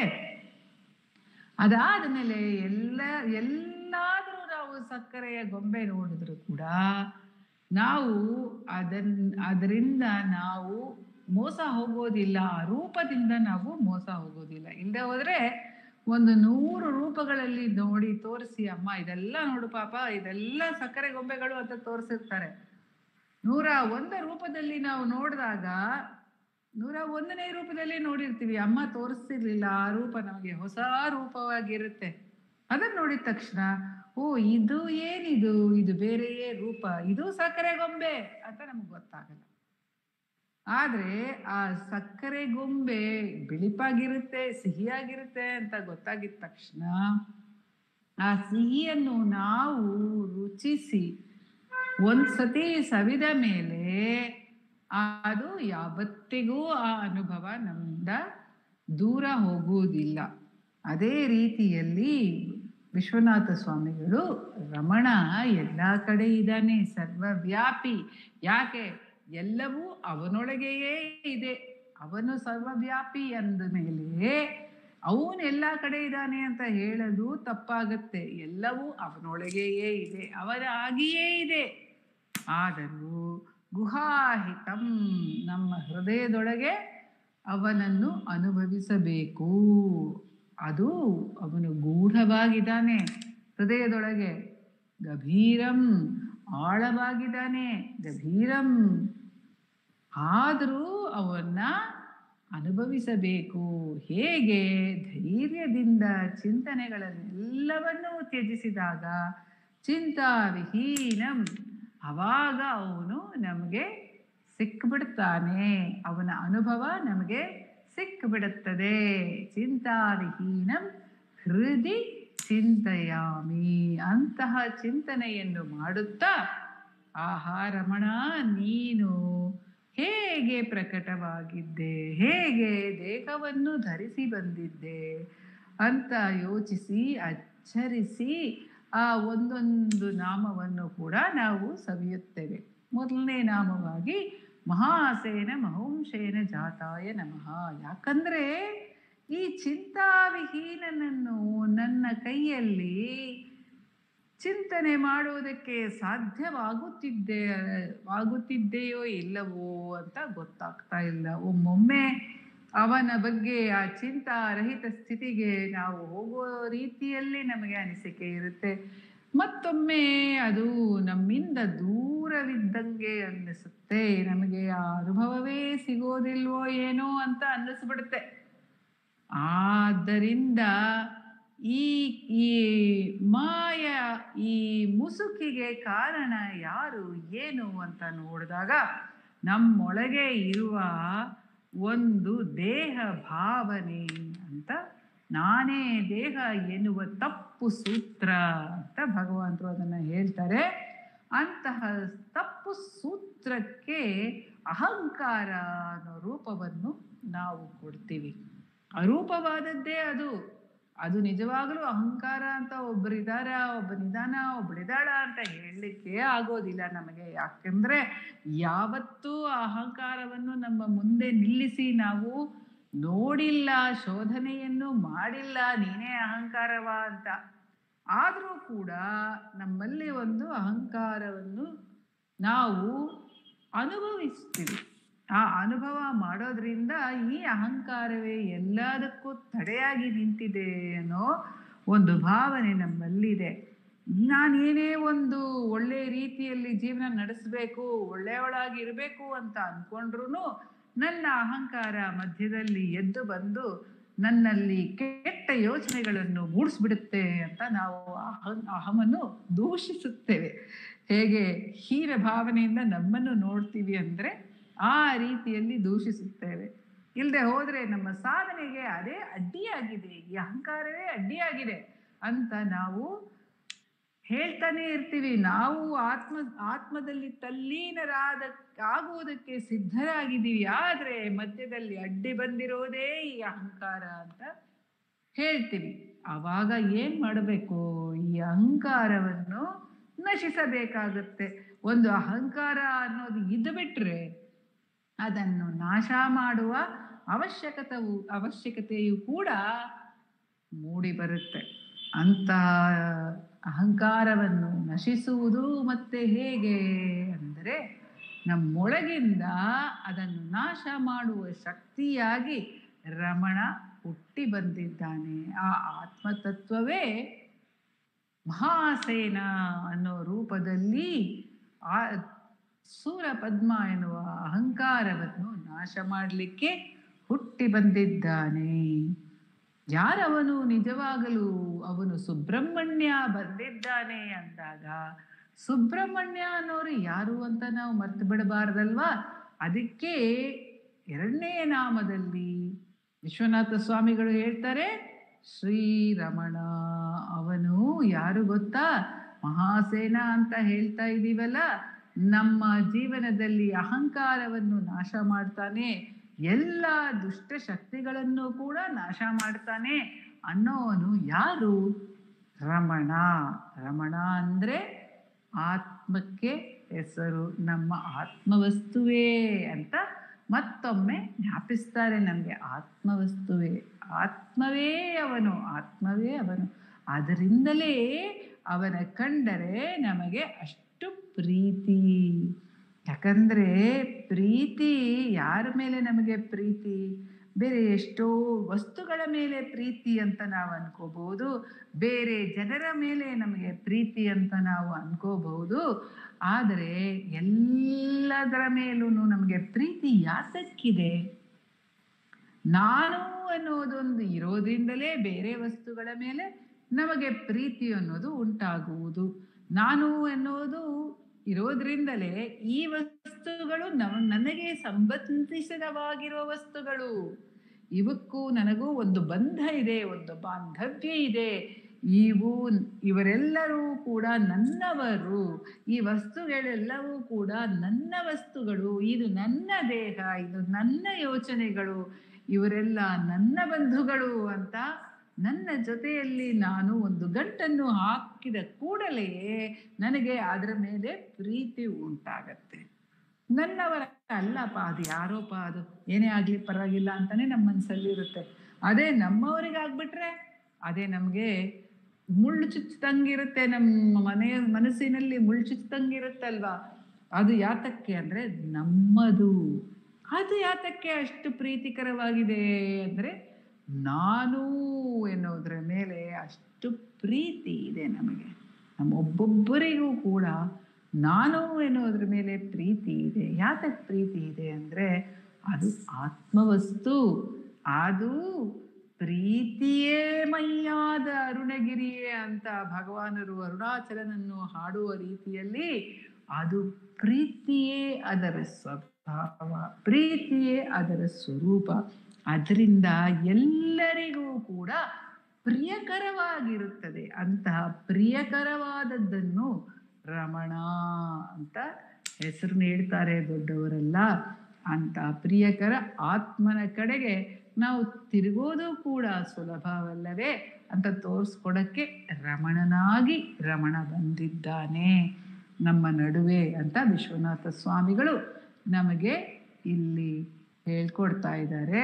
ಅದಾದ ಮೇಲೆ ಎಲ್ಲ ಎಲ್ಲಾದರೂ ನಾವು ಸಕ್ಕರೆಯ ಗೊಂಬೆ ನೋಡಿದ್ರು ಕೂಡ ನಾವು ಅದನ್ ಅದರಿಂದ ನಾವು ಮೋಸ ಹೋಗೋದಿಲ್ಲ ಆ ರೂಪದಿಂದ ನಾವು ಮೋಸ ಹೋಗೋದಿಲ್ಲ ಇಲ್ಲದೆ ಹೋದ್ರೆ ಒಂದು ನೂರು ರೂಪಗಳಲ್ಲಿ ನೋಡಿ ತೋರಿಸಿ ಅಮ್ಮ ಇದೆಲ್ಲ ನೋಡು ಪಾಪ ಇದೆಲ್ಲ ಸಕ್ಕರೆ ಗೊಂಬೆಗಳು ಅಂತ ತೋರಿಸಿರ್ತಾರೆ ನೂರ ಒಂದ ರೂಪದಲ್ಲಿ ನಾವು ನೋಡಿದಾಗ ನೂರ ಒಂದನೇ ರೂಪದಲ್ಲಿ ನೋಡಿರ್ತೀವಿ ಅಮ್ಮ ತೋರಿಸ್ತಿರ್ಲಿಲ್ಲ ಆ ರೂಪ ನಮಗೆ ಹೊಸ ರೂಪವಾಗಿರುತ್ತೆ ಅದನ್ನ ನೋಡಿದ ತಕ್ಷಣ ಓ ಇದು ಏನಿದು ಇದು ಬೇರೆಯೇ ರೂಪ ಇದು ಸಕ್ಕರೆ ಗೊಂಬೆ ಅಂತ ನಮ್ಗೆ ಗೊತ್ತಾಗಲ್ಲ ಆದ್ರೆ ಆ ಸಕ್ಕರೆ ಗೊಂಬೆ ಬಿಳಿಪಾಗಿರುತ್ತೆ ಸಿಹಿಯಾಗಿರುತ್ತೆ ಅಂತ ಗೊತ್ತಾಗಿದ ತಕ್ಷಣ ಆ ಸಿಹಿಯನ್ನು ನಾವು ರುಚಿಸಿ ಒಂದ್ಸತಿ ಸವಿದ ಮೇಲೆ ಅದು ಯಾವತ್ತಿಗೂ ಆ ಅನುಭವ ನಮ್ಮಿಂದ ದೂರ ಹೋಗುವುದಿಲ್ಲ ಅದೇ ರೀತಿಯಲ್ಲಿ ವಿಶ್ವನಾಥ ಸ್ವಾಮಿಗಳು ರಮಣ ಎಲ್ಲ ಕಡೆ ಇದ್ದಾನೆ ಸರ್ವವ್ಯಾಪಿ ಯಾಕೆ ಎಲ್ಲವೂ ಅವನೊಳಗೆಯೇ ಇದೆ ಅವನು ಸರ್ವವ್ಯಾಪಿ ಅಂದ ಮೇಲೆ ಅವನು ಎಲ್ಲ ಕಡೆ ಇದ್ದಾನೆ ಅಂತ ಹೇಳೋದು ತಪ್ಪಾಗತ್ತೆ ಎಲ್ಲವೂ ಅವನೊಳಗೆಯೇ ಇದೆ ಅವನ ಆಗಿಯೇ ಇದೆ ಆದರೂ ಗುಹಾಹಿತಂ ನಮ್ಮ ಹೃದಯದೊಳಗೆ ಅವನನ್ನು ಅನುಭವಿಸಬೇಕು ಅದು ಅವನು ಗೂಢವಾಗಿದ್ದಾನೆ ಹೃದಯದೊಳಗೆ ಗಭೀರಂ ಆಳವಾಗಿದ್ದಾನೆ ಗಭೀರಂ ಆದರೂ ಅವನ್ನ ಅನುಭವಿಸಬೇಕು ಹೇಗೆ ಧೈರ್ಯದಿಂದ ಚಿಂತನೆಗಳನ್ನೆಲ್ಲವನ್ನೂ ತ್ಯಜಿಸಿದಾಗ ಚಿಂತಾವಿಹೀನಂ ಅವಾಗ ಅವನು ನಮಗೆ ಸಿಕ್ಬಿಡ್ತಾನೆ ಅವನ ಅನುಭವ ನಮಗೆ ಸಿಕ್ಬಿಡುತ್ತದೆ ಚಿಂತಾವಿಹೀನಂ ಹೃದಯ ಚಿಂತೆಯಾಮಿ ಅಂತಹ ಚಿಂತನೆಯನ್ನು ಮಾಡುತ್ತಾ ಆಹಾ ರಮಣ ನೀನು ಹೇಗೆ ಪ್ರಕಟವಾಗಿದ್ದೆ ಹೇಗೆ ದೇಹವನ್ನು ಧರಿಸಿ ಬಂದಿದ್ದೆ ಅಂತ ಯೋಚಿಸಿ ಅಚ್ಚರಿಸಿ ಆ ಒಂದೊಂದು ನಾಮವನ್ನು ಕೂಡ ನಾವು ಸವಿಯುತ್ತೇವೆ ಮೊದಲನೇ ನಾಮವಾಗಿ ಮಹಾಸೇನ ಮಹಂಶೇನ ಜಾತಾಯ ನಮಃ ಯಾಕಂದ್ರೆ ಈ ಚಿಂತಾವಿಹೀನನನ್ನು ನನ್ನ ಕೈಯಲ್ಲಿ ಚಿಂತನೆ ಮಾಡುವುದಕ್ಕೆ ಸಾಧ್ಯವಾಗುತ್ತಿದ್ದೆ ಆಗುತ್ತಿದೆಯೋ ಇಲ್ಲವೋ ಅಂತ ಗೊತ್ತಾಗ್ತಾ ಇಲ್ಲ ಒಮ್ಮೊಮ್ಮೆ ಅವನ ಬಗ್ಗೆ ಆ ಚಿಂತಾರಹಿತ ಸ್ಥಿತಿಗೆ ನಾವು ಹೋಗುವ ರೀತಿಯಲ್ಲಿ ನಮಗೆ ಅನಿಸಿಕೆ ಇರುತ್ತೆ ಮತ್ತೊಮ್ಮೆ ಅದು ನಮ್ಮಿಂದ ದೂರವಿದ್ದಂಗೆ ಅನ್ನಿಸುತ್ತೆ ನಮಗೆ ಆ ಅನುಭವವೇ ಸಿಗೋದಿಲ್ವೋ ಏನೋ ಅಂತ ಅನ್ನಿಸ್ಬಿಡುತ್ತೆ ಆದ್ದರಿಂದ ಈ ಈ ಮಾಯ ಈ ಮುಸುಕಿಗೆ ಕಾರಣ ಯಾರು ಏನು ಅಂತ ನೋಡಿದಾಗ ನಮ್ಮೊಳಗೆ ಇರುವ ಒಂದು ದೇಹ ಭಾವನೆ ಅಂತ ನಾನೇ ದೇಹ ಎನ್ನುವ ತಪ್ಪು ಸೂತ್ರ ಅಂತ ಭಗವಂತರು ಅದನ್ನು ಹೇಳ್ತಾರೆ ಅಂತಹ ತಪ್ಪು ಸೂತ್ರಕ್ಕೆ ಅಹಂಕಾರ ಅನ್ನೋ ರೂಪವನ್ನು ನಾವು ಕೊಡ್ತೀವಿ ಅರೂಪವಾದದ್ದೇ ಅದು ಅದು ನಿಜವಾಗಲೂ ಅಹಂಕಾರ ಅಂತ ಒಬ್ಬರಿದಾರ ಒಬ್ಬನಿದಾನ ಒಬ್ಬಳಿದಾಳ ಅಂತ ಹೇಳಲಿಕ್ಕೆ ಆಗೋದಿಲ್ಲ ನಮಗೆ ಯಾಕೆಂದ್ರೆ ಯಾವತ್ತೂ ಆ ಅಹಂಕಾರವನ್ನು ನಮ್ಮ ಮುಂದೆ ನಿಲ್ಲಿಸಿ ನಾವು ನೋಡಿಲ್ಲ ಶೋಧನೆಯನ್ನು ಮಾಡಿಲ್ಲ ನೀನೇ ಅಹಂಕಾರವ ಅಂತ ಆದರೂ ಕೂಡ ನಮ್ಮಲ್ಲಿ ಒಂದು ಅಹಂಕಾರವನ್ನು ನಾವು ಅನುಭವಿಸ್ತೀವಿ ಆ ಅನುಭವ ಮಾಡೋದ್ರಿಂದ ಈ ಅಹಂಕಾರವೇ ಎಲ್ಲದಕ್ಕೂ ತಡೆಯಾಗಿ ನಿಂತಿದೆ ಅನ್ನೋ ಒಂದು ಭಾವನೆ ನಮ್ಮಲ್ಲಿದೆ ನಾನೇನೇ ಒಂದು ಒಳ್ಳೆ ರೀತಿಯಲ್ಲಿ ಜೀವನ ನಡೆಸಬೇಕು ಒಳ್ಳೆಯವಳಾಗಿ ಇರಬೇಕು ಅಂತ ಅಂದ್ಕೊಂಡ್ರು ನನ್ನ ಅಹಂಕಾರ ಮಧ್ಯದಲ್ಲಿ ಎದ್ದು ಬಂದು ನನ್ನಲ್ಲಿ ಕೆಟ್ಟ ಯೋಚನೆಗಳನ್ನು ಮೂಡಿಸ್ಬಿಡುತ್ತೆ ಅಂತ ನಾವು ಅಹಂ ಅಹಮನ್ನು ದೂಷಿಸುತ್ತೇವೆ ಹೇಗೆ ಹೀನ ಭಾವನೆಯಿಂದ ನಮ್ಮನ್ನು ನೋಡ್ತೀವಿ ಅಂದರೆ ಆ ರೀತಿಯಲ್ಲಿ ದೂಷಿಸುತ್ತೇವೆ ಇಲ್ಲದೆ ಹೋದರೆ ನಮ್ಮ ಸಾಧನೆಗೆ ಅದೇ ಅಡ್ಡಿಯಾಗಿದೆ ಈ ಅಹಂಕಾರವೇ ಅಡ್ಡಿಯಾಗಿದೆ ಅಂತ ನಾವು ಹೇಳ್ತಾನೆ ಇರ್ತೀವಿ ನಾವು ಆತ್ಮ ಆತ್ಮದಲ್ಲಿ ತಲ್ಲೀನರಾದ ಆಗುವುದಕ್ಕೆ ಸಿದ್ಧರಾಗಿದ್ದೀವಿ ಆದರೆ ಮಧ್ಯದಲ್ಲಿ ಅಡ್ಡಿ ಬಂದಿರೋದೇ ಈ ಅಹಂಕಾರ ಅಂತ ಹೇಳ್ತೀವಿ ಆವಾಗ ಏನ್ ಮಾಡಬೇಕು ಈ ಅಹಂಕಾರವನ್ನು ನಶಿಸಬೇಕಾಗುತ್ತೆ ಒಂದು ಅಹಂಕಾರ ಅನ್ನೋದು ಇದ್ದು ಬಿಟ್ರೆ ಅದನ್ನು ನಾಶ ಮಾಡುವ ಅವಶ್ಯಕತೆಯು ಅವಶ್ಯಕತೆಯು ಕೂಡ ಮೂಡಿ ಬರುತ್ತೆ ಅಂತ ಅಹಂಕಾರವನ್ನು ನಶಿಸುವುದು ಮತ್ತೆ ಹೇಗೆ ಅಂದರೆ ನಮ್ಮೊಳಗಿಂದ ಅದನ್ನು ನಾಶ ಮಾಡುವ ಶಕ್ತಿಯಾಗಿ ರಮಣ ಹುಟ್ಟಿ ಬಂದಿದ್ದಾನೆ ಆ ಆತ್ಮತತ್ವವೇ ಮಹಾಸೇನ ಅನ್ನೋ ರೂಪದಲ್ಲಿ ಆ ಸೂರ ಪದ್ಮ ಎನ್ನುವ ಅಹಂಕಾರವನ್ನು ನಾಶ ಮಾಡಲಿಕ್ಕೆ ಹುಟ್ಟಿ ಬಂದಿದ್ದಾನೆ ಯಾರವನು ನಿಜವಾಗಲೂ ಅವನು ಸುಬ್ರಹ್ಮಣ್ಯ ಬಂದಿದ್ದಾನೆ ಅಂದಾಗ ಸುಬ್ರಹ್ಮಣ್ಯ ಅನ್ನೋರು ಯಾರು ಅಂತ ನಾವು ಮರ್ತು ಬಿಡಬಾರ್ದಲ್ವಾ ಅದಕ್ಕೆ ಎರಡನೇ ನಾಮದಲ್ಲಿ ವಿಶ್ವನಾಥ ಸ್ವಾಮಿಗಳು ಹೇಳ್ತಾರೆ ಶ್ರೀರಮಣ ಅವನು ಯಾರು ಗೊತ್ತಾ ಮಹಾಸೇನ ಅಂತ ಹೇಳ್ತಾ ಇದ್ದೀವಲ್ಲ ನಮ್ಮ ಜೀವನದಲ್ಲಿ ಅಹಂಕಾರವನ್ನು ನಾಶ ಮಾಡ್ತಾನೆ ಎಲ್ಲ ದುಷ್ಟ ಶಕ್ತಿಗಳನ್ನು ಕೂಡ ನಾಶ ಮಾಡ್ತಾನೆ ಅನ್ನೋವನು ಯಾರು ರಮಣ ರಮಣ ಅಂದ್ರೆ ಆತ್ಮಕ್ಕೆ ಹೆಸರು ನಮ್ಮ ಆತ್ಮವಸ್ತುವೇ ಅಂತ ಮತ್ತೊಮ್ಮೆ ಜ್ಞಾಪಿಸ್ತಾರೆ ನಮಗೆ ಆತ್ಮವಸ್ತುವೇ ಆತ್ಮವೇ ಅವನು ಆತ್ಮವೇ ಅವನು ಅದರಿಂದಲೇ ಅವನ ಕಂಡರೆ ನಮಗೆ ಅಷ್ಟು ಪ್ರೀತಿ ಯಾಕಂದ್ರೆ ಪ್ರೀತಿ ಯಾರ ಮೇಲೆ ನಮಗೆ ಪ್ರೀತಿ ಬೇರೆ ಎಷ್ಟೋ ವಸ್ತುಗಳ ಮೇಲೆ ಪ್ರೀತಿ ಅಂತ ನಾವು ಅನ್ಕೋಬಹುದು ಬೇರೆ ಜನರ ಮೇಲೆ ನಮಗೆ ಪ್ರೀತಿ ಅಂತ ನಾವು ಅನ್ಕೋಬಹುದು ಆದರೆ ಎಲ್ಲದರ ಮೇಲೂ ನಮಗೆ ಪ್ರೀತಿ ಯಾತಕ್ಕಿದೆ ನಾನು ಅನ್ನೋದೊಂದು ಇರೋದ್ರಿಂದಲೇ ಬೇರೆ ವಸ್ತುಗಳ ಮೇಲೆ ನಮಗೆ ಪ್ರೀತಿ ಅನ್ನೋದು ಉಂಟಾಗುವುದು ನಾನು ಎನ್ನುವುದು ಇರೋದ್ರಿಂದಲೇ ಈ ವಸ್ತುಗಳು ನವ ನನಗೆ ಸಂಬಂಧಿಸಿದವಾಗಿರುವ ವಸ್ತುಗಳು ಇವಕ್ಕೂ ನನಗೂ ಒಂದು ಬಂಧ ಇದೆ ಒಂದು ಬಾಂಧವ್ಯ ಇದೆ ಇವು ಇವರೆಲ್ಲರೂ ಕೂಡ ನನ್ನವರು ಈ ವಸ್ತುಗಳೆಲ್ಲವೂ ಕೂಡ ನನ್ನ ವಸ್ತುಗಳು ಇದು ನನ್ನ ದೇಹ ಇದು ನನ್ನ ಯೋಚನೆಗಳು ಇವರೆಲ್ಲ ನನ್ನ ಬಂಧುಗಳು ಅಂತ ನನ್ನ ಜೊತೆಯಲ್ಲಿ ನಾನು ಒಂದು ಗಂಟನ್ನು ಹಾಕಿದ ಕೂಡಲೇ ನನಗೆ ಅದರ ಮೇಲೆ ಪ್ರೀತಿ ಉಂಟಾಗತ್ತೆ ನನ್ನವರ ಅಲ್ಲಪ್ಪ ಅದು ಯಾರೋಪ್ಪ ಅದು ಏನೇ ಆಗ್ಲಿ ಪರವಾಗಿಲ್ಲ ಅಂತಾನೆ ನಮ್ಮ ಮನಸ್ಸಲ್ಲಿ ಇರುತ್ತೆ ಅದೇ ನಮ್ಮವರಿಗಾಗ್ಬಿಟ್ರೆ ಅದೇ ನಮಗೆ ಮುಳ್ಳು ಚುಚ್ಚದಂಗಿರುತ್ತೆ ನಮ್ಮ ಮನೆ ಮನಸ್ಸಿನಲ್ಲಿ ಮುಳ್ಳು ಚುಚ್ಚದಂಗಿರುತ್ತಲ್ವಾ ಅದು ಯಾತಕ್ಕೆ ಅಂದ್ರೆ ನಮ್ಮದು ಅದು ಯಾತಕ್ಕೆ ಅಷ್ಟು ಪ್ರೀತಿಕರವಾಗಿದೆ ಅಂದ್ರೆ ನಾನು ಎನ್ನುವುದರ ಮೇಲೆ ಅಷ್ಟು ಪ್ರೀತಿ ಇದೆ ನಮಗೆ ನಮ್ಮ ಒಬ್ಬೊಬ್ಬರಿಗೂ ಕೂಡ ನಾನು ಎನ್ನುವುದ್ರ ಮೇಲೆ ಪ್ರೀತಿ ಇದೆ ಯಾತಕ್ಕೆ ಪ್ರೀತಿ ಇದೆ ಅಂದರೆ ಅದು ಆತ್ಮವಸ್ತು ಅದು ಪ್ರೀತಿಯೇ ಮೈಯಾದ ಅರುಣಗಿರಿಯೇ ಅಂತ ಭಗವಾನರು ಅರುಣಾಚಲನನ್ನು ಹಾಡುವ ರೀತಿಯಲ್ಲಿ ಅದು ಪ್ರೀತಿಯೇ ಅದರ ಸ್ವಭಾವ ಪ್ರೀತಿಯೇ ಅದರ ಸ್ವರೂಪ ಅದರಿಂದ ಎಲ್ಲರಿಗೂ ಕೂಡ ಪ್ರಿಯಕರವಾಗಿರುತ್ತದೆ ಅಂತಹ ಪ್ರಿಯಕರವಾದದ್ದನ್ನು ರಮಣ ಅಂತ ಹೆಸರು ನೀಡ್ತಾರೆ ದೊಡ್ಡವರೆಲ್ಲ ಅಂತ ಪ್ರಿಯಕರ ಆತ್ಮನ ಕಡೆಗೆ ನಾವು ತಿರುಗೋದು ಕೂಡ ಸುಲಭವಲ್ಲವೇ ಅಂತ ತೋರಿಸ್ಕೊಡಕ್ಕೆ ರಮಣನಾಗಿ ರಮಣ ಬಂದಿದ್ದಾನೆ ನಮ್ಮ ನಡುವೆ ಅಂತ ವಿಶ್ವನಾಥ ಸ್ವಾಮಿಗಳು ನಮಗೆ ಇಲ್ಲಿ ಹೇಳ್ಕೊಡ್ತಾ ಇದ್ದಾರೆ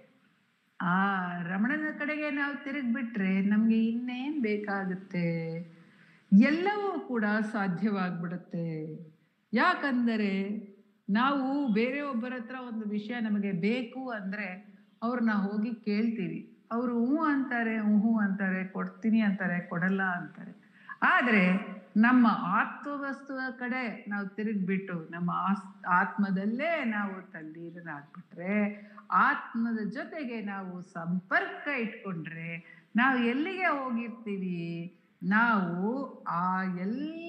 ಆ ರಮಣನ ಕಡೆಗೆ ನಾವು ತಿರುಗ್ಬಿಟ್ರೆ ನಮಗೆ ಇನ್ನೇನ್ ಬೇಕಾಗುತ್ತೆ ಎಲ್ಲವೂ ಕೂಡ ಸಾಧ್ಯವಾಗ್ಬಿಡುತ್ತೆ ಯಾಕಂದರೆ ನಾವು ಬೇರೆ ಒಬ್ಬರ ಹತ್ರ ಒಂದು ವಿಷಯ ನಮಗೆ ಬೇಕು ಅಂದರೆ ಅವ್ರನ್ನ ಹೋಗಿ ಕೇಳ್ತೀವಿ ಅವರು ಹ್ಞೂ ಅಂತಾರೆ ಹ್ಞೂ ಅಂತಾರೆ ಕೊಡ್ತೀನಿ ಅಂತಾರೆ ಕೊಡಲ್ಲ ಅಂತಾರೆ ಆದರೆ ನಮ್ಮ ಆತ್ಮವಸ್ತುವ ಕಡೆ ನಾವು ತಿರುಗ್ಬಿಟ್ಟು ನಮ್ಮ ಆಸ್ ಆತ್ಮದಲ್ಲೇ ನಾವು ತಲ್ಲೀನರಾಗ್ಬಿಟ್ರೆ ಆತ್ಮದ ಜೊತೆಗೆ ನಾವು ಸಂಪರ್ಕ ಇಟ್ಕೊಂಡ್ರೆ ನಾವು ಎಲ್ಲಿಗೆ ಹೋಗಿರ್ತೀವಿ ನಾವು ಆ ಎಲ್ಲರ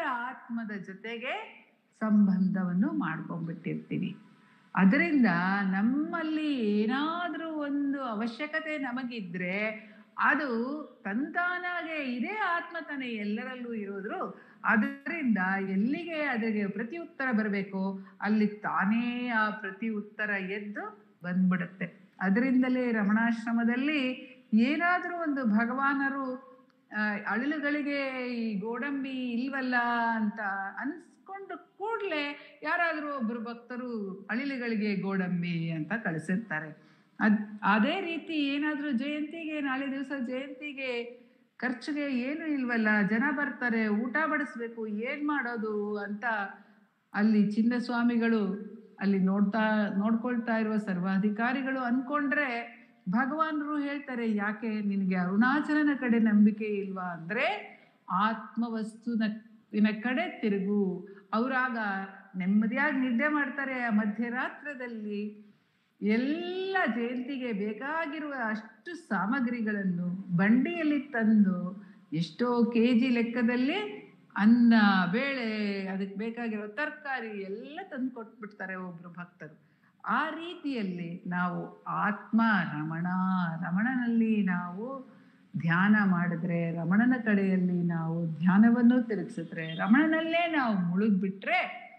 ಆತ್ಮದ ಜೊತೆಗೆ ಸಂಬಂಧವನ್ನು ಮಾಡ್ಕೊಂಡ್ಬಿಟ್ಟಿರ್ತೀವಿ ಅದರಿಂದ ನಮ್ಮಲ್ಲಿ ಏನಾದರೂ ಒಂದು ಅವಶ್ಯಕತೆ ನಮಗಿದ್ರೆ ಅದು ತಂತಾನಾಗೆ ಇದೇ ಆತ್ಮ ತಾನೇ ಎಲ್ಲರಲ್ಲೂ ಇರೋದ್ರು ಅದರಿಂದ ಎಲ್ಲಿಗೆ ಅದಕ್ಕೆ ಪ್ರತಿ ಉತ್ತರ ಬರಬೇಕು ಅಲ್ಲಿ ತಾನೇ ಆ ಪ್ರತಿ ಉತ್ತರ ಎದ್ದು ಬಂದ್ಬಿಡುತ್ತೆ ಅದರಿಂದಲೇ ರಮಣಾಶ್ರಮದಲ್ಲಿ ಏನಾದರೂ ಒಂದು ಭಗವಾನರು ಆ, ಅಳಿಲುಗಳಿಗೆ ಈ ಗೋಡಂಬಿ ಇಲ್ವಲ್ಲ ಅಂತ ಅನ್ಸ್ಕೊಂಡು ಕೂಡಲೇ ಯಾರಾದರೂ ಒಬ್ಬರು ಭಕ್ತರು ಅಳಿಲುಗಳಿಗೆ ಗೋಡಂಬಿ ಅಂತ ಕಳಿಸಿರ್ತಾರೆ ಅದ್ ಅದೇ ರೀತಿ ಏನಾದರೂ ಜಯಂತಿಗೆ ನಾಳೆ ದಿವಸ ಜಯಂತಿಗೆ ಖರ್ಚಿಗೆ ಏನು ಇಲ್ವಲ್ಲ ಜನ ಬರ್ತಾರೆ ಊಟ ಬಡಿಸ್ಬೇಕು ಏನು ಮಾಡೋದು ಅಂತ ಅಲ್ಲಿ ಚಿನ್ನಸ್ವಾಮಿಗಳು ಅಲ್ಲಿ ನೋಡ್ತಾ ನೋಡ್ಕೊಳ್ತಾ ಇರುವ ಸರ್ವಾಧಿಕಾರಿಗಳು ಅನ್ಕೊಂಡ್ರೆ ಭಗವಾನರು ಹೇಳ್ತಾರೆ ಯಾಕೆ ನಿನಗೆ ಅರುಣಾಚಲನ ಕಡೆ ನಂಬಿಕೆ ಇಲ್ವಾ ಅಂದ್ರೆ ಆತ್ಮವಸ್ತುನ ವಿನ ಕಡೆ ತಿರುಗು ಅವರಾಗ ನೆಮ್ಮದಿಯಾಗಿ ನಿದ್ದೆ ಮಾಡ್ತಾರೆ ಆ ಮಧ್ಯರಾತ್ರದಲ್ಲಿ ಎಲ್ಲ ಜಯಂತಿಗೆ ಬೇಕಾಗಿರುವ ಅಷ್ಟು ಸಾಮಗ್ರಿಗಳನ್ನು ಬಂಡಿಯಲ್ಲಿ ತಂದು ಎಷ್ಟೋ ಕೆ ಜಿ ಲೆಕ್ಕದಲ್ಲಿ ಅನ್ನ ಬೇಳೆ ಅದಕ್ಕೆ ಬೇಕಾಗಿರೋ ತರಕಾರಿ ಎಲ್ಲ ತಂದು ಕೊಟ್ಬಿಡ್ತಾರೆ ಒಬ್ರು ಭಕ್ತರು ಆ ರೀತಿಯಲ್ಲಿ ನಾವು ಆತ್ಮ ರಮಣ ರಮಣನಲ್ಲಿ ನಾವು ಧ್ಯಾನ ಮಾಡಿದ್ರೆ ರಮಣನ ಕಡೆಯಲ್ಲಿ ನಾವು ಧ್ಯಾನವನ್ನು ತಿರುಗಿಸಿದ್ರೆ ರಮಣನಲ್ಲೇ ನಾವು ಮುಳುಗ್ಬಿಟ್ರೆ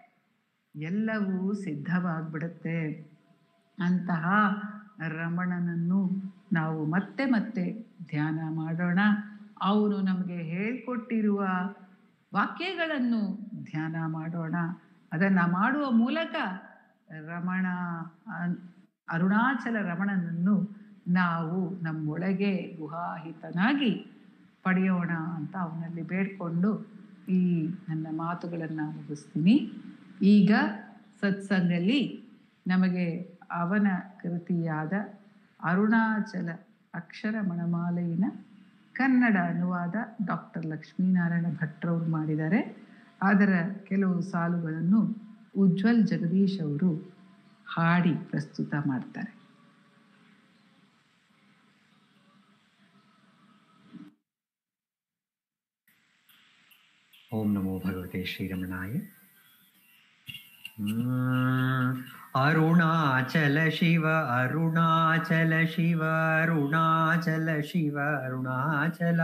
ಎಲ್ಲವೂ ಸಿದ್ಧವಾಗ್ಬಿಡುತ್ತೆ ಅಂತಹ ರಮಣನನ್ನು ನಾವು ಮತ್ತೆ ಮತ್ತೆ ಧ್ಯಾನ ಮಾಡೋಣ ಅವನು ನಮಗೆ ಹೇಳ್ಕೊಟ್ಟಿರುವ ವಾಕ್ಯಗಳನ್ನು ಧ್ಯಾನ ಮಾಡೋಣ ಅದನ್ನು ಮಾಡುವ ಮೂಲಕ ರಮಣ ಅನ್- ಅರುಣಾಚಲ ರಮಣನನ್ನು ನಾವು ನಮ್ಮೊಳಗೆ ಗುಹಾಹಿತನಾಗಿ ಪಡೆಯೋಣ ಅಂತ ಅವನಲ್ಲಿ ಬೇಡ್ಕೊಂಡು ಈ ನನ್ನ ಮಾತುಗಳನ್ನು ಮುಗಿಸ್ತೀನಿ ಈಗ ಸತ್ಸಂಗಲ್ಲಿ ನಮಗೆ ಅವನ ಕೃತಿಯಾದ ಅರುಣಾಚಲ ಅಕ್ಷರ ಮಣಮಾಲೆಯಿನ ಕನ್ನಡ ಅನುವಾದ ಡಾಕ್ಟರ್ ಲಕ್ಷ್ಮೀನಾರಾಯಣ ಭಟ್ರವರು ಮಾಡಿದ್ದಾರೆ ಅದರ ಕೆಲವು ಸಾಲುಗಳನ್ನು ಉಜ್ವಲ್ ಜಗದೀಶ್ ಅವರು ಹಾಡಿ ಪ್ರಸ್ತುತ ಮಾಡ್ತಾರೆ ಓಂ ನಮೋ ಭಗವತೆ ಶ್ರೀರಮಣಾಯ ಹ್ಮ್. ಅರುಣಾಚಲ ಶಿವ ಅರುಣಾಚಲ ಶಿವ ಅರುಣಾಚಲ ಶಿವ ಅರುಣಾಚಲ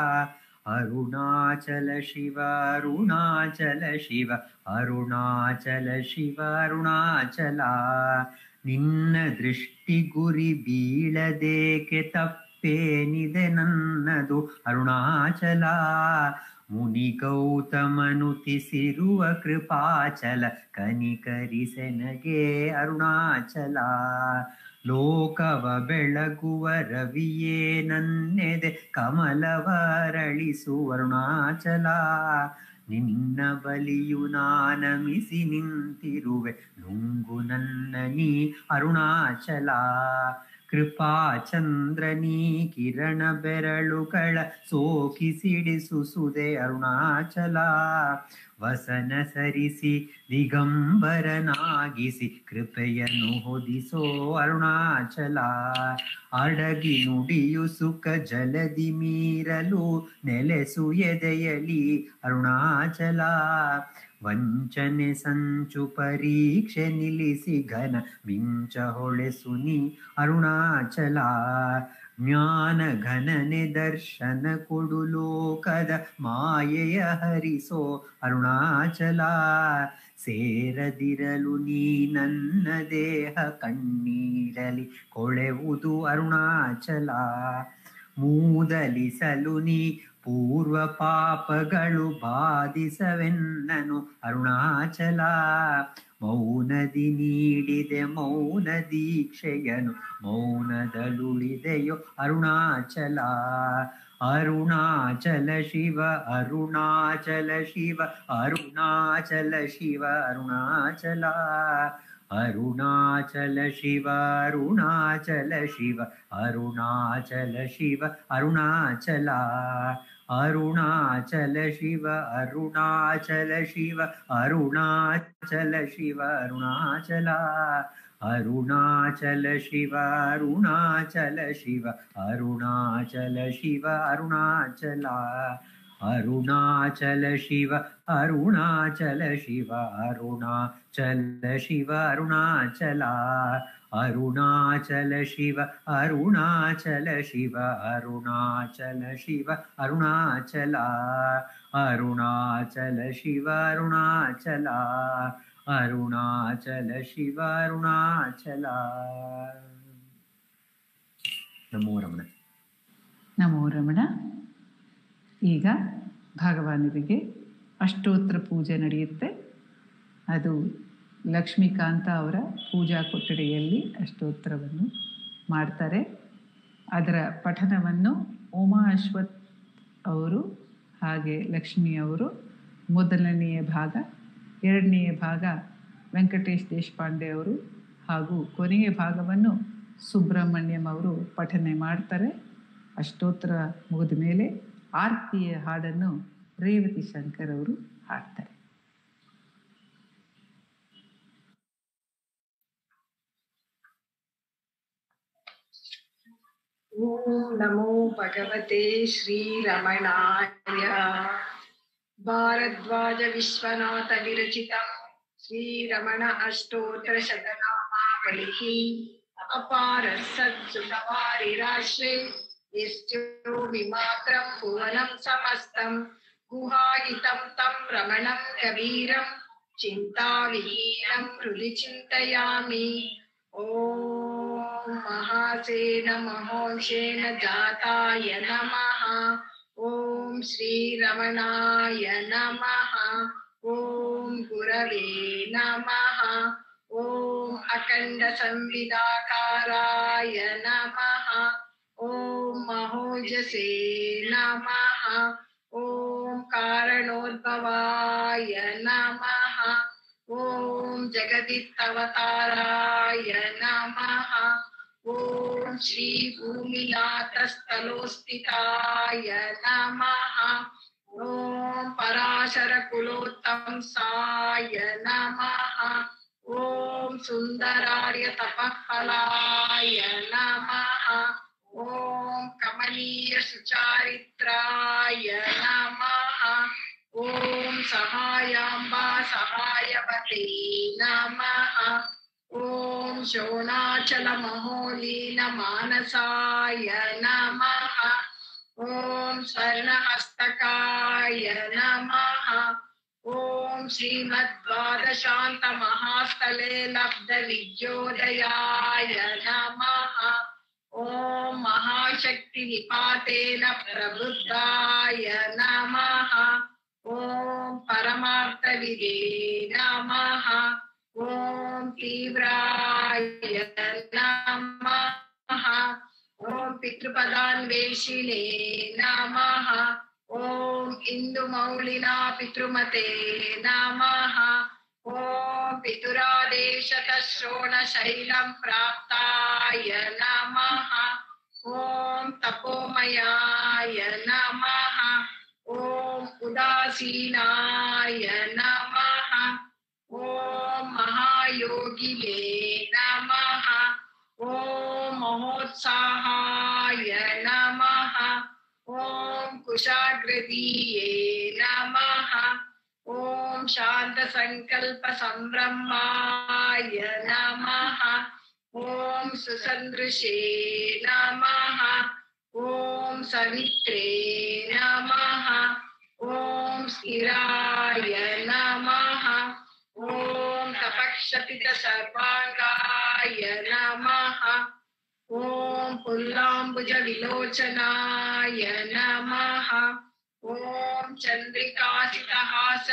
ಅರುಣಾಚಲ ಶಿವ ಅರುಣಾಚಲ ಶಿವ ಅರುಣಾಚಲ ಶಿವ ಅರುಣಾಚಲ ನಿನ್ನ ದೃಷ್ಟಿ ಗುರಿ ಬೀಳದೇಕೆ ತಪ್ಪೇನಿದೆ ನನ್ನದು ಅರುಣಾಚಲ ಮುನಿ ಗೌತಮನು ತಿಸಿರುವ ಕೃಪಾಚಲ ಕನಿಕರಿಸೆನಗೆ ಅರುಣಾಚಲ ಲೋಕವ ಬೆಳಗುವ ರವಿಯೇ ನನ್ನೆದೆ ಕಮಲವರಳಿಸು ಅರುಣಾಚಲ ನಿನ್ನ ಬಲಿಯು ನಾನಮಿಸಿ ನಿಂತಿರುವೆ ನುಂಗು ನನ್ನ ನೀ ಅರುಣಾಚಲ ಕೃಪಾಚಂದ್ರನೀ ಕಿರಣ ಬೆರಳುಗಳ ಸೋಕಿಸಿಡಿಸು ಸುದೆ ಅರುಣಾಚಲ ವಸನ ಸರಿಸಿ ದಿಗಂಬರನಾಗಿಸಿ ಕೃಪೆಯನ್ನು ಹೊದಿಸೋ ಅರುಣಾಚಲ ಅಡಗಿ ನುಡಿಯು ಸುಖ ಜಲದಿ ಮೀರಲು ನೆಲೆಸು ಎದೆಯಲಿ ಅರುಣಾಚಲ ವಂಚನೆ ಸಂಚು ಪರೀಕ್ಷೆ ನಿಲ್ಲಿಸಿ ಘನ ಮಿಂಚ ಹೊಳೆಸು ನೀ ಅರುಣಾಚಲ ಜ್ಞಾನ ಘನನೆ ದರ್ಶನ ಕೊಡು ಲೋಕದ ಮಾಯೆಯ ಹರಿಸೋ ಅರುಣಾಚಲ ಸೇರದಿರಲು ನೀ ನನ್ನ ದೇಹ ಕಣ್ಣೀರಲಿ ಕೊಳೆವುದು ಅರುಣಾಚಲ ಮೂದಲಿಸಲು ನೀ ಪೂರ್ವ ಪಾಪಗಳು ಬಾಧಿಸವೆನ್ನನು ಅರುಣಾಚಲ ಮೌನದಿ ನೀಡಿದೆ ಮೌನ ದೀಕ್ಷೆಯನು ಮೌನದಳುಳಿದೆಯೋ ಅರುಣಾಚಲ ಅರುಣಾಚಲ ಶಿವ ಅರುಣಾಚಲ ಶಿವ ಅರುಣಾಚಲ ಶಿವ ಅರುಣಾಚಲ ಅರುಣಾಚಲ ಶಿವ ಅರುಣಾಚಲ ಶಿವ ಅರುಣಾಚಲ ಶಿವ ಅರುಣಾಚಲ ಅರುಣಾಚಲ ಶಿವ ಅರುಣಾಚಲ ಶಿವ ಅರುಣಾಚಲ ಶಿವ ಅರುಣಾಚಲ ಅರುಣಾಚಲ ಶಿವ ಅರುಣಾಚಲ ಶಿವ ಅರುಣಾಚಲ ಶಿವ ಅರುಣಾಚಲ ಅರುಣಾಚಲ ಶಿವ ಅರುಣಾಚಲ ಶಿವ ಅರುಣಾಚಲ ಶಿವ ಅರುಣಾಚಲ ಅರುಣಾಚಲ ಶಿವ ಅರುಣಾಚಲ ಶಿವ ಅರುಣಾಚಲ ಶಿವ ಅರುಣಾಚಲ ಅರುಣಾಚಲ ಶಿವ ಅರುಣಾಚಲ ಅರುಣಾಚಲ ಶಿವ ಅರುಣಾಚಲ ನಮೋ ರಮಣ ನಮೋ ರಮಣ ಈಗ ಭಗವಾನರಿಗೆ ಅಷ್ಟೋತ್ರ ಪೂಜೆ ನಡೆಯುತ್ತೆ ಅದು ಲಕ್ಷ್ಮೀಕಾಂತ ಅವರ ಪೂಜಾ ಕೊಠಡಿಯಲ್ಲಿ ಅಷ್ಟೋತ್ತರವನ್ನು ಮಾಡ್ತಾರೆ ಅದರ ಪಠನವನ್ನು ಉಮಾ ಅಶ್ವಥ್ ಅವರು ಹಾಗೆ ಲಕ್ಷ್ಮಿ ಅವರು ಮೊದಲನೆಯ ಭಾಗ ಎರಡನೆಯ ಭಾಗ ವೆಂಕಟೇಶ್ ದೇಶಪಾಂಡೆ ಅವರು ಹಾಗೂ ಕೊನೆಯ ಭಾಗವನ್ನು ಸುಬ್ರಹ್ಮಣ್ಯಂ ಅವರು ಪಠನೆ ಮಾಡ್ತಾರೆ ಅಷ್ಟೋತ್ತರ ಮುಗಿದ ಮೇಲೆ ಆರ್ತಿಯ ಹಾಡನ್ನು ರೇವತಿ ಶಂಕರ್ ಅವರು ಹಾಡ್ತಾರೆ ॐ नमो भगवते श्रीरमणाय भारद्वाज विश्वनाथ विरचितम् श्रीरमण अष्टोत्तर शतनामावलिः अपार सत्सुतवारिराश्रे यस्यो विमात्रम् भुवनम् समस्तम् गुहायितं तं रमणं कबीरं चिन्ताविहीनं हृदि चिन्तयामि ॐ महासेन महोंशेन जाताय नमः ॐ श्रीरमणाय नमः ॐ गुरवे नमः ॐ अखण्डसंविदाकाराय नमः ॐ महोजसे नमः ॐ कारणोद्भवाय नमः ॐ जगदित्तवताराय नमः ॐ श्रीभूमिनाथस्थलोस्थिताय नमः ॐ पराशरकुलोत्तंसाय नमः ॐ सुन्दरार्य तपःफलाय नमः ॐ कमनीयसुचारित्राय नमः ॐ सहायाम्बा सहायवते नमः ॐ शोणाचलमहोलीनमानसाय नमः ॐ स्वर्णहस्तकाय नमः ॐ श्रीमद्वादशान्तमहास्थले लब्धविद्योदयाय नमः ॐ महाशक्तिनिपातेन प्रबुद्धाय नमः ॐ परमार्थविदे नमः ॐ तीव्राय नमः ॐ पितृपदान्वेषिणे नमः ॐ इन्दुमौलिना पितृमते नमः ॐ पितुरादेशतः श्रोणशैलं प्राप्ताय नमः ॐ तपोमयाय नमः ॐ उदासीनाय नमः ॐ महायोगिने नमः ॐ महोत्साहाय नमः ॐ कुशाग्रदीये नमः ॐ शान्तसङ्कल्पसम्भ्रमाय नमः ॐ सुसन्दृशे नमः ॐ सवित्रे नमः ॐ स्थिराय नमः ॐ तपक्षपितसर्वाङ्गाय नमः ॐ पुल्लाम्बुजविलोचनाय नमः ॐ चन्द्रिकासितहास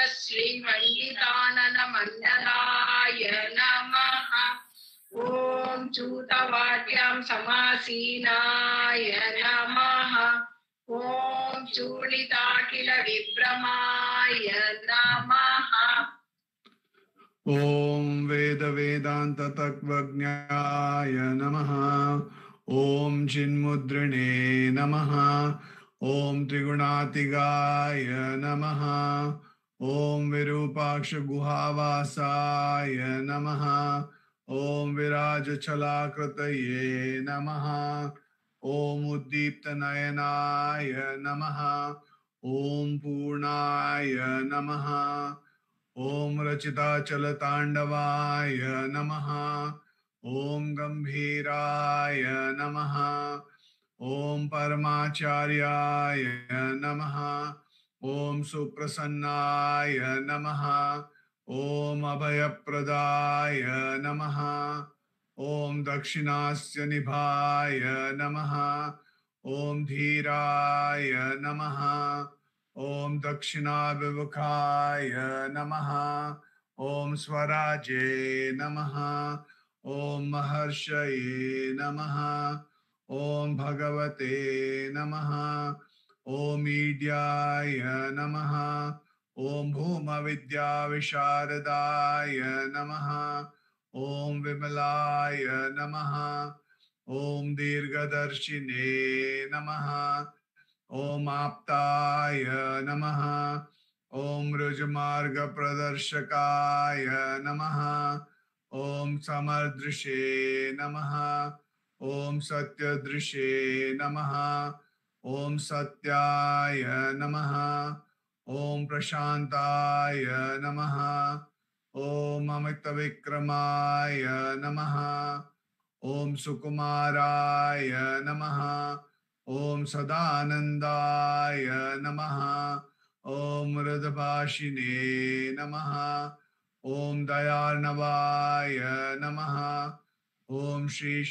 श्रीमण्डिताननमण्डलाय नमः ॐ चूतवाट्यां समासीनाय नमः ॐ चूडिताखिलविभ्रमाय नमः ॐ वेदवेदान्ततत्त्वज्ञाय नमः ॐ चिन्मुद्रिणे नमः ॐ त्रिगुणातिगाय नमः ॐ विरूपाक्षगुहावासाय नमः ॐ विराजचलाकृतये नमः ॐ उद्दीप्तनयनाय नमः ॐ पूर्णाय नमः ॐ रचिताचलताण्डवाय नमः ॐ गम्भीराय नमः ॐ परमाचार्याय नमः ॐ सुप्रसन्नाय नमः ॐ अभयप्रदाय नमः ॐ दक्षिणास्य निभाय नमः ॐ धीराय नमः ॐ दक्षिणाभिमुखाय नमः ॐ स्वराजे नमः ॐ महर्षये नमः ॐ भगवते नमः ॐ ईड्याय नमः ॐ भूमविद्याविशारदाय नमः ॐ विमलाय नमः ॐ दीर्घदर्शिने नमः ॐ आप्ताय नमः ॐ ऋजुमार्गप्रदर्शकाय नमः ॐ समर्दृशे नमः ॐ सत्यदृशे नमः ॐ सत्याय नमः ॐ प्रशान्ताय नमः ॐ अमितविक्रमाय नमः ॐ सुकुमाराय नमः ॐ सदानन्दाय नमः ॐ मृदभाषिणे नमः ॐ दयार्णवाय नमः ॐ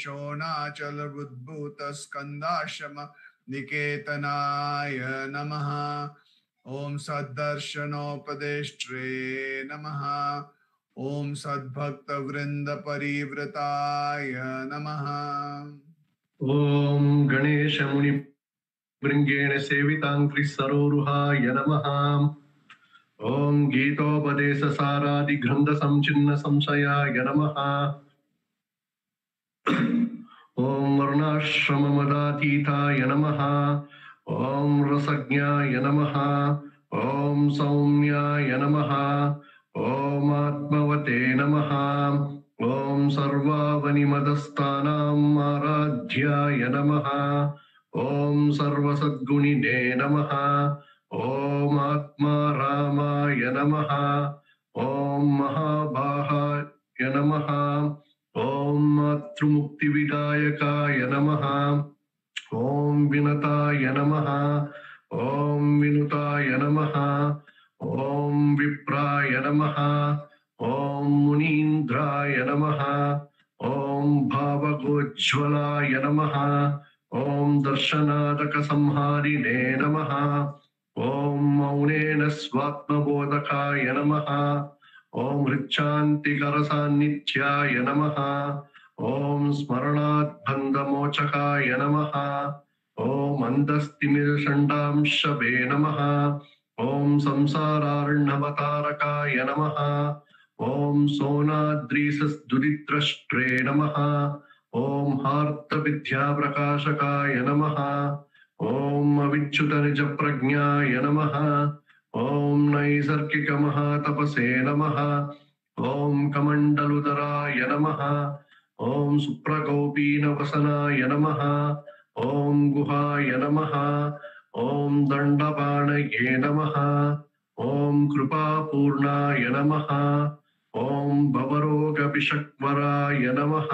श्रीशोणाचलबुद्भूतस्कन्दाश्रम निकेतनाय नमः ॐ सद्दर्शनोपदेष्ट्रे नमः ॐ सद्भक्तवृन्दपरिवृताय नमः ॐ गणेशमुनिभृङ्गेण सेविताङ्घ्रिसरोरुहाय नमः ॐ गीतोपदेशसारादिग्रन्थसंचिन्नसंशयाय नमः ॐ वर्णाश्रममदातीताय नमः ॐ रसज्ञाय नमः ॐ सौम्याय नमः ॐ आत्मवते नमः ॐ सर्वावनिमदस्तानाम् आराध्याय नमः ॐ सर्वसद्गुणिने नमः ॐ आत्मा रामाय नमः ॐ महाभाहाय नमः ॐ मातृमुक्तिविदायकाय नमः ॐ विनताय नमः ॐ विनुताय नमः ॐ विप्राय नमः ॐ मुनीन्द्राय नमः ॐ भावगोज्ज्वलाय नमः ॐ दर्शनादकसंहारिणे नमः ॐ मौनेन स्वात्मबोधकाय नमः ॐ हृच्छान्तिकरसान्निध्याय नमः ॐ स्मरणाद्बन्धमोचकाय नमः ॐ अन्धस्तिमिरषण्डांशवे नमः ॐ संसारार्णवतारकाय नमः ॐ सोनाद्रीसद्दुरिद्रष्ट्रे नमः ॐ हार्तविद्याप्रकाशकाय नमः ॐ अविच्युतनिजप्रज्ञाय नमः ॐ नैसर्गिकमहातपसे नमः ॐ कमण्डलुदराय नमः ॐ सुप्रगोपीनवसनाय नमः ॐ गुहाय नमः ॐ दण्डपाणये नमः ॐ कृपापूर्णाय नमः ॐ भवरोगविषक्वराय नमः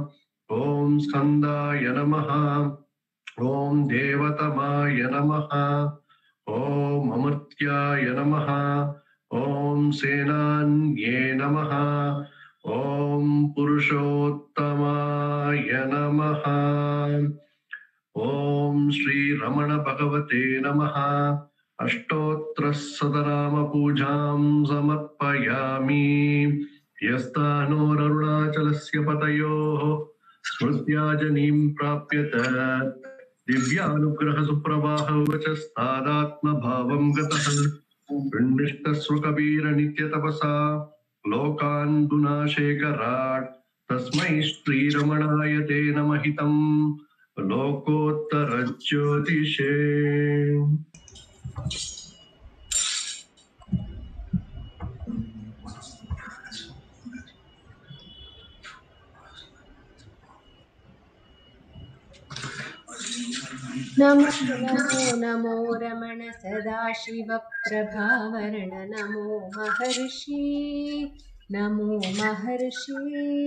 ॐ स्कन्दाय नमः ॐ देवतमाय नमः ॐ अमर्त्याय नमः ॐ सेनान्ये नमः ॐ पुरुषोत्तमाय नमः ॐ श्रीरमणभगवते नमः अष्टोत्तरशतनामपूजां समर्पयामि यस्तानोररुणाचलस्य पतयोः स्मृत्याजनीं प्राप्यत दिव्यानुग्रहसुप्रवाहवचस्तादात्मभावं गतः पिण्डिष्टस्वकबीरनित्यतपसा लोकान् गुणाशेखराट् तस्मै श्रीरमणाय ते नमहितम् लोकोत्तरज्योतिषे नमो नमो नमो रमण सदाशिवप्रभावरण नमो महर्षि नमो महर्षि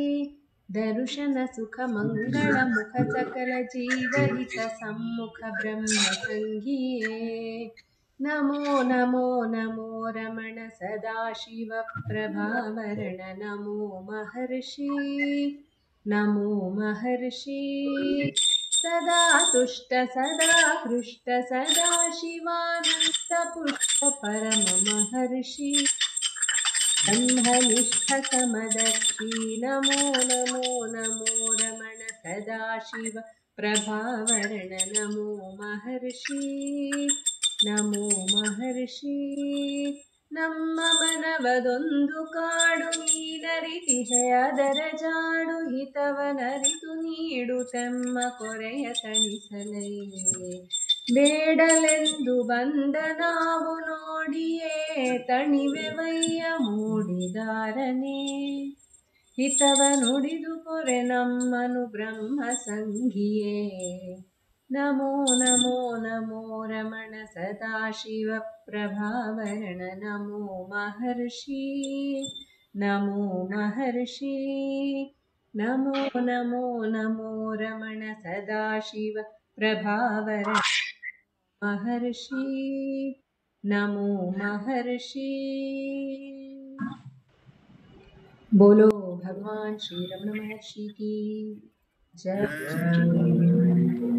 दर्शनसुखमङ्गलमुखसकलजीवहितसम्मुख ब्रह्मसङ्घिये नमो नमो नमो रमण सदाशिवप्रभावरण नमो महर्षि नमो महर्षि सदा तुष्ट सदा हृष्ट सदा शिवानन्तपुष्ट परम महर्षि ब्रह्मनिष्ठ समदर्शी नमो नमो नमो रमण सदाशिव प्रभावरण नमो महर्षि ನಮೋ ಮಹರ್ಷಿ ನಮ್ಮ ಮನವದೊಂದು ಕಾಡು ನೀನರಿತಿಹೆ ಅದರ ಜಾಡು ಹಿತವನರಿತು ನೀಡು ತೆಮ್ಮ ಕೊರೆಯ ತಣಿಸಲೈ ಬೇಡಲೆಂದು ಬಂದ ನಾವು ನೋಡಿಯೇ ತಣಿವೆವಯ್ಯ ಮೂಡಿದಾರನೇ ಹಿತವ ನುಡಿದು ಪೊರೆ ನಮ್ಮನು ಬ್ರಹ್ಮ ಸಂಘಿಯೇ ನಮೋ ನಮೋ ನಮೋ ರಮಣ ಸದಾಶಿವ ಪ್ರಭಾವರಣ ನಮೋ ಮಹರ್ಷಿ ನಮೋ ಮಹರ್ಷಿ ನಮೋ ನಮೋ ನಮೋ ರಮಣ ಸದಾಶಿವ ಪ್ರಭಾವರಣ महर्षि नमो महर्षि बोलो भगवान श्री रमण महर्षि की जय